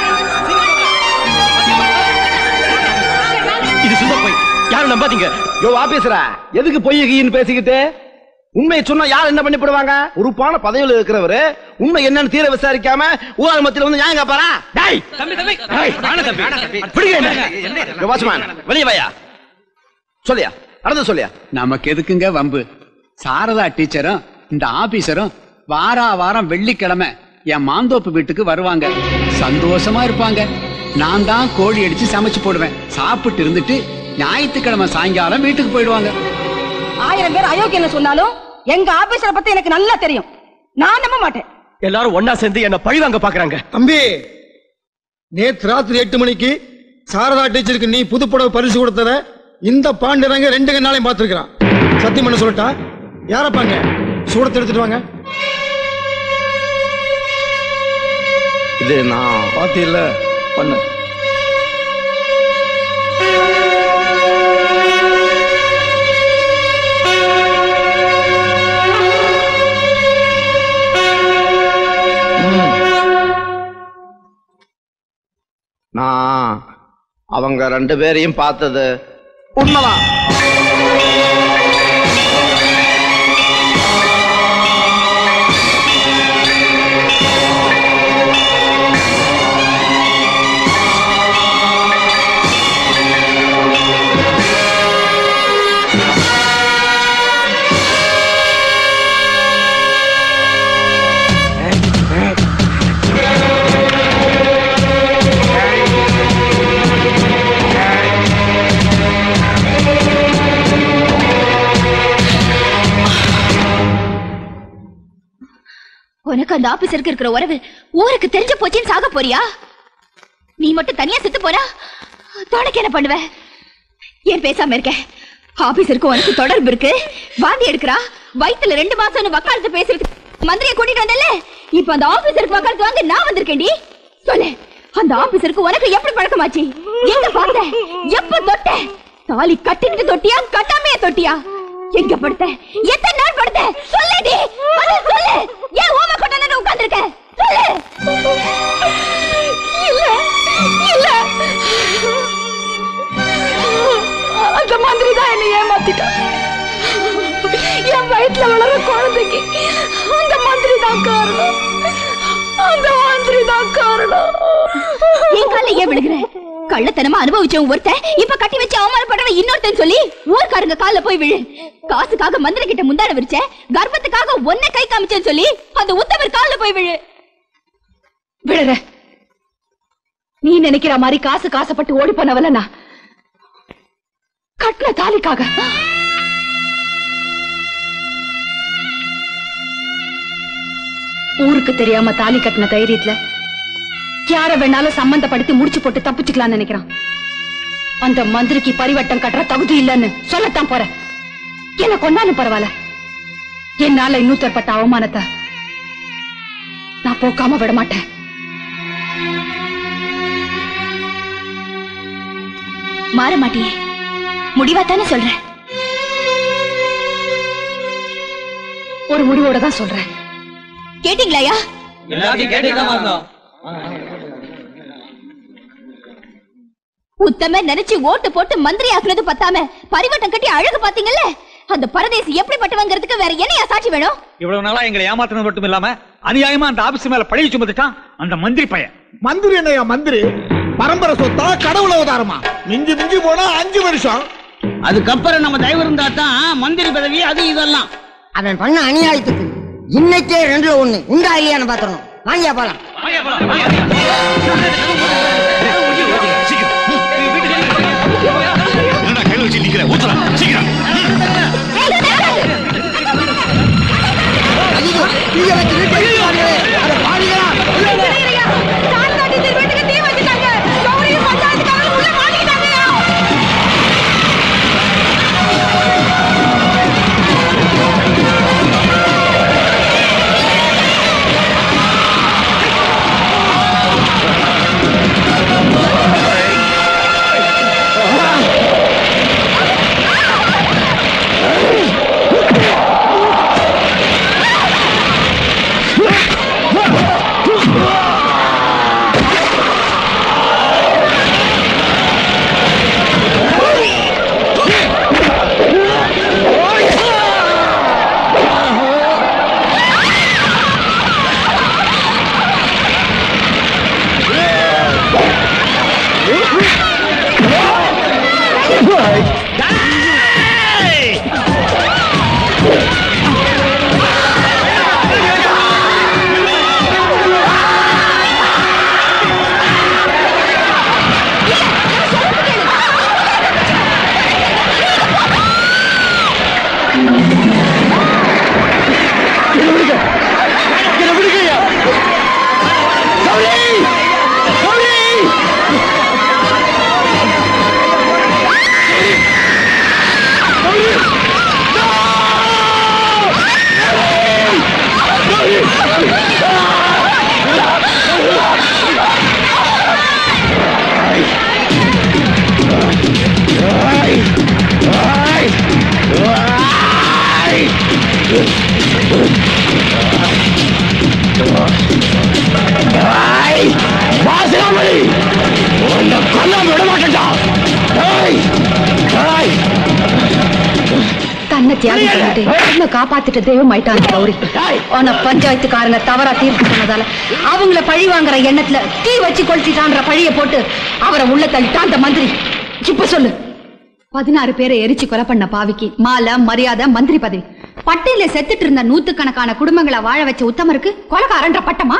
Speaker 25: இது சுத்த போய் யாரும் நம்பாதீங்க யோ ஆபீசரா எதுக்கு பொய் கீன்னு பேசிக்கிட்டு உண்மையை சொன்னா யார் என்ன பண்ணி போடுவாங்க உறுப்பான பதவியில் இருக்கிறவரு உண்மை என்னன்னு தீர விசாரிக்காம ஊழல் மத்தியில வந்து நியாயம் காப்பாரா டேய்
Speaker 3: தம்பி தம்பி
Speaker 25: டேய்,
Speaker 3: வாண தம்பி
Speaker 25: பிடிங்க என்ன. யோ, வாட்ச்மேன் வெளியே வாயா சொல்லியா நடந்து சொல்லியா
Speaker 11: நமக்கு எதுக்குங்க வம்பு சாரதா டீச்சரும் இந்த ஆபீசரும் வாரா வாரம் வெள்ளிக்கிழமை என் மாந்தோப்பு வீட்டுக்கு வருவாங்க சந்தோஷமா இருப்பாங்க நான் தான் கோழி அடிச்சு சமைச்சு போடுவேன் சாப்பிட்டு இருந்துட்டு ஞாயிற்றுக்கிழமை சாயங்காலம் வீட்டுக்கு போயிடுவாங்க
Speaker 13: ஆயிரம் பேர் அயோக்கியன்னு சொன்னாலும் எங்க ஆபீசரை பத்தி எனக்கு நல்லா தெரியும் நான் நம்ப மாட்டேன்
Speaker 25: எல்லாரும் ஒன்னா சேர்ந்து என்ன பழி வாங்க பாக்குறாங்க
Speaker 18: தம்பி நேத்து ராத்திரி எட்டு மணிக்கு சாரதா டீச்சருக்கு நீ புது புடவை பரிசு கொடுத்தத இந்த பாண்டியரங்க ரெண்டு கண்ணாலையும் பார்த்திருக்கிறான் சத்தியம் பண்ண சொல்லட்டா யாரப்பாங்க சூடத்தை எடுத்துட்டு வாங்க
Speaker 25: இது நான்
Speaker 18: பாத்தியில்ல பண்ணு
Speaker 25: நான் அவங்க ரெண்டு பேரையும் பார்த்தது உண்மைதான்
Speaker 20: உனக்கு அந்த ஆபீசருக்கு இருக்கிற உறவு ஊருக்கு தெரிஞ்சு போச்சுன்னு சாக போறியா நீ மட்டும் தனியா செத்து போறா துணைக்கு என்ன பண்ணுவ ஏன் பேசாம இருக்க ஆபீசருக்கு உனக்கு தொடர்பு இருக்கு வாந்தி எடுக்கிறா வயித்துல ரெண்டு மாசம் வக்காலத்து பேசுறதுக்கு மந்திரியை கூட்டிட்டு வந்தல இப்ப அந்த ஆபீசருக்கு வக்காலத்து வாங்க நான் வந்திருக்கேன்டி சொல்லு அந்த ஆபீசருக்கு உனக்கு எப்படி பழக்கமாச்சு எங்க பார்த்த எப்ப தொட்ட தாலி கட்டிட்டு தொட்டியா கட்டாமையே தொட்டியா எங்க படுத்த எத்தனை நாள் படுத்த சொல்லுடி அத சொல்லு ஏன் ஓம கொட்டனன்னு உட்கார்ந்திருக்க சொல்லு இல்ல இல்ல அந்த மாதிரி தான் என்னை ஏமாத்திட்டான் என் வயிற்றுல வளர குழந்தைக்கு அந்த மாதிரி தான் காரணம் அந்த மாதிரி தான் காரணம் என் கால ஏன் விழுகிற கள்ளத்தனமா அனுபவிச்சவன் ஒருத்தன் இப்ப கட்டி வச்சு அவமானப்படுறவன் இன்னொருத்தன் சொல்லி ஊர்க்காரங்க கால்ல போய் விழு காசுக்காக மந்திர கிட்ட முந்தாட விரிச்ச கர்ப்பத்துக்காக ஒன்ன கை காமிச்சேன்னு சொல்லி அந்த உத்தவர் கால்ல போய் விழு
Speaker 13: விடுற நீ நினைக்கிற மாதிரி காசு காசப்பட்டு ஓடி போனவல நான் கட்டின தாலிக்காக ஊருக்கு தெரியாம தாலி கட்டின தைரியத்துல யார வேணாலும் சம்பந்தப்படுத்தி முடிச்சு போட்டு தப்பிச்சுக்கலாம்னு நினைக்கிறான் அந்த மந்திரிக்கு பரிவட்டம் கட்டுற தகுதி இல்லைன்னு சொல்லத்தான் போறேன் என்ன கொண்டாலும் பரவாயில்ல என்னால இன்னொருத்தற்பட்ட அவமானத்தை நான் போக்காம விட மாட்டேன்
Speaker 20: மாற மாட்டியே முடிவா தானே சொல்றேன்
Speaker 13: ஒரு முடிவோட தான் சொல்றேன் கேட்டீங்களாயா
Speaker 3: எல்லாத்தையும் கேட்டுதான் இருந்தோம்
Speaker 13: உத்தம நினைச்சு ஓட்டு போட்டு மந்திரி ஆக்குனது பத்தாம பரிவட்டம் கட்டி அழகு பாத்தீங்கல்ல அந்த பரதேசி எப்படிப்பட்டவங்கிறதுக்கு வேற என்னையா சாட்சி வேணும்
Speaker 9: இவ்வளவு நாளா எங்களை ஏமாத்தினது மட்டும் இல்லாம அநியாயமா அந்த ஆபீஸ் மேல பழைய சுமந்துட்டான் அந்த மந்திரி பையன்
Speaker 14: மந்திரி என்னையா மந்திரி பரம்பரை சொத்தா கடவுள் அவதாரமா மிஞ்சி மிஞ்சி போனா அஞ்சு வருஷம்
Speaker 16: அதுக்கப்புறம் நம்ம தயவு இருந்தா தான் மந்திரி பதவி அது இதெல்லாம்
Speaker 19: அவன் பண்ண அநியாயத்துக்கு இன்னைக்கே ரெண்டுல ஒண்ணு உண்டா இல்லையான்னு பாத்துறணும் வாங்கியா போலாம்
Speaker 18: என்னடா கையில வச்சு நிக்கிற ஊத்துறா சீக்கிரம்
Speaker 10: வாசகாமணி உன்னை கொல்லாம விட மாட்டேன்டா ஏய், ஏய்.
Speaker 13: தன்னை தியாகம் பண்ணிட்டு என்ன காப்பாத்திட்ட தெய்வம் ஆயிட்டாங்க கௌரி ஆனா பஞ்சாயத்துக்காரங்க தவறா தீர்ப்பு சொன்னதால அவங்கள பழி வாங்குற எண்ணத்துல தீ வச்சு கொளுத்திட்டான்ற பழிய போட்டு அவரை உள்ள தள்ளிட்டான் அந்த மந்திரி இப்ப சொல்லு
Speaker 5: பதினாறு பேரை எரிச்சு கொலை பண்ண பாவிக்கு மாலை மரியாதை மந்திரி பதவி பட்டையில செத்துட்டு இருந்த நூத்துக்கணக்கான குடும்பங்களை வாழ வச்ச உத்தமருக்கு கொலைக்காரன்ற பட்டமா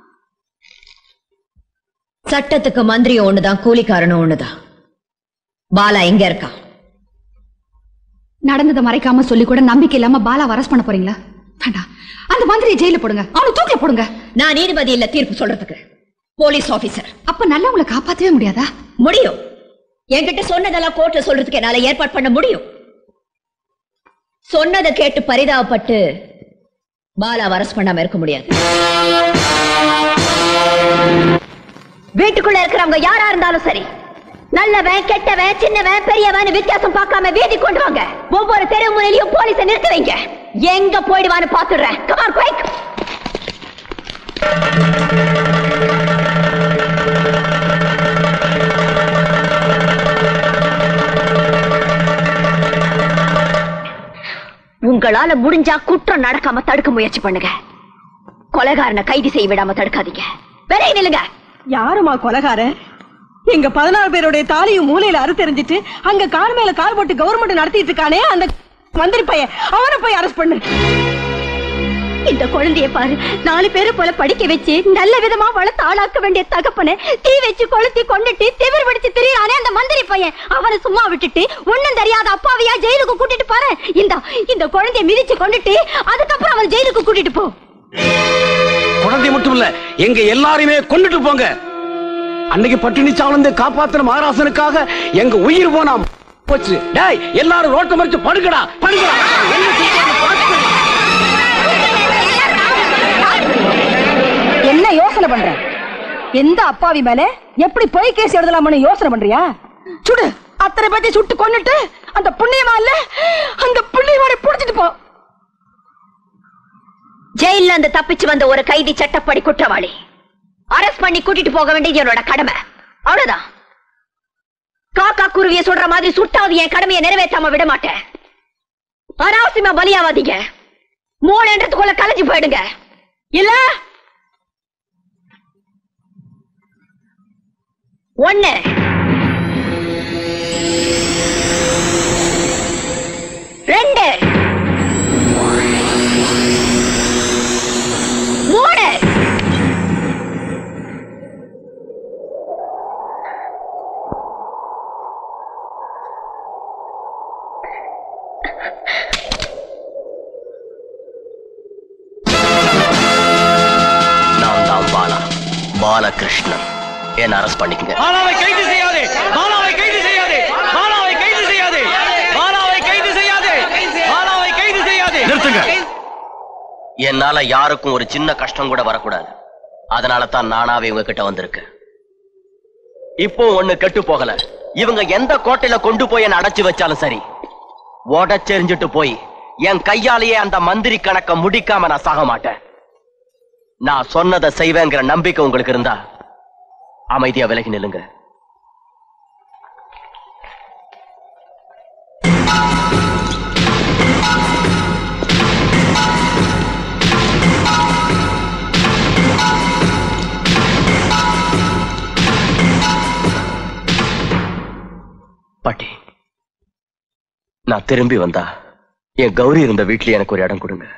Speaker 13: சட்டத்துக்கு மந்திரியும் ஒண்ணுதான் கூலிக்காரனும் ஒண்ணுதான் பாலா எங்க இருக்கான்
Speaker 5: நடந்ததை மறைக்காம சொல்லி கூட நம்பிக்கை இல்லாம பாலா அரஸ்ட் பண்ண போறீங்களா வேண்டாம் அந்த மந்திரியை ஜெயில போடுங்க அவனை தூக்கில போடுங்க
Speaker 13: நான் நீதிபதி இல்ல தீர்ப்பு சொல்றதுக்கு போலீஸ் ஆபீசர்
Speaker 5: அப்ப நல்லவங்களை காப்பாத்தவே முடியாதா
Speaker 13: முடியும் என்கிட்ட சொன்னதெல்லாம் கோர்ட்ல சொல்றதுக்கு என்னால ஏற்பாடு பண்ண முடியும் சொன்னதை கேட்டு பரிதாபப்பட்டு பாலா அரஸ்ட் பண்ணாம இருக்க முடியாது வீட்டுக்குள்ள இருக்கிறவங்க யாரா இருந்தாலும் சரி நல்லவன் கெட்டவன் சின்னவன் பெரியவன் வித்தியாசம் பார்க்காம வீதி கொண்டு வாங்க ஒவ்வொரு தெரு முனையிலையும் போலீஸை நிறுத்தி வைங்க எங்க போயிடுவான்னு பாத்துடுறேன் கமான் குயிக் உங்களால முடிஞ்சா குற்றம் நடக்காம தடுக்க முயற்சி பண்ணுங்க கொலைகாரனை கைது செய்ய விடாம தடுக்காதீங்க விலை நில்லுங்க
Speaker 22: யாருமா கொலகாரன் எங்க பதினாறு பேருடைய தாலியும் மூலையில அறுத்தெறிஞ்சிட்டு அங்க கால் மேல கால் போட்டு கவர்மெண்ட் நடத்திட்டு இருக்கானே அந்த மந்திரி பையன் அவனை போய் அரெஸ்ட் பண்ணு
Speaker 13: இந்த குழந்தைய பாரு நாலு பேரை போல படிக்க வச்சு நல்ல விதமா வளர்த்து ஆளாக்க வேண்டிய தகப்பனை தீ வச்சு கொளுத்தி கொண்டுட்டு திமிர் பிடிச்சு திரியானே அந்த மந்திரி பையன் அவனை சும்மா விட்டுட்டு ஒண்ணும் தெரியாத அப்பாவையா ஜெயிலுக்கு கூட்டிட்டு பாரு இந்த இந்த குழந்தைய மிதிச்சு கொண்டுட்டு அதுக்கப்புறம் அவன் ஜெயிலுக்கு கூட்டிட்டு போ
Speaker 23: குழந்தை மட்டும் இல்ல எங்க எல்லாரையுமே கொண்டுட்டு போங்க அன்னைக்கு பட்டினி சாவலந்து காப்பாத்துற மகாராசனுக்காக எங்க உயிர் போனா போச்சு டேய் எல்லாரும் ரோட்டை மறிச்சு படுக்கடா படுக்கடா
Speaker 22: என்ன யோசனை பண்ற எந்த அப்பாவி மேல எப்படி போய் கேஸ் எழுதலாம்னு யோசனை பண்றியா சுடு அத்தனை பேத்தை சுட்டு கொன்னுட்டு அந்த புண்ணியமா இல்ல அந்த புண்ணியமான புடிச்சிட்டு போ
Speaker 13: ஜெயில இருந்து தப்பிச்சு வந்த ஒரு கைதி சட்டப்படி குற்றவாளி அரெஸ்ட் பண்ணி கூட்டிட்டு போக வேண்டியது என்னோட கடமை அவ்வளவுதான் காக்கா குருவிய சொல்ற மாதிரி சுட்டாவது என் கடமையை நிறைவேற்றாம விட மாட்டேன் அனாவசியமா பலியாவாதீங்க மூணுன்றதுக்குள்ள கலைஞ்சு போயிடுங்க இல்ல ஒண்ணு ரெண்டு மூணு
Speaker 2: நான் தான் பாலா பாலகிருஷ்ணன் என்ன அரெஸ்ட் பண்ணிக்கங்க
Speaker 3: பாலாவை கைது செய்யாதே பாலாவை கைது செய்யாதே பாலாவை கைது செய்யாதே பாலாவை கைது செய்யாதே பாலாவை கைது செய்யாதே
Speaker 2: நிறுத்துங்க என்னால யாருக்கும் ஒரு சின்ன கஷ்டம் கூட வரக்கூடாது அதனால தான் நானாவே இவங்க கிட்ட வந்திருக்கேன் இப்போ ஒண்ணு கெட்டு போகல இவங்க எந்த கோட்டையில கொண்டு போய் என்ன அடைச்சு வச்சாலும் சரி உடச்செறிஞ்சிட்டு போய் என் கையாலேயே அந்த மந்திரி கணக்க முடிக்காம நான் சாக மாட்டேன் நான் சொன்னதை செய்வேங்கிற நம்பிக்கை உங்களுக்கு இருந்தா அமைதியா விலகி நில்லுங்க பாட்டி நான் திரும்பி வந்தா என் கௌரி இருந்த வீட்லயே எனக்கு ஒரு இடம் கொடுங்க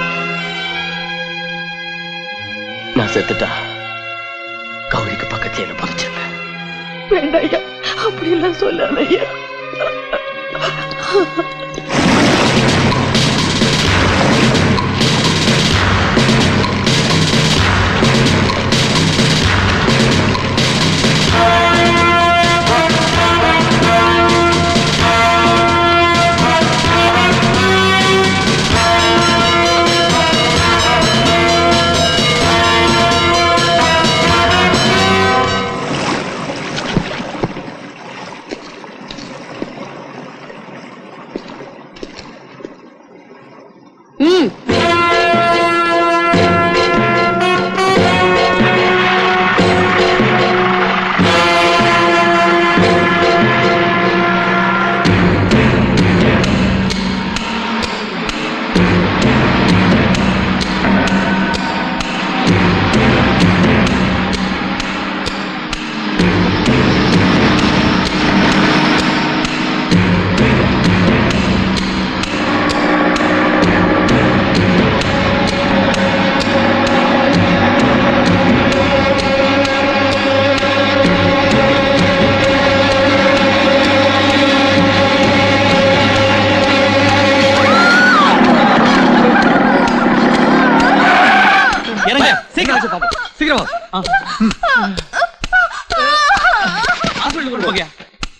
Speaker 2: நான் செத்துட்டா கௌரிக்கு பக்கத்துல என்ன புதைச்சிருங்க
Speaker 22: வேண்டாம் ஐயா அப்படி எல்லாம் சொல்லாத ஐயா
Speaker 3: இறங்க சீக்கிரம் பாப்போம் சீக்கிரம் வா. ஆ. ஹாஸ்பிட்டலுக்கு கொண்டு போங்க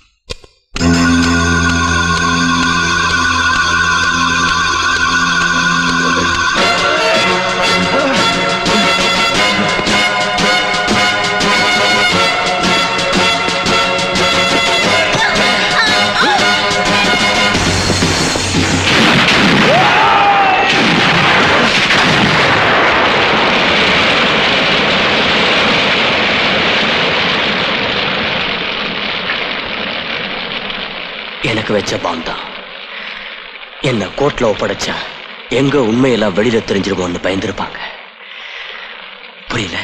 Speaker 2: எனக்கு வச்ச பாம் தான் என்ன கோர்ட்ல ஒப்படைச்சா எங்க உண்மையெல்லாம் வெளியில தெரிஞ்சிருமோன்னு பயந்துருப்பாங்க புரியல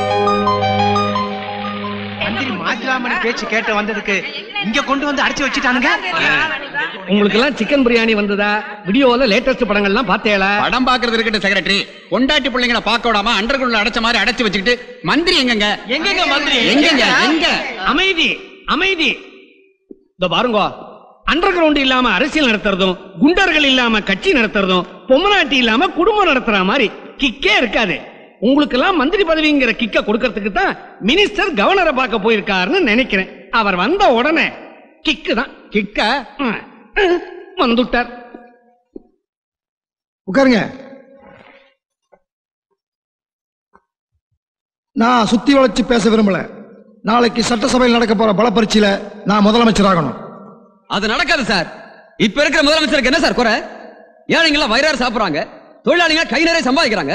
Speaker 12: மந்திரி மாஜிராமன் பேச்சு கேட்டு வந்ததுக்கு இங்க கொண்டு வந்து அடைச்சு வச்சுட்டானுங்க
Speaker 11: உங்களுக்கு எல்லாம் சிக்கன் பிரியாணி வந்ததா வீடியோல லேட்டஸ்ட் படங்கள்லாம் பார்த்தேளா படம் பாக்குறது இருக்கட்டும் செக்ரட்டரி பொண்டாட்டி பிள்ளைங்களை பார்க்க விடாம அண்டர்குள்ள அடைச்ச மாதிரி அடைச்சு வச்சுக்கிட்டு மந்திரி எங்கங்க
Speaker 16: எங்கெங்க மந்திரி
Speaker 11: எங்கங்க எங்க
Speaker 16: அமைதி அமைதி இந்த பாருங்க அண்டர் கிரவுண்ட் இல்லாம அரசியல் நடத்துறதும் குண்டர்கள் இல்லாம கட்சி நடத்துறதும் பொம்மநாட்டி இல்லாம குடும்பம் நடத்துற மாதிரி கிக்கே இருக்காது உங்களுக்கு எல்லாம் மந்திரி பதவிங்கிற கிக்க கொடுக்கறதுக்கு தான் மினிஸ்டர் கவர்னரை பார்க்க போயிருக்காருன்னு நினைக்கிறேன் அவர் வந்த உடனே கிக்கு தான்
Speaker 11: கிக்க
Speaker 16: வந்துட்டார்
Speaker 14: உட்காருங்க நான் சுத்தி வளைச்சு பேச விரும்பல நாளைக்கு சட்டசபையில் நடக்க போற பல பரீட்சையில நான் முதலமைச்சர் ஆகணும்
Speaker 3: அது நடக்காது சார் இப்ப இருக்கிற முதலமைச்சருக்கு என்ன சார் குறை ஏழைங்களா வயிறாறு சாப்பிடுறாங்க
Speaker 8: தொழிலாளிங்க கை நிறைய சம்பாதிக்கிறாங்க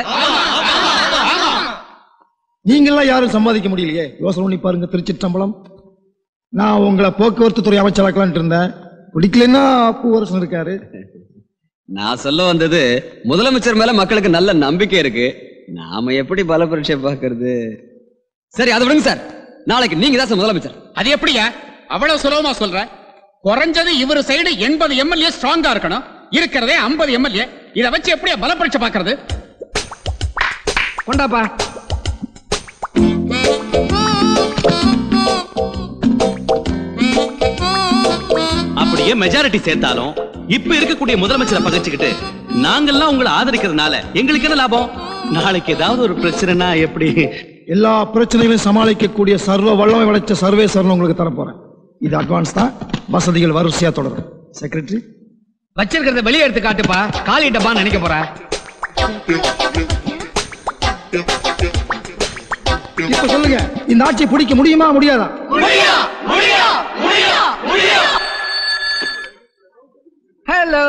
Speaker 14: நீங்களாம் யாரும் சம்பாதிக்க முடியலையே யோசனை பண்ணி பாருங்க திருச்சிற்றம்பலம் நான் உங்களை போக்குவரத்து துறை அமைச்சராக்கலான்ட்டு இருந்தேன் பிடிக்கலன்னா பூவரசன் இருக்காரு
Speaker 8: நான் சொல்ல வந்தது முதலமைச்சர் மேல மக்களுக்கு நல்ல நம்பிக்கை இருக்கு நாம எப்படி பல பரீட்சை பாக்குறது சரி அதை விடுங்க சார் நாளைக்கு நீங்க தான் சார் முதலமைச்சர்
Speaker 11: அது எப்படியா அவ்வளவு சுலபமா சொல்ற குறைஞ்சது இவரு சைடு எண்பது எம்எல்ஏ ஸ்ட்ராங்கா இருக்கணும் இருக்கிறதே 50 எம்எல்ஏ இத வச்சு எப்படியா பலப்பரீட்சை பாக்குறது
Speaker 16: கொண்டாப்பா
Speaker 15: அப்படியே மெஜாரிட்டி சேர்த்தாலும் இப்ப இருக்கக்கூடிய முதலமைச்சரை பகைச்சுக்கிட்டு நாங்கெல்லாம் உங்களை ஆதரிக்கிறதுனால எங்களுக்கு என்ன லாபம் நாளைக்கு ஏதாவது ஒரு பிரச்சனைனா எப்படி
Speaker 14: எல்லா பிரச்சனைகளையும் சமாளிக்கக்கூடிய சர்வ வல்லமை படைச்ச சர்வேஸ்வரன் உங்களுக்கு தர போறேன் இது அட்வான்ஸ் தான் வசதிகள் வரிசையா தொடரும் செக்ரட்டரி
Speaker 16: வச்சிருக்கிறத வெளியே எடுத்து காட்டுப்பா காலி டப்பான்னு நினைக்க போற
Speaker 14: இப்ப சொல்லுங்க இந்த ஆட்சியை பிடிக்க முடியுமா முடியாதா
Speaker 16: ஹலோ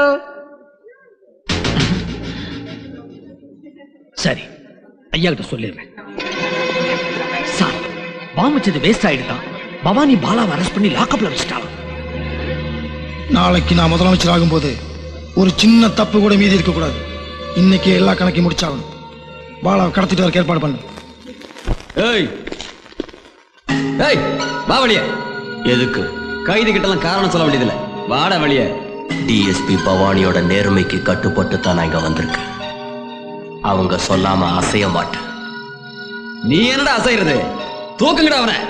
Speaker 16: சரி ஐயா கிட்ட சொல்லிடுறேன் சார் பாம்பு வச்சது வேஸ்ட் ஆயிடுதான் பவானி பாலாவை அரெஸ்ட் பண்ணி லாக்அப்ல வச்சுட்டாங்க
Speaker 14: நாளைக்கு நான் முதலமைச்சர் ஆகும்போது ஒரு சின்ன தப்பு கூட மீதி இருக்க கூடாது இன்னைக்கு எல்லா கணக்கையும் முடிச்சாகணும் பாலாவை கடத்திட்டு வர ஏற்பாடு பண்ணு
Speaker 8: ஏய் ஏய் வா வழிய
Speaker 2: எதுக்கு
Speaker 8: கைது கிட்டலாம் காரணம் சொல்ல வேண்டியதில்ல வாட வழிய
Speaker 2: டிஎஸ்பி பவானியோட நேர்மைக்கு கட்டுப்பட்டு தான் நான் இங்க வந்திருக்கேன் அவங்க சொல்லாம அசைய மாட்டேன்
Speaker 8: நீ என்னடா அசைறது தூக்குங்கடா அவனை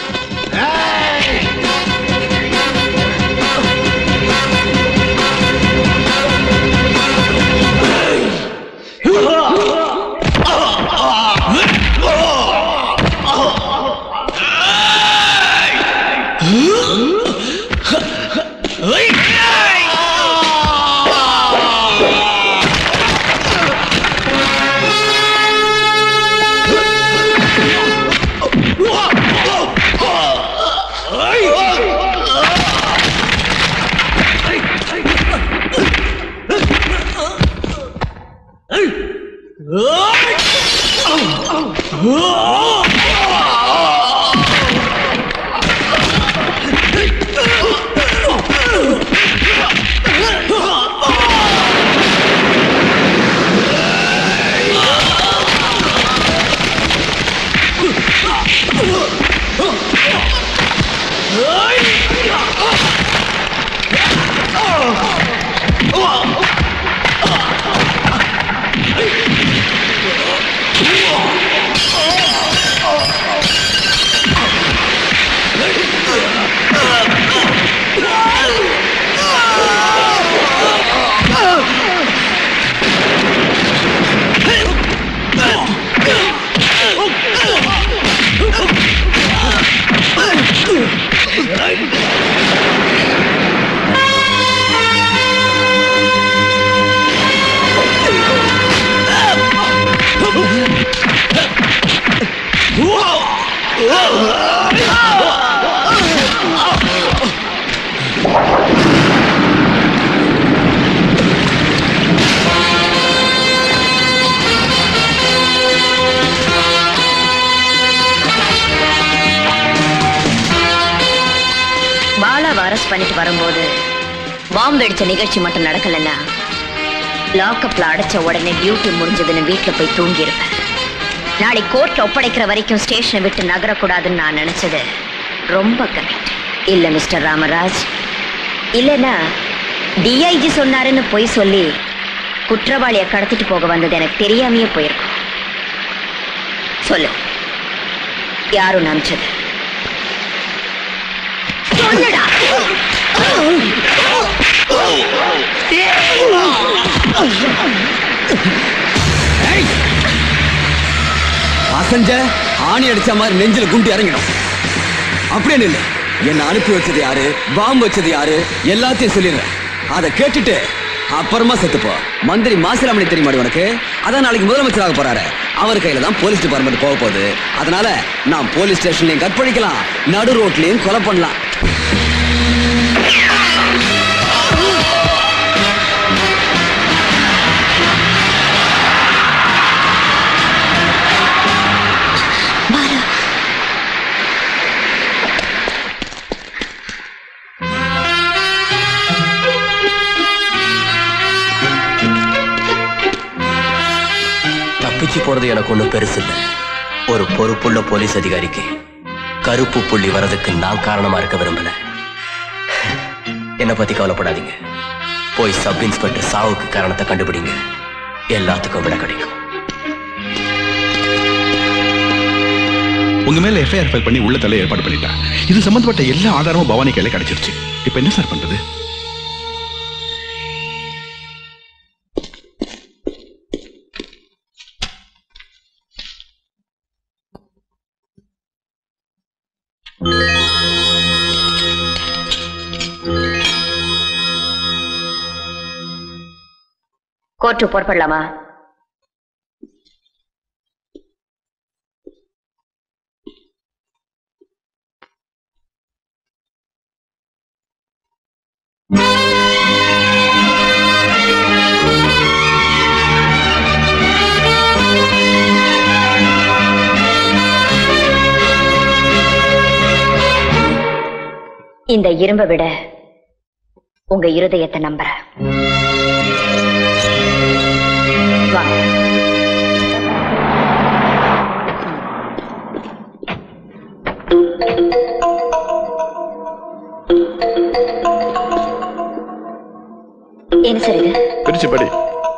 Speaker 17: பாலாவை அரெஸ்ட் பண்ணிட்டு வரும்போது பாம்பு வெடிச்ச நிகழ்ச்சி மட்டும் நடக்கலன்னா லாக்அப்ல அடைச்ச உடனே டியூட்டி முடிஞ்சதுன்னு வீட்டுல போய் தூங்கி இருப்பேன் நாளை கோர்ட்ல ஒப்படைக்கிற வரைக்கும் ஸ்டேஷனை விட்டு நகரக்கூடாதுன்னு நான் நினைச்சது ரொம்ப கரெக்ட் இல்ல மிஸ்டர் ராமராஜ் இல்லைன்னா டிஐஜி சொன்னாருன்னு பொய் சொல்லி குற்றவாளியை கடத்திட்டு போக வந்தது எனக்கு தெரியாமையே போயிருக்கும் சொல்லு யாரும் நினைச்சது சொல்லுடா
Speaker 8: அசஞ்ச ஆணி அடிச்ச மாதிரி நெஞ்சில குண்டு இறங்கிடும் அப்படியே நில்லு என்ன அனுப்பி வச்சது யாரு பாம்பு வச்சது யாரு எல்லாத்தையும் சொல்லிடுறேன் அதை கேட்டுட்டு அப்புறமா செத்துப்போ மந்திரி மாசிலாமணி தெரியுமா உனக்கு அதான் நாளைக்கு முதலமைச்சராக போறாரு அவர் கையில தான் போலீஸ் டிபார்ட்மெண்ட் போக போகுது அதனால நான் போலீஸ் ஸ்டேஷன்லயும் கற்பழிக்கலாம் நடு ரோட்லயும் கொலை பண்ணலாம்
Speaker 2: போறது எனக்கு ஒண்ணும் பெருசு இல்ல ஒரு பொறுப்புள்ள போலீஸ் அதிகாரிக்கு கருப்பு புள்ளி வர்றதுக்கு நான் காரணமா இருக்க விரும்பல என்னை பத்தி கவலைப்படாதீங்க போய் சப் இன்ஸ்பெக்டர் சாவுக்கு காரணத்தை கண்டுபிடிங்க எல்லாத்துக்கும் விட கிடைக்கும்
Speaker 1: உங்க மேல எஃப்ஐஆர் ஃபைல் பண்ணி உள்ள தள்ள ஏற்பாடு பண்ணிட்டான் இது சம்பந்தப்பட்ட எல்லா ஆதாரமும் பவானி கையில கிடைச்சிருச்சு இப்ப என்ன சார் பண்றது
Speaker 17: கோர்ட்டு புறப்படலாமா இந்த இரும்பை விட உங்க இருதயத்தை நம்புறேன் வாங்க என்ன சார் இது
Speaker 1: பிரிச்சு படி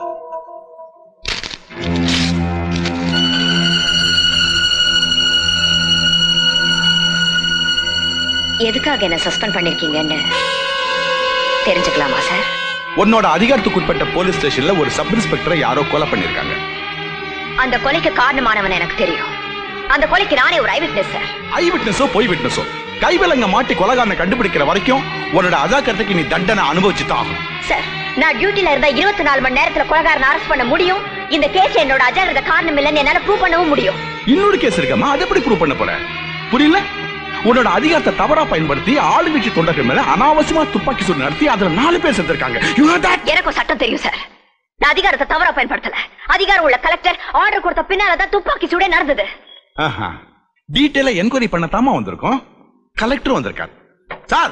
Speaker 17: எதுக்காக என்ன சஸ்பெண்ட் பண்ணிருக்கீங்கன்னு தெரிஞ்சுக்கலாமா சார்
Speaker 1: உன்னோட அதிகாரத்துக்குட்பட்ட போலீஸ் ஸ்டேஷன்ல ஒரு சப் இன்ஸ்பெக்டரை யாரோ கொலை பண்ணிருக்காங்க
Speaker 17: அந்த கொலைக்கு காரணமானவன் எனக்கு தெரியும் அந்த கொலைக்கு நானே ஒரு ஐ விட்னஸ் சார்
Speaker 1: ஐ விட்னஸோ பொய் விட்னஸோ கைவிலங்க மாட்டி கொலகாரனை கண்டுபிடிக்கிற வரைக்கும் உன்னோட அதாக்கறதுக்கு நீ தண்டனை அனுபவிச்சு தான் ஆகணும்
Speaker 17: சார் நான் டியூட்டில இருந்தா இருபத்தி நாலு மணி நேரத்துல கொலைகாரனை அரெஸ்ட் பண்ண முடியும் இந்த கேஸ் என்னோட அஜாகிரத காரணம் இல்லைன்னு என்னால ப்ரூவ் பண்ணவும் முடியும்
Speaker 1: இன்னொரு கேஸ் இருக்கமா அதை எப்படி ப்ரூவ் பண்ண போற புரியல உன்னோட அதிகாரத்தை தவறா பயன்படுத்தி ஆளுங்கட்சி தொண்டர்கள் மேல அனாவசியமா துப்பாக்கி சூடு நடத்தி அதுல நாலு பேர் செத்துருக்காங்க
Speaker 17: எனக்கும் சட்டம் தெரியும் சார் நான் அதிகாரத்தை தவறா பயன்படுத்தல அதிகாரம் உள்ள கலெக்டர் ஆர்டர் கொடுத்த பின்னாலதான் துப்பாக்கி சூடே நடந்தது
Speaker 1: டீட்டெயிலா என்கொயரி பண்ணத்தாமா வந்திருக்கோம் கலெக்டர் வந்திருக்காரு சார்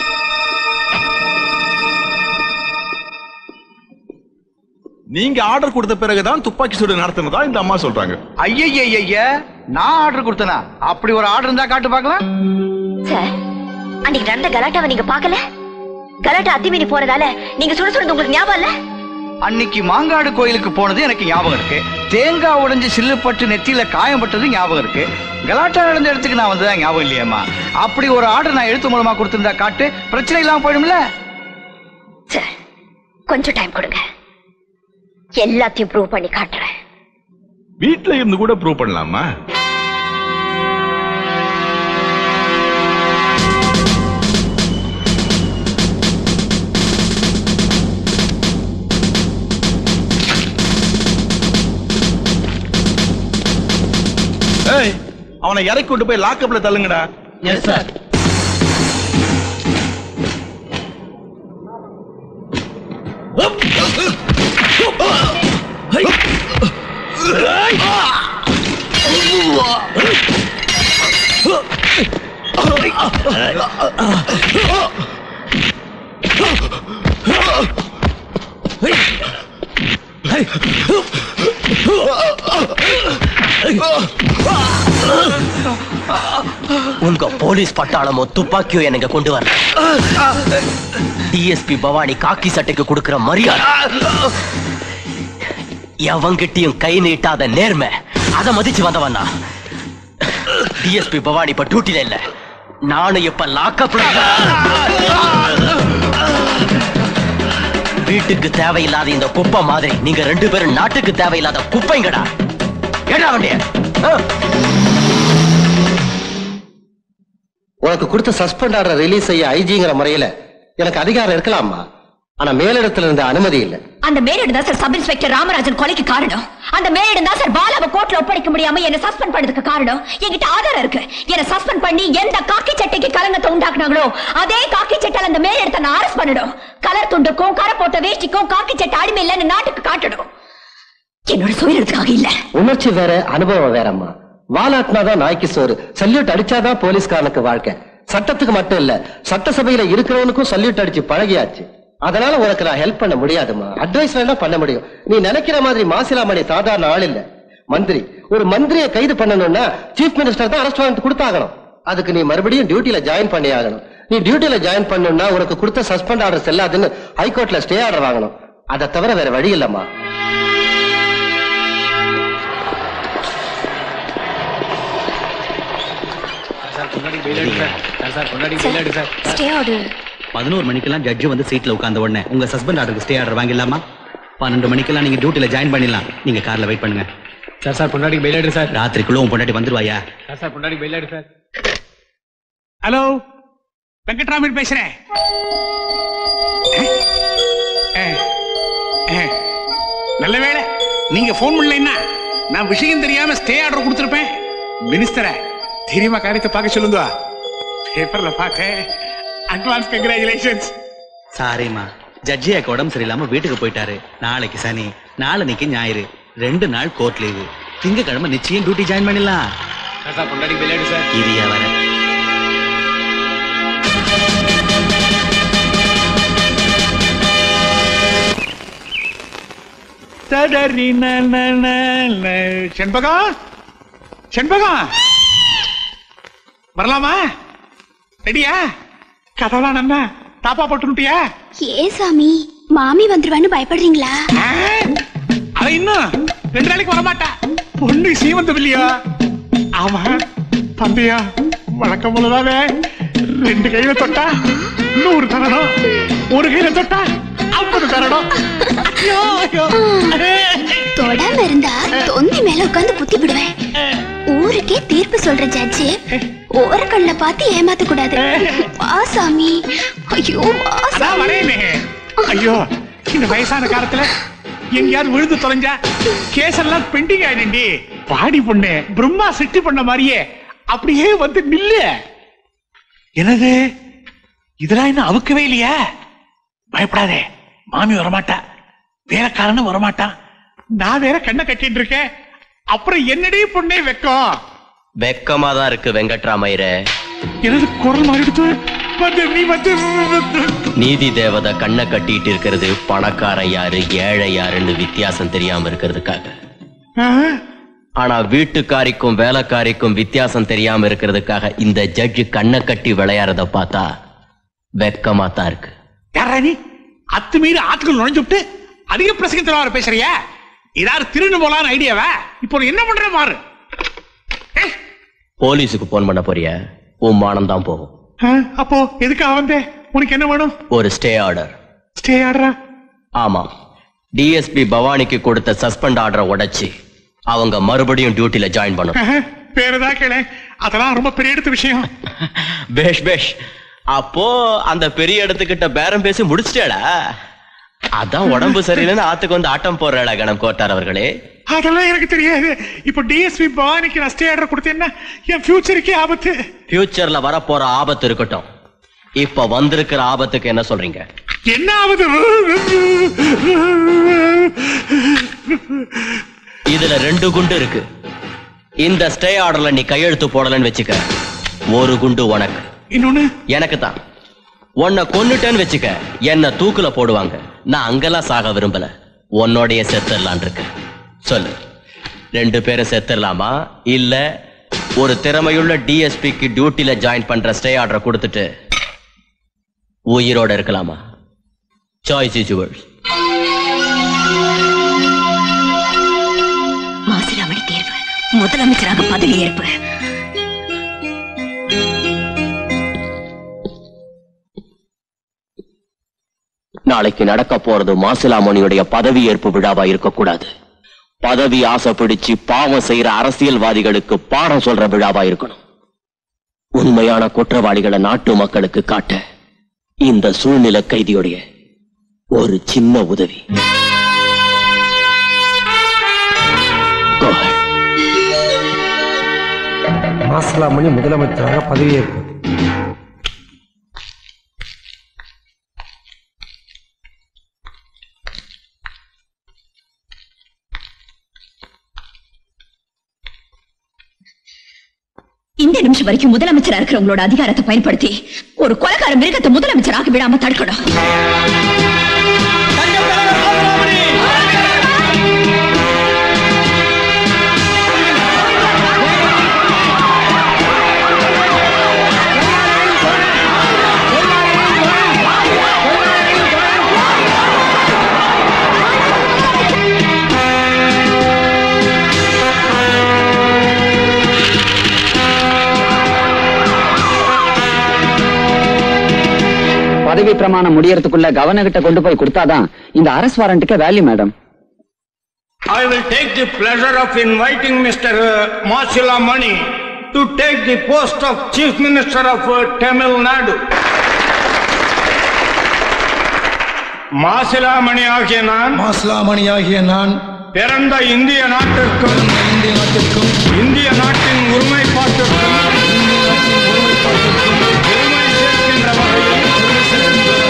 Speaker 1: நீங்க ஆர்டர் கொடுத்த பிறகுதான் துப்பாக்கி சூடு நடத்தினதா இந்த அம்மா சொல்றாங்க
Speaker 4: ஐயய்ய நான் ஆர்டர் கொடுத்தனா அப்படி ஒரு ஆர்டர் இருந்தா காட்டு பார்க்கலாம்
Speaker 17: சார் அன்னைக்கு நடந்த கலாட்டாவை நீங்க பார்க்கல கலாட்டா அத்திமீறி போனதால நீங்க சுட சுடுறது உங்களுக்கு ஞாபகம் இல்ல
Speaker 4: அன்னைக்கு மாங்காடு கோயிலுக்கு போனது எனக்கு ஞாபகம் இருக்கு தேங்காய் உடைஞ்சு சில்லுப்பட்டு நெத்தியில காயம் பட்டது ஞாபகம் இருக்கு கலாட்டா நடந்த இடத்துக்கு நான் வந்ததா ஞாபகம் இல்லையேம்மா அப்படி ஒரு ஆர்டர் நான் எழுத்து மூலமா கொடுத்திருந்தா காட்டு பிரச்சனை இல்லாம போயிடும்ல
Speaker 17: சார் கொஞ்சம் டைம் கொடுங்க எல்லாத்தையும் ப்ரூவ் பண்ணி காட்டுறேன்
Speaker 1: வீட்ல இருந்து கூட ப்ரூவ் பண்ணலாமா ஏய் அவனை இறக்கி கொண்டு போய் லாக்கப்ல தள்ளுங்கடா
Speaker 2: எஸ் சார் உங்க போலீஸ் பட்டாளமோ துப்பாக்கியோ எனக்கு கொண்டு வரல டிஎஸ்பி பவானி காக்கி சட்டைக்கு கொடுக்கிற மரியாதை எவங்கிட்டயும் கை நீட்டாத நேர்மை அதை மதிச்சு வந்தவனா டிஎஸ்பி பவானி இப்ப டியூட்டில இல்ல நானும் இப்ப லாக்கப்ல வீட்டுக்கு தேவையில்லாத இந்த குப்பை மாதிரி நீங்க ரெண்டு பேரும் நாட்டுக்கு தேவையில்லாத குப்பைங்கடா ஏடா வண்டிய
Speaker 7: உனக்கு கொடுத்த சஸ்பெண்ட் ஆர்டர் ரிலீஸ் செய்ய ஐஜிங்கிற முறையில எனக்கு அதிகாரம் இருக்கலாமா ஆனா மேலிடத்துல இருந்த அனுமதி இல்ல
Speaker 17: அந்த மேலிடம் தான் சார் சப் இன்ஸ்பெக்டர் ராமராஜன் கொலைக்கு காரணம் அந்த மேலிடம் தான் சார் பாலாவை கோர்ட்ல ஒப்படைக்க முடியாம என்ன சஸ்பெண்ட் பண்ணதுக்கு காரணம் என்கிட்ட ஆதாரம் இருக்கு என்ன சஸ்பெண்ட் பண்ணி எந்த காக்கி சட்டைக்கு கலங்கத்தை உண்டாக்குனாங்களோ அதே காக்கி சட்டையில அந்த மேலிடத்தை நான் அரெஸ்ட் பண்ணிடும் கலர் துண்டுக்கும் கரை போட்ட வேஷ்டிக்கும் காக்கி சட்டை அடிமை இல்லைன்னு நாட்டுக்கு காட்டணும் என்னோட சுயநலத்துக்காக இல்ல
Speaker 7: உணர்ச்சி வேற அனுபவம் வேறம்மா வாலாட்டினாதான் நாய்க்கு சோறு சல்யூட் அடிச்சாதான் போலீஸ்காரனுக்கு வாழ்க்கை சட்டத்துக்கு மட்டும் இல்ல சட்டசபையில இருக்கிறவனுக்கும் சல்யூட் அடிச்சு பழகியாச்சு அதனால உனக்கு நான் ஹெல்ப் பண்ண முடியாதுமா அட்வைஸ் வேணா பண்ண முடியும் நீ நினைக்கிற மாதிரி மாசிலாமணி சாதாரண ஆள் இல்ல மந்திரி ஒரு மந்திரியை கைது பண்ணணும்னா சீஃப் மினிஸ்டர் தான் அரெஸ்ட் வாரண்ட் கொடுத்தாகணும் அதுக்கு நீ மறுபடியும் டியூட்டில ஜாயின் பண்ணி ஆகணும் நீ டியூட்டில ஜாயின் பண்ணணும்னா உனக்கு கொடுத்த சஸ்பெண்ட் ஆர்டர் செல்லாதுன்னு ஹைகோர்ட்ல ஸ்டே ஆர்டர் வாங்கணும் அதை தவிர வேற வழி இல்லம்மா
Speaker 15: ஸ்டே ஆர்டர் பதினோரு மணிக்கெல்லாம் ஜட்ஜ் வந்து சீட்ல உட்கார்ந்த உடனே உங்க சஸ்பெண்ட் ஆர்டருக்கு ஸ்டே ஆர்டர் வாங்கிடலாமா பன்னெண்டு மணிக்கெல்லாம் நீங்க டியூட்டில ஜாயின் பண்ணிடலாம் நீங்க கார்ல வெயிட் பண்ணுங்க
Speaker 9: சார் சார் பொண்டாடி பெயில் ஆயிடு சார்
Speaker 15: ராத்திரிக்குள்ள உன் பொண்டாட்டி வந்துருவாயா
Speaker 9: சார் சார் பொண்டாடி பெயில் ஆயிடு சார்
Speaker 6: ஹலோ வெங்கட்ராமன் பேசுறேன் அஹ், அஹ், நல்ல வேளை நீங்க போன் பண்ணலைன்னா நான் விஷயம் தெரியாம ஸ்டே ஆர்டர் கொடுத்துருப்பேன் மினிஸ்டரை தைரியமா காரியத்தை பார்க்க சொல்லுங்க பேப்பர்ல பார்த்தேன் அட்வான்ஸ் கங்க்ராச்சுலேஷன்ஸ்
Speaker 15: சாரிம்மா ஜட்ஜி அக்கா உடம்பு சரியில்லாம வீட்டுக்கு போயிட்டாரு நாளைக்கு சனி நாளன்னைக்கு ஞாயிறு ரெண்டு நாள் கோர்ட் லீவு திங்கக்கிழமை நிச்சயம் டியூட்டி ஜாயின் பண்ணிடலாம்
Speaker 9: சார் சார் பொண்டாடி பெயில் ஆயிடு சார்
Speaker 15: இரியா வர
Speaker 6: தடரி ந ந ந ந. செண்பகம் செண்பகம் வரலாமா ரெடியா கதவெல்லாம் நன்னா தாப்பா போட்டுட்டியா
Speaker 20: ஏ சாமி மாமி வந்துருவான்னு பயப்படுறீங்களா
Speaker 6: அவ இன்னும் ரெண்டு நாளைக்கு வரமாட்டா பொண்ணு சீமந்தம் இல்லையா ஆமா தம்பியா வழக்கம் போலதாவே ரெண்டு கையில தொட்டா நூறு தரணும் ஒரு கையில தொட்டா ஐம்பது தரணும் ஐயோ, ஐயோ.
Speaker 20: தொடாம இருந்தா தொந்தி மேல உட்கார்ந்து புத்தி விடுவேன் ஊருக்கே தீர்ப்பு சொல்ற ஜட்ஜு ஒரு கண்ணுல பார்த்து ஏமாத்த கூடாது வா சாமி ஐயோ வா
Speaker 6: அதான்
Speaker 20: சாமி
Speaker 6: வரேனே ஐயோ இந்த வயசான காலத்துல எங்கேயாவது விழுந்து தொலைஞ்சா கேஸ் எல்லாம் பெண்டிங் ஆயிடுண்டி பாடி பொண்ணு பிரம்மா சிட்டி பண்ண மாதிரியே அப்படியே வந்து நில்லு என்னது இதெல்லாம் இன்னும் அவுக்கவே இல்லையா பயப்படாதே மாமி வரமாட்டா வேலைக்காரனும் வரமாட்டான் நான் வேற கண்ணை கட்டிட்டு இருக்கேன் அப்புறம் என்னடி பொண்ணே வெக்கம்
Speaker 2: வெக்கமா தான் இருக்கு வெங்கட்ராமையரே
Speaker 6: எனது குரல் மாறிடுத்து வந்து நீ வந்து
Speaker 2: நீதி தேவதை கண்ணை கட்டிட்டு இருக்கிறது பணக்காரன் யாரு ஏழை யாருன்னு வித்தியாசம் தெரியாம இருக்கிறதுக்காக ஆனா வீட்டுக்காரிக்கும் வேலைக்காரிக்கும் வித்தியாசம் தெரியாம இருக்கிறதுக்காக இந்த ஜட்ஜு கண்ணை கட்டி விளையாடுறத பார்த்தா வெக்கமா தான் இருக்கு
Speaker 6: யாரா நீ அத்துமீறி ஆத்துக்குள் நுழைஞ்சு விட்டு அதிக பிரசங்கத்தில் வர பேசுறியா ஏதாவது திருடு போலான்னு ஐடியாவா இப்போ நீ என்ன பண்ற மாறு
Speaker 2: போலீஸுக்கு போன் பண்ண போறிய உன் மானம் தான் போகும்
Speaker 6: ஆ, அப்போ எதுக்காக வந்தே உனக்கு என்ன வேணும்
Speaker 2: ஒரு ஸ்டே ஆர்டர்
Speaker 6: ஸ்டே ஆடுறா
Speaker 2: ஆமாம் டிஎஸ்பி பவானிக்கு கொடுத்த சஸ்பெண்ட் ஆர்டரை உடைச்சு அவங்க மறுபடியும் டியூட்டில ஜாயின் பண்ணும்
Speaker 6: பேருதா கேளு அதெல்லாம் ரொம்ப பெரிய எடுத்த விஷயம்
Speaker 2: பேஷ் பேஷ் அப்போ அந்த பெரிய இடத்துக்கிட்ட பேரம் பேசி முடிச்சிட்டேடா அதான் உடம்பு சரியில்லைன்னு ஆத்துக்கு வந்து ஆட்டம் போடுறாளா கணம் கோட்டார் அவர்களே
Speaker 6: அதெல்லாம் எனக்கு தெரியாது இப்போ டிஎஸ்பி பவானிக்கு நான் ஸ்டே ஆர்டர் கொடுத்தேன்னா என் ஃபியூச்சருக்கே ஆபத்து
Speaker 2: ஃபியூச்சர்ல வரப்போற ஆபத்து இருக்கட்டும் இப்ப வந்திருக்கிற ஆபத்துக்கு என்ன சொல்றீங்க
Speaker 6: என்ன ஆகுது
Speaker 2: இதுல ரெண்டு குண்டு இருக்கு இந்த ஸ்டே ஆர்டர்ல நீ கையெழுத்து போடலன்னு வச்சுக்க ஒரு குண்டு உனக்கு
Speaker 6: இன்னொன்னு
Speaker 2: எனக்கு தான் உன்னை கொன்னுட்டேன்னு வச்சுக்க என்ன தூக்குல போடுவாங்க நான் அங்கெல்லாம் சாக விரும்பல உன்னோடைய செத்துடலான் இருக்கு சொல்லு ரெண்டு பேரும் செத்துடலாமா இல்ல ஒரு திறமையுள்ள டிஎஸ்பிக்கு டியூட்டில ஜாயின் பண்ற ஸ்டே ஆர்டரை கொடுத்துட்டு உயிரோட இருக்கலாமா சாய்ஸ் இஸ் யுவர்ஸ்
Speaker 17: மாசிலாமணி தேர்வு முதலமைச்சராக பதவி ஏற்பு
Speaker 2: நாளைக்கு நடக்க போறது மாசிலாமணியுடைய பதவி ஏற்பு விழாவா இருக்கக்கூடாது பதவி ஆசை பிடிச்சு பாவம் செய்யற அரசியல்வாதிகளுக்கு பாடம் சொல்ற விழாவா இருக்கணும் உண்மையான குற்றவாளிகளை நாட்டு மக்களுக்கு காட்ட இந்த சூழ்நிலை கைதியுடைய ஒரு சின்ன உதவி Go ahead.
Speaker 21: மாசிலாமணி முதலமைச்சராக பதவியேற்பு
Speaker 13: இந்த நிமிஷம் வரைக்கும் முதலமைச்சரா இருக்கிறவங்களோட அதிகாரத்தை பயன்படுத்தி ஒரு கொலகார மிருகத்தை முதலமைச்சராக விடாம தடுக்கணும்
Speaker 10: பதவி பிரமாணம் முடியறதுக்குள்ள கவர்னர் கிட்ட கொண்டு போய் கொடுத்தாதான் இந்த அரசு வாரண்ட்டுக்கு value madam
Speaker 18: I will take the pleasure of inviting Mr. Masila Mani to take the post of Chief Minister of uh, Tamil Nadu. Masilamani ஆகிய நான்
Speaker 14: மாசிலாமணி ஆகிய நான்
Speaker 18: பிறந்த இந்திய நாட்டிற்கும்
Speaker 14: இந்திய நாட்டிற்கும்
Speaker 18: இந்திய நாட்டின் ஒருமைப்பாட்டிற்கும் பெருமை சேர்க்கின்ற வகையில்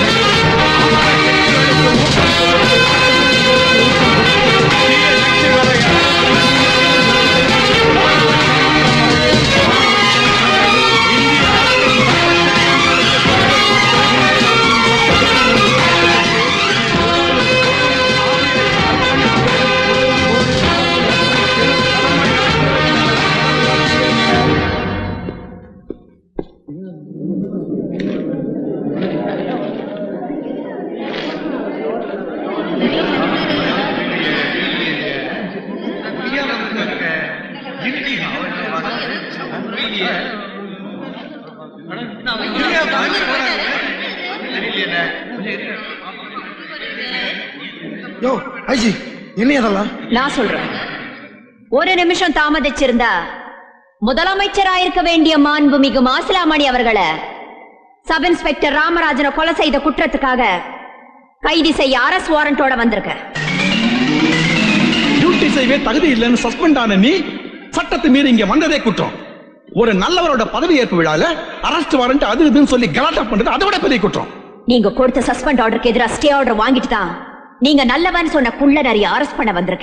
Speaker 14: யோ ஐஜி என்ன அதெல்லாம்
Speaker 17: நான் சொல்றேன் ஒரு நிமிஷம் தாமதிச்சிருந்தா முதலமைச்சராயிருக்க வேண்டிய மாண்புமிகு மாசிலாமணி அவர்களை சப் இன்ஸ்பெக்டர் ராமராஜனை கொலை செய்த குற்றத்துக்காக கைது செய்ய அரசு வாரண்டோட வந்திருக்க
Speaker 1: டியூட்டி செய்யவே தகுதி இல்லைன்னு சஸ்பெண்ட் ஆன நீ சட்டத்தை மீறி இங்க வந்ததே குற்றம் ஒரு நல்லவரோட பதவி ஏற்பு விழால அரெஸ்ட் வாரண்ட் அது இதுன்னு சொல்லி கலாட்டா பண்றது அதை விட பெரிய குற்றம்
Speaker 17: நீங்க கொடுத்த சஸ்பெண்ட் ஆர்டருக்கு எதிராக ஸ்டே ஆர்டர் வாங்கிட்டு தான் நீங்க நல்லவன் சொன்ன குள்ள நிறைய அரெஸ்ட் பண்ண வந்திருக்க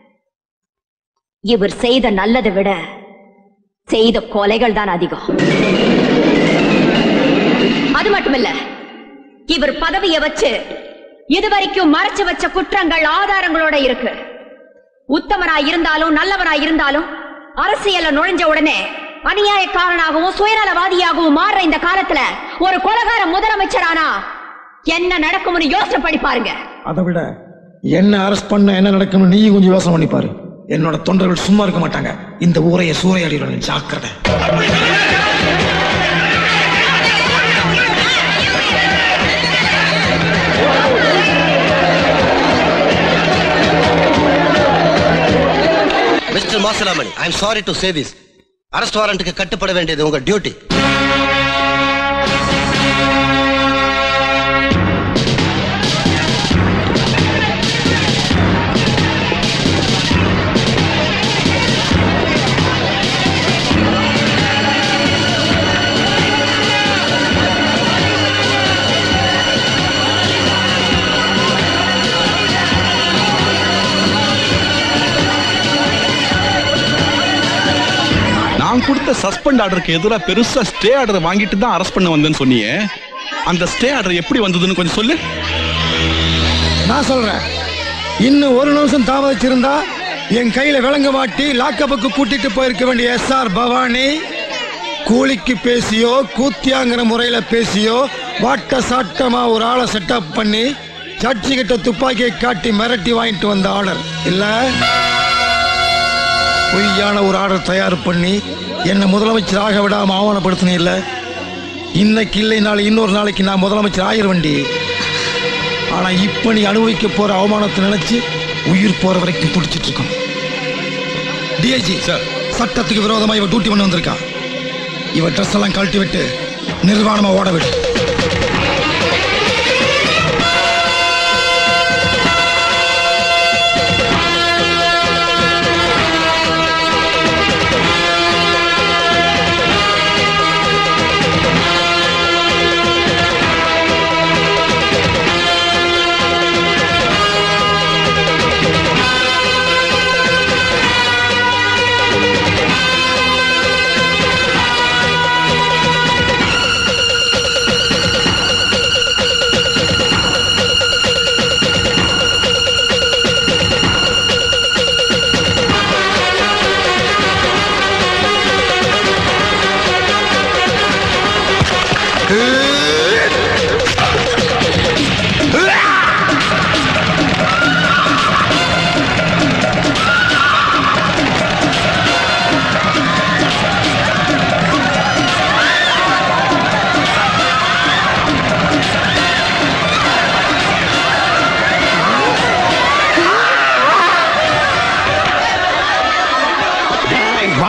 Speaker 17: இவர் செய்த நல்லதை விட செய்த கொலைகள் தான் அதிகம் அது மட்டுமில்ல இவர் பதவியை வச்சு இதுவரைக்கும் மறைச்சு வச்ச குற்றங்கள் ஆதாரங்களோட இருக்கு உத்தமனா இருந்தாலும் நல்லவனா இருந்தாலும் அரசியல்ல நுழைஞ்ச உடனே அநியாயக்காரனாகவும் சுயநலவாதியாகவும் மாறுற இந்த காலத்துல ஒரு கொலகார முதலமைச்சரானா என்ன நடக்கும்னு யோசனை பண்ணி பாருங்க
Speaker 14: அதை விட என்ன அரெஸ்ட் பண்ண என்ன நடக்கும்னு நீயும் கொஞ்சம் யோசனை பண்ணி பாரு என்னோட தொண்டர்கள் சும்மா இருக்க மாட்டாங்க இந்த ஊரைய சூறையாடிடுவாங்க ஜாக்கிரதை
Speaker 7: mister Masalamani I am sorry to say this arrest வாரண்ட்டுக்கு கட்டுப்பட வேண்டியது உங்க டியூட்டி
Speaker 1: நான் கொடுத்த சஸ்பெண்ட் ஆர்டருக்கு எதிராக பெருசா ஸ்டே ஆர்டர் வாங்கிட்டு தான் அரெஸ்ட் பண்ண வந்தேன்னு சொன்னியே அந்த ஸ்டே ஆர்டர் எப்படி வந்ததுன்னு கொஞ்சம் சொல்லு
Speaker 14: நான் சொல்றேன் இன்னும் ஒரு நிமிஷம் தாமதிச்சிருந்தா என் கையில விளங்க மாட்டி லாக்கப்புக்கு கூட்டிட்டு போயிருக்க வேண்டிய எஸ் ஆர் பவானி கூலிக்கு பேசியோ கூத்தியாங்கிற முறையில பேசியோ வாட்ட சாட்டமா ஒரு ஆளை செட்டப் பண்ணி ஜட்ஜி கிட்ட துப்பாக்கியை காட்டி மிரட்டி வாங்கிட்டு வந்த ஆர்டர் இல்ல பொய்யான ஒரு ஆர்டர் தயார் பண்ணி என்னை முதலமைச்சர் ஆக விடாம ஆவணப்படுத்தினே இல்ல இன்னைக்கு இல்லை நாளை இன்னொரு நாளைக்கு நான் முதலமைச்சர் ஆயிரவண்டி ஆனா இப்ப நீ அனுபவிக்க போற அவமானத்தை நினைச்சு உயிர் போற வரைக்கும் துடிச்சிட்டு இருக்கோம் டிஐஜி சட்டத்துக்கு விரோதமா இவ டியூட்டி பண்ண வந்திருக்கா இவ ட்ரெஸ் எல்லாம் கழட்டி விட்டு நிர்வாணமா ஓட விடு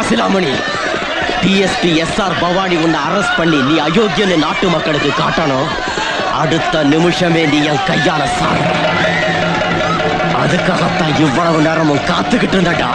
Speaker 2: மாசிலாமணி டிஎஸ்பி எஸ்ஆர் பவானி உன்னை அரெஸ்ட் பண்ணி நீ அயோக்கியன்னு நாட்டு மக்களுக்கு காட்டணும் அடுத்த நிமிஷமே நீ என் கையால சாக அதுக்காகத்தான் இவ்வளவு நேரமும் காத்துக்கிட்டு இருந்தடா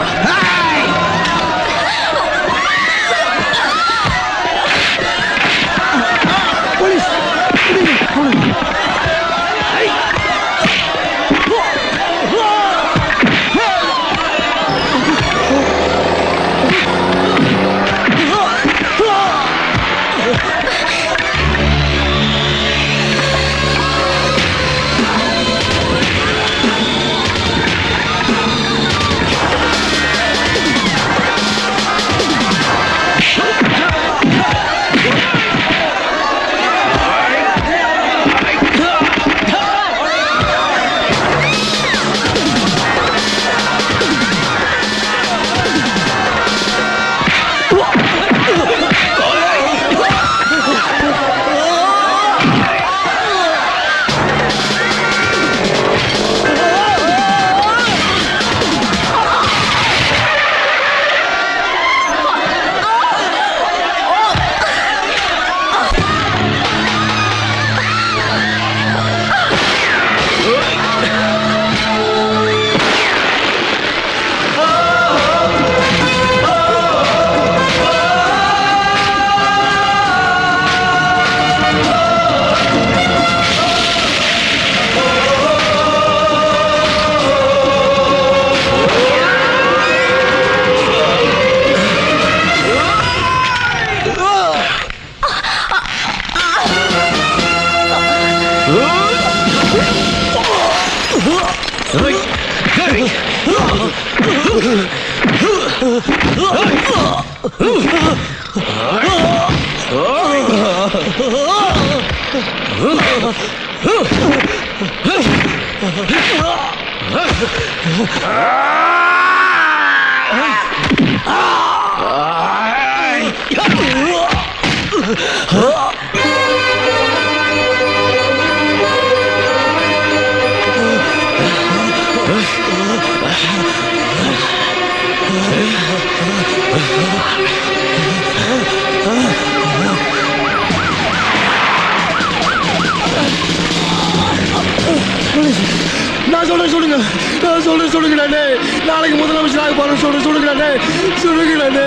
Speaker 14: நான் சொல்றேன் சொல்லுங்க நான் சொல்றேன் சொல்லுங்கண்ணே நாளைக்கு முதலமைச்சராக போறேன் சொல்றேன் சொல்லுங்கண்ணே சொல்லுங்கண்ணே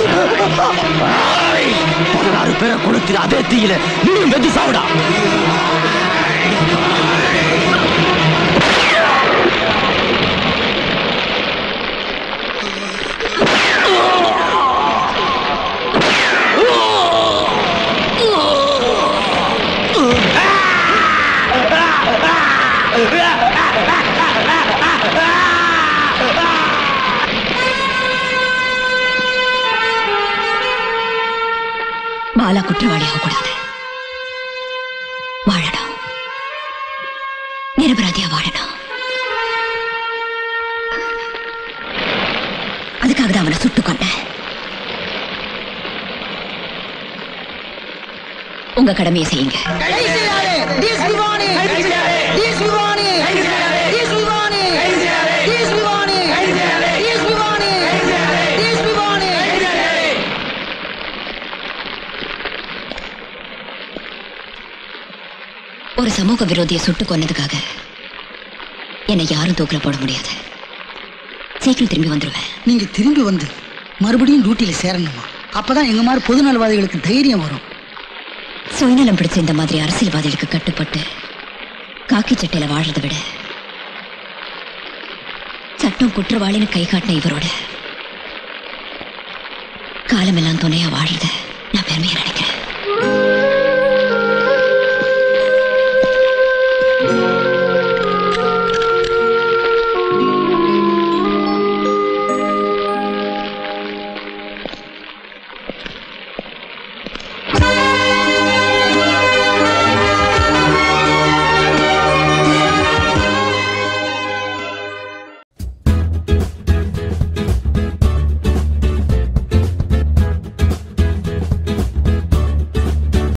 Speaker 2: பதினாறு பேரை கொளுத்தின அதே தீயில நீயும் வெந்து சாவுடா
Speaker 17: பாலா குற்றவாளியாக கூடாது வாழணும் நிரபராதியா வாழணும் அதுக்காக தான் அவனை சுட்டுக் கொண்டேன் உங்க கடமையை செய்யுங்க ஒரு சமூக விரோதியை சுட்டுக் கொன்னதுக்காக என்னை யாரும் தூக்கில போட முடியாது சீக்கிரம் திரும்பி வந்துருவேன்
Speaker 5: நீங்க திரும்பி வந்து மறுபடியும் டியூட்டியில சேரணுமா அப்பதான் எங்க மாதிரி பொது நலவாதிகளுக்கு தைரியம் வரும்
Speaker 17: சுயநலம் பிடிச்ச இந்த மாதிரி அரசியல்வாதிகளுக்கு கட்டுப்பட்டு காக்கி சட்டையில வாழறதை விட சட்டம் குற்றவாளின்னு கை காட்டின இவரோட காலமெல்லாம் துணையா வாழறத நான் பெருமையா நினைக்கிறேன்